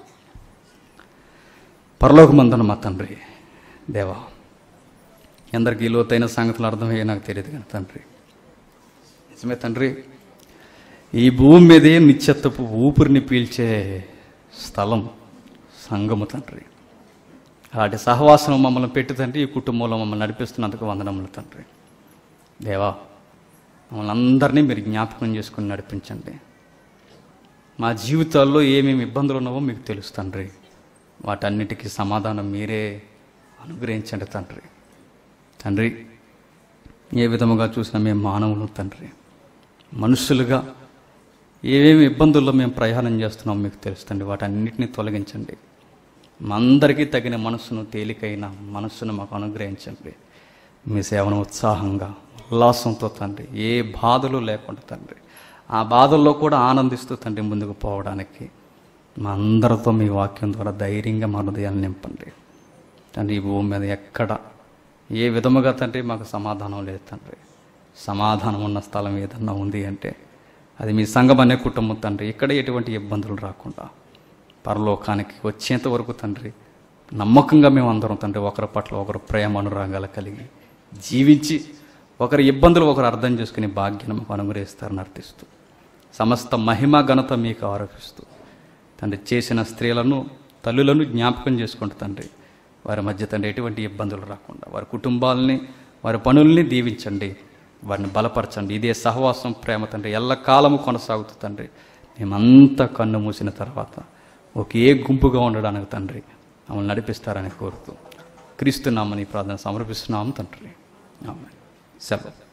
S1: పరలోకమందున మా తండ్రి దేవా ఎందరికీ ఈ లోతైన సంగతులు అర్థమయ్యే నాకు తెలియదు కానీ తండ్రి నిజమే తండ్రి ఈ భూమి మీదే నిత్యత్వపు ఊపిరిని పీల్చే స్థలం సంగము తండ్రి అలాంటి సహవాసం మమ్మల్ని పెట్టి తండ్రి ఈ కుటుంబంలో మమ్మల్ని నడిపిస్తున్నందుకు వందనములు తండ్రి దేవా మమ్మల్ని అందరినీ మీరు జ్ఞాపకం చేసుకుని నడిపించండి మా జీవితాల్లో ఏమేమి ఇబ్బందులు ఉన్నావో మీకు తెలుసు తండ్రి వాటన్నిటికీ సమాధానం మీరే అనుగ్రహించండి తండ్రి తండ్రి ఏ విధముగా చూసినా మేము మానవులు తండ్రి మనుషులుగా ఏమేమి ఇబ్బందుల్లో మేము ప్రయాణం చేస్తున్నామో మీకు తెలుస్తుంది వాటన్నిటిని తొలగించండి మా అందరికీ తగిన మనస్సును తేలికైన మనస్సును మాకు అనుగ్రహించండి మీ సేవను ఉత్సాహంగా ఉల్లాసంతో తండ్రి ఏ బాధలు లేకుండా తండ్రి ఆ బాధల్లో కూడా ఆనందిస్తూ తండ్రి ముందుకు పోవడానికి మా అందరితో మీ వాక్యం ద్వారా ధైర్యంగా మా హృదయాన్ని నింపండి తండ్రి ఈ భూమి మీద ఎక్కడ ఏ విధముగా తండ్రి మాకు సమాధానం లేదు తండ్రి సమాధానం ఉన్న స్థలం ఏదన్నా ఉంది అంటే అది మీ సంఘం అనే కుటుంబం తండ్రి ఇక్కడ ఎటువంటి ఇబ్బందులు రాకుండా పరలోకానికి వచ్చేంత వరకు తండ్రి నమ్మకంగా మేము అందరం తండ్రి ఒకరి పట్ల ఒకరు ప్రేమ అనురాగాలు కలిగి జీవించి ఒకరి ఇబ్బందులు ఒకరు అర్థం చేసుకుని భాగ్యాన్ని మాకు అనుగ్రహిస్తారని అర్థిస్తూ సమస్త మహిమ ఘనత మీకు ఆరోపిస్తూ తండ్రి చేసిన స్త్రీలను తల్లులను జ్ఞాపకం చేసుకుంటూ తండ్రి వారి మధ్య తండ్రి ఎటువంటి ఇబ్బందులు రాకుండా వారి కుటుంబాలని వారి పనుల్ని దీవించండి వారిని బలపరచండి ఇదే సహవాసం ప్రేమ తండ్రి ఎల్లకాలము కొనసాగుతూ తండ్రి మేమంతా కన్ను మూసిన తర్వాత ఒకే గుంపుగా ఉండడానికి తండ్రి మమ్మల్ని నడిపిస్తారని కోరుతూ క్రీస్తున్నామని ప్రార్థన సమర్పిస్తున్నాము తండ్రి ఆమె సెలవు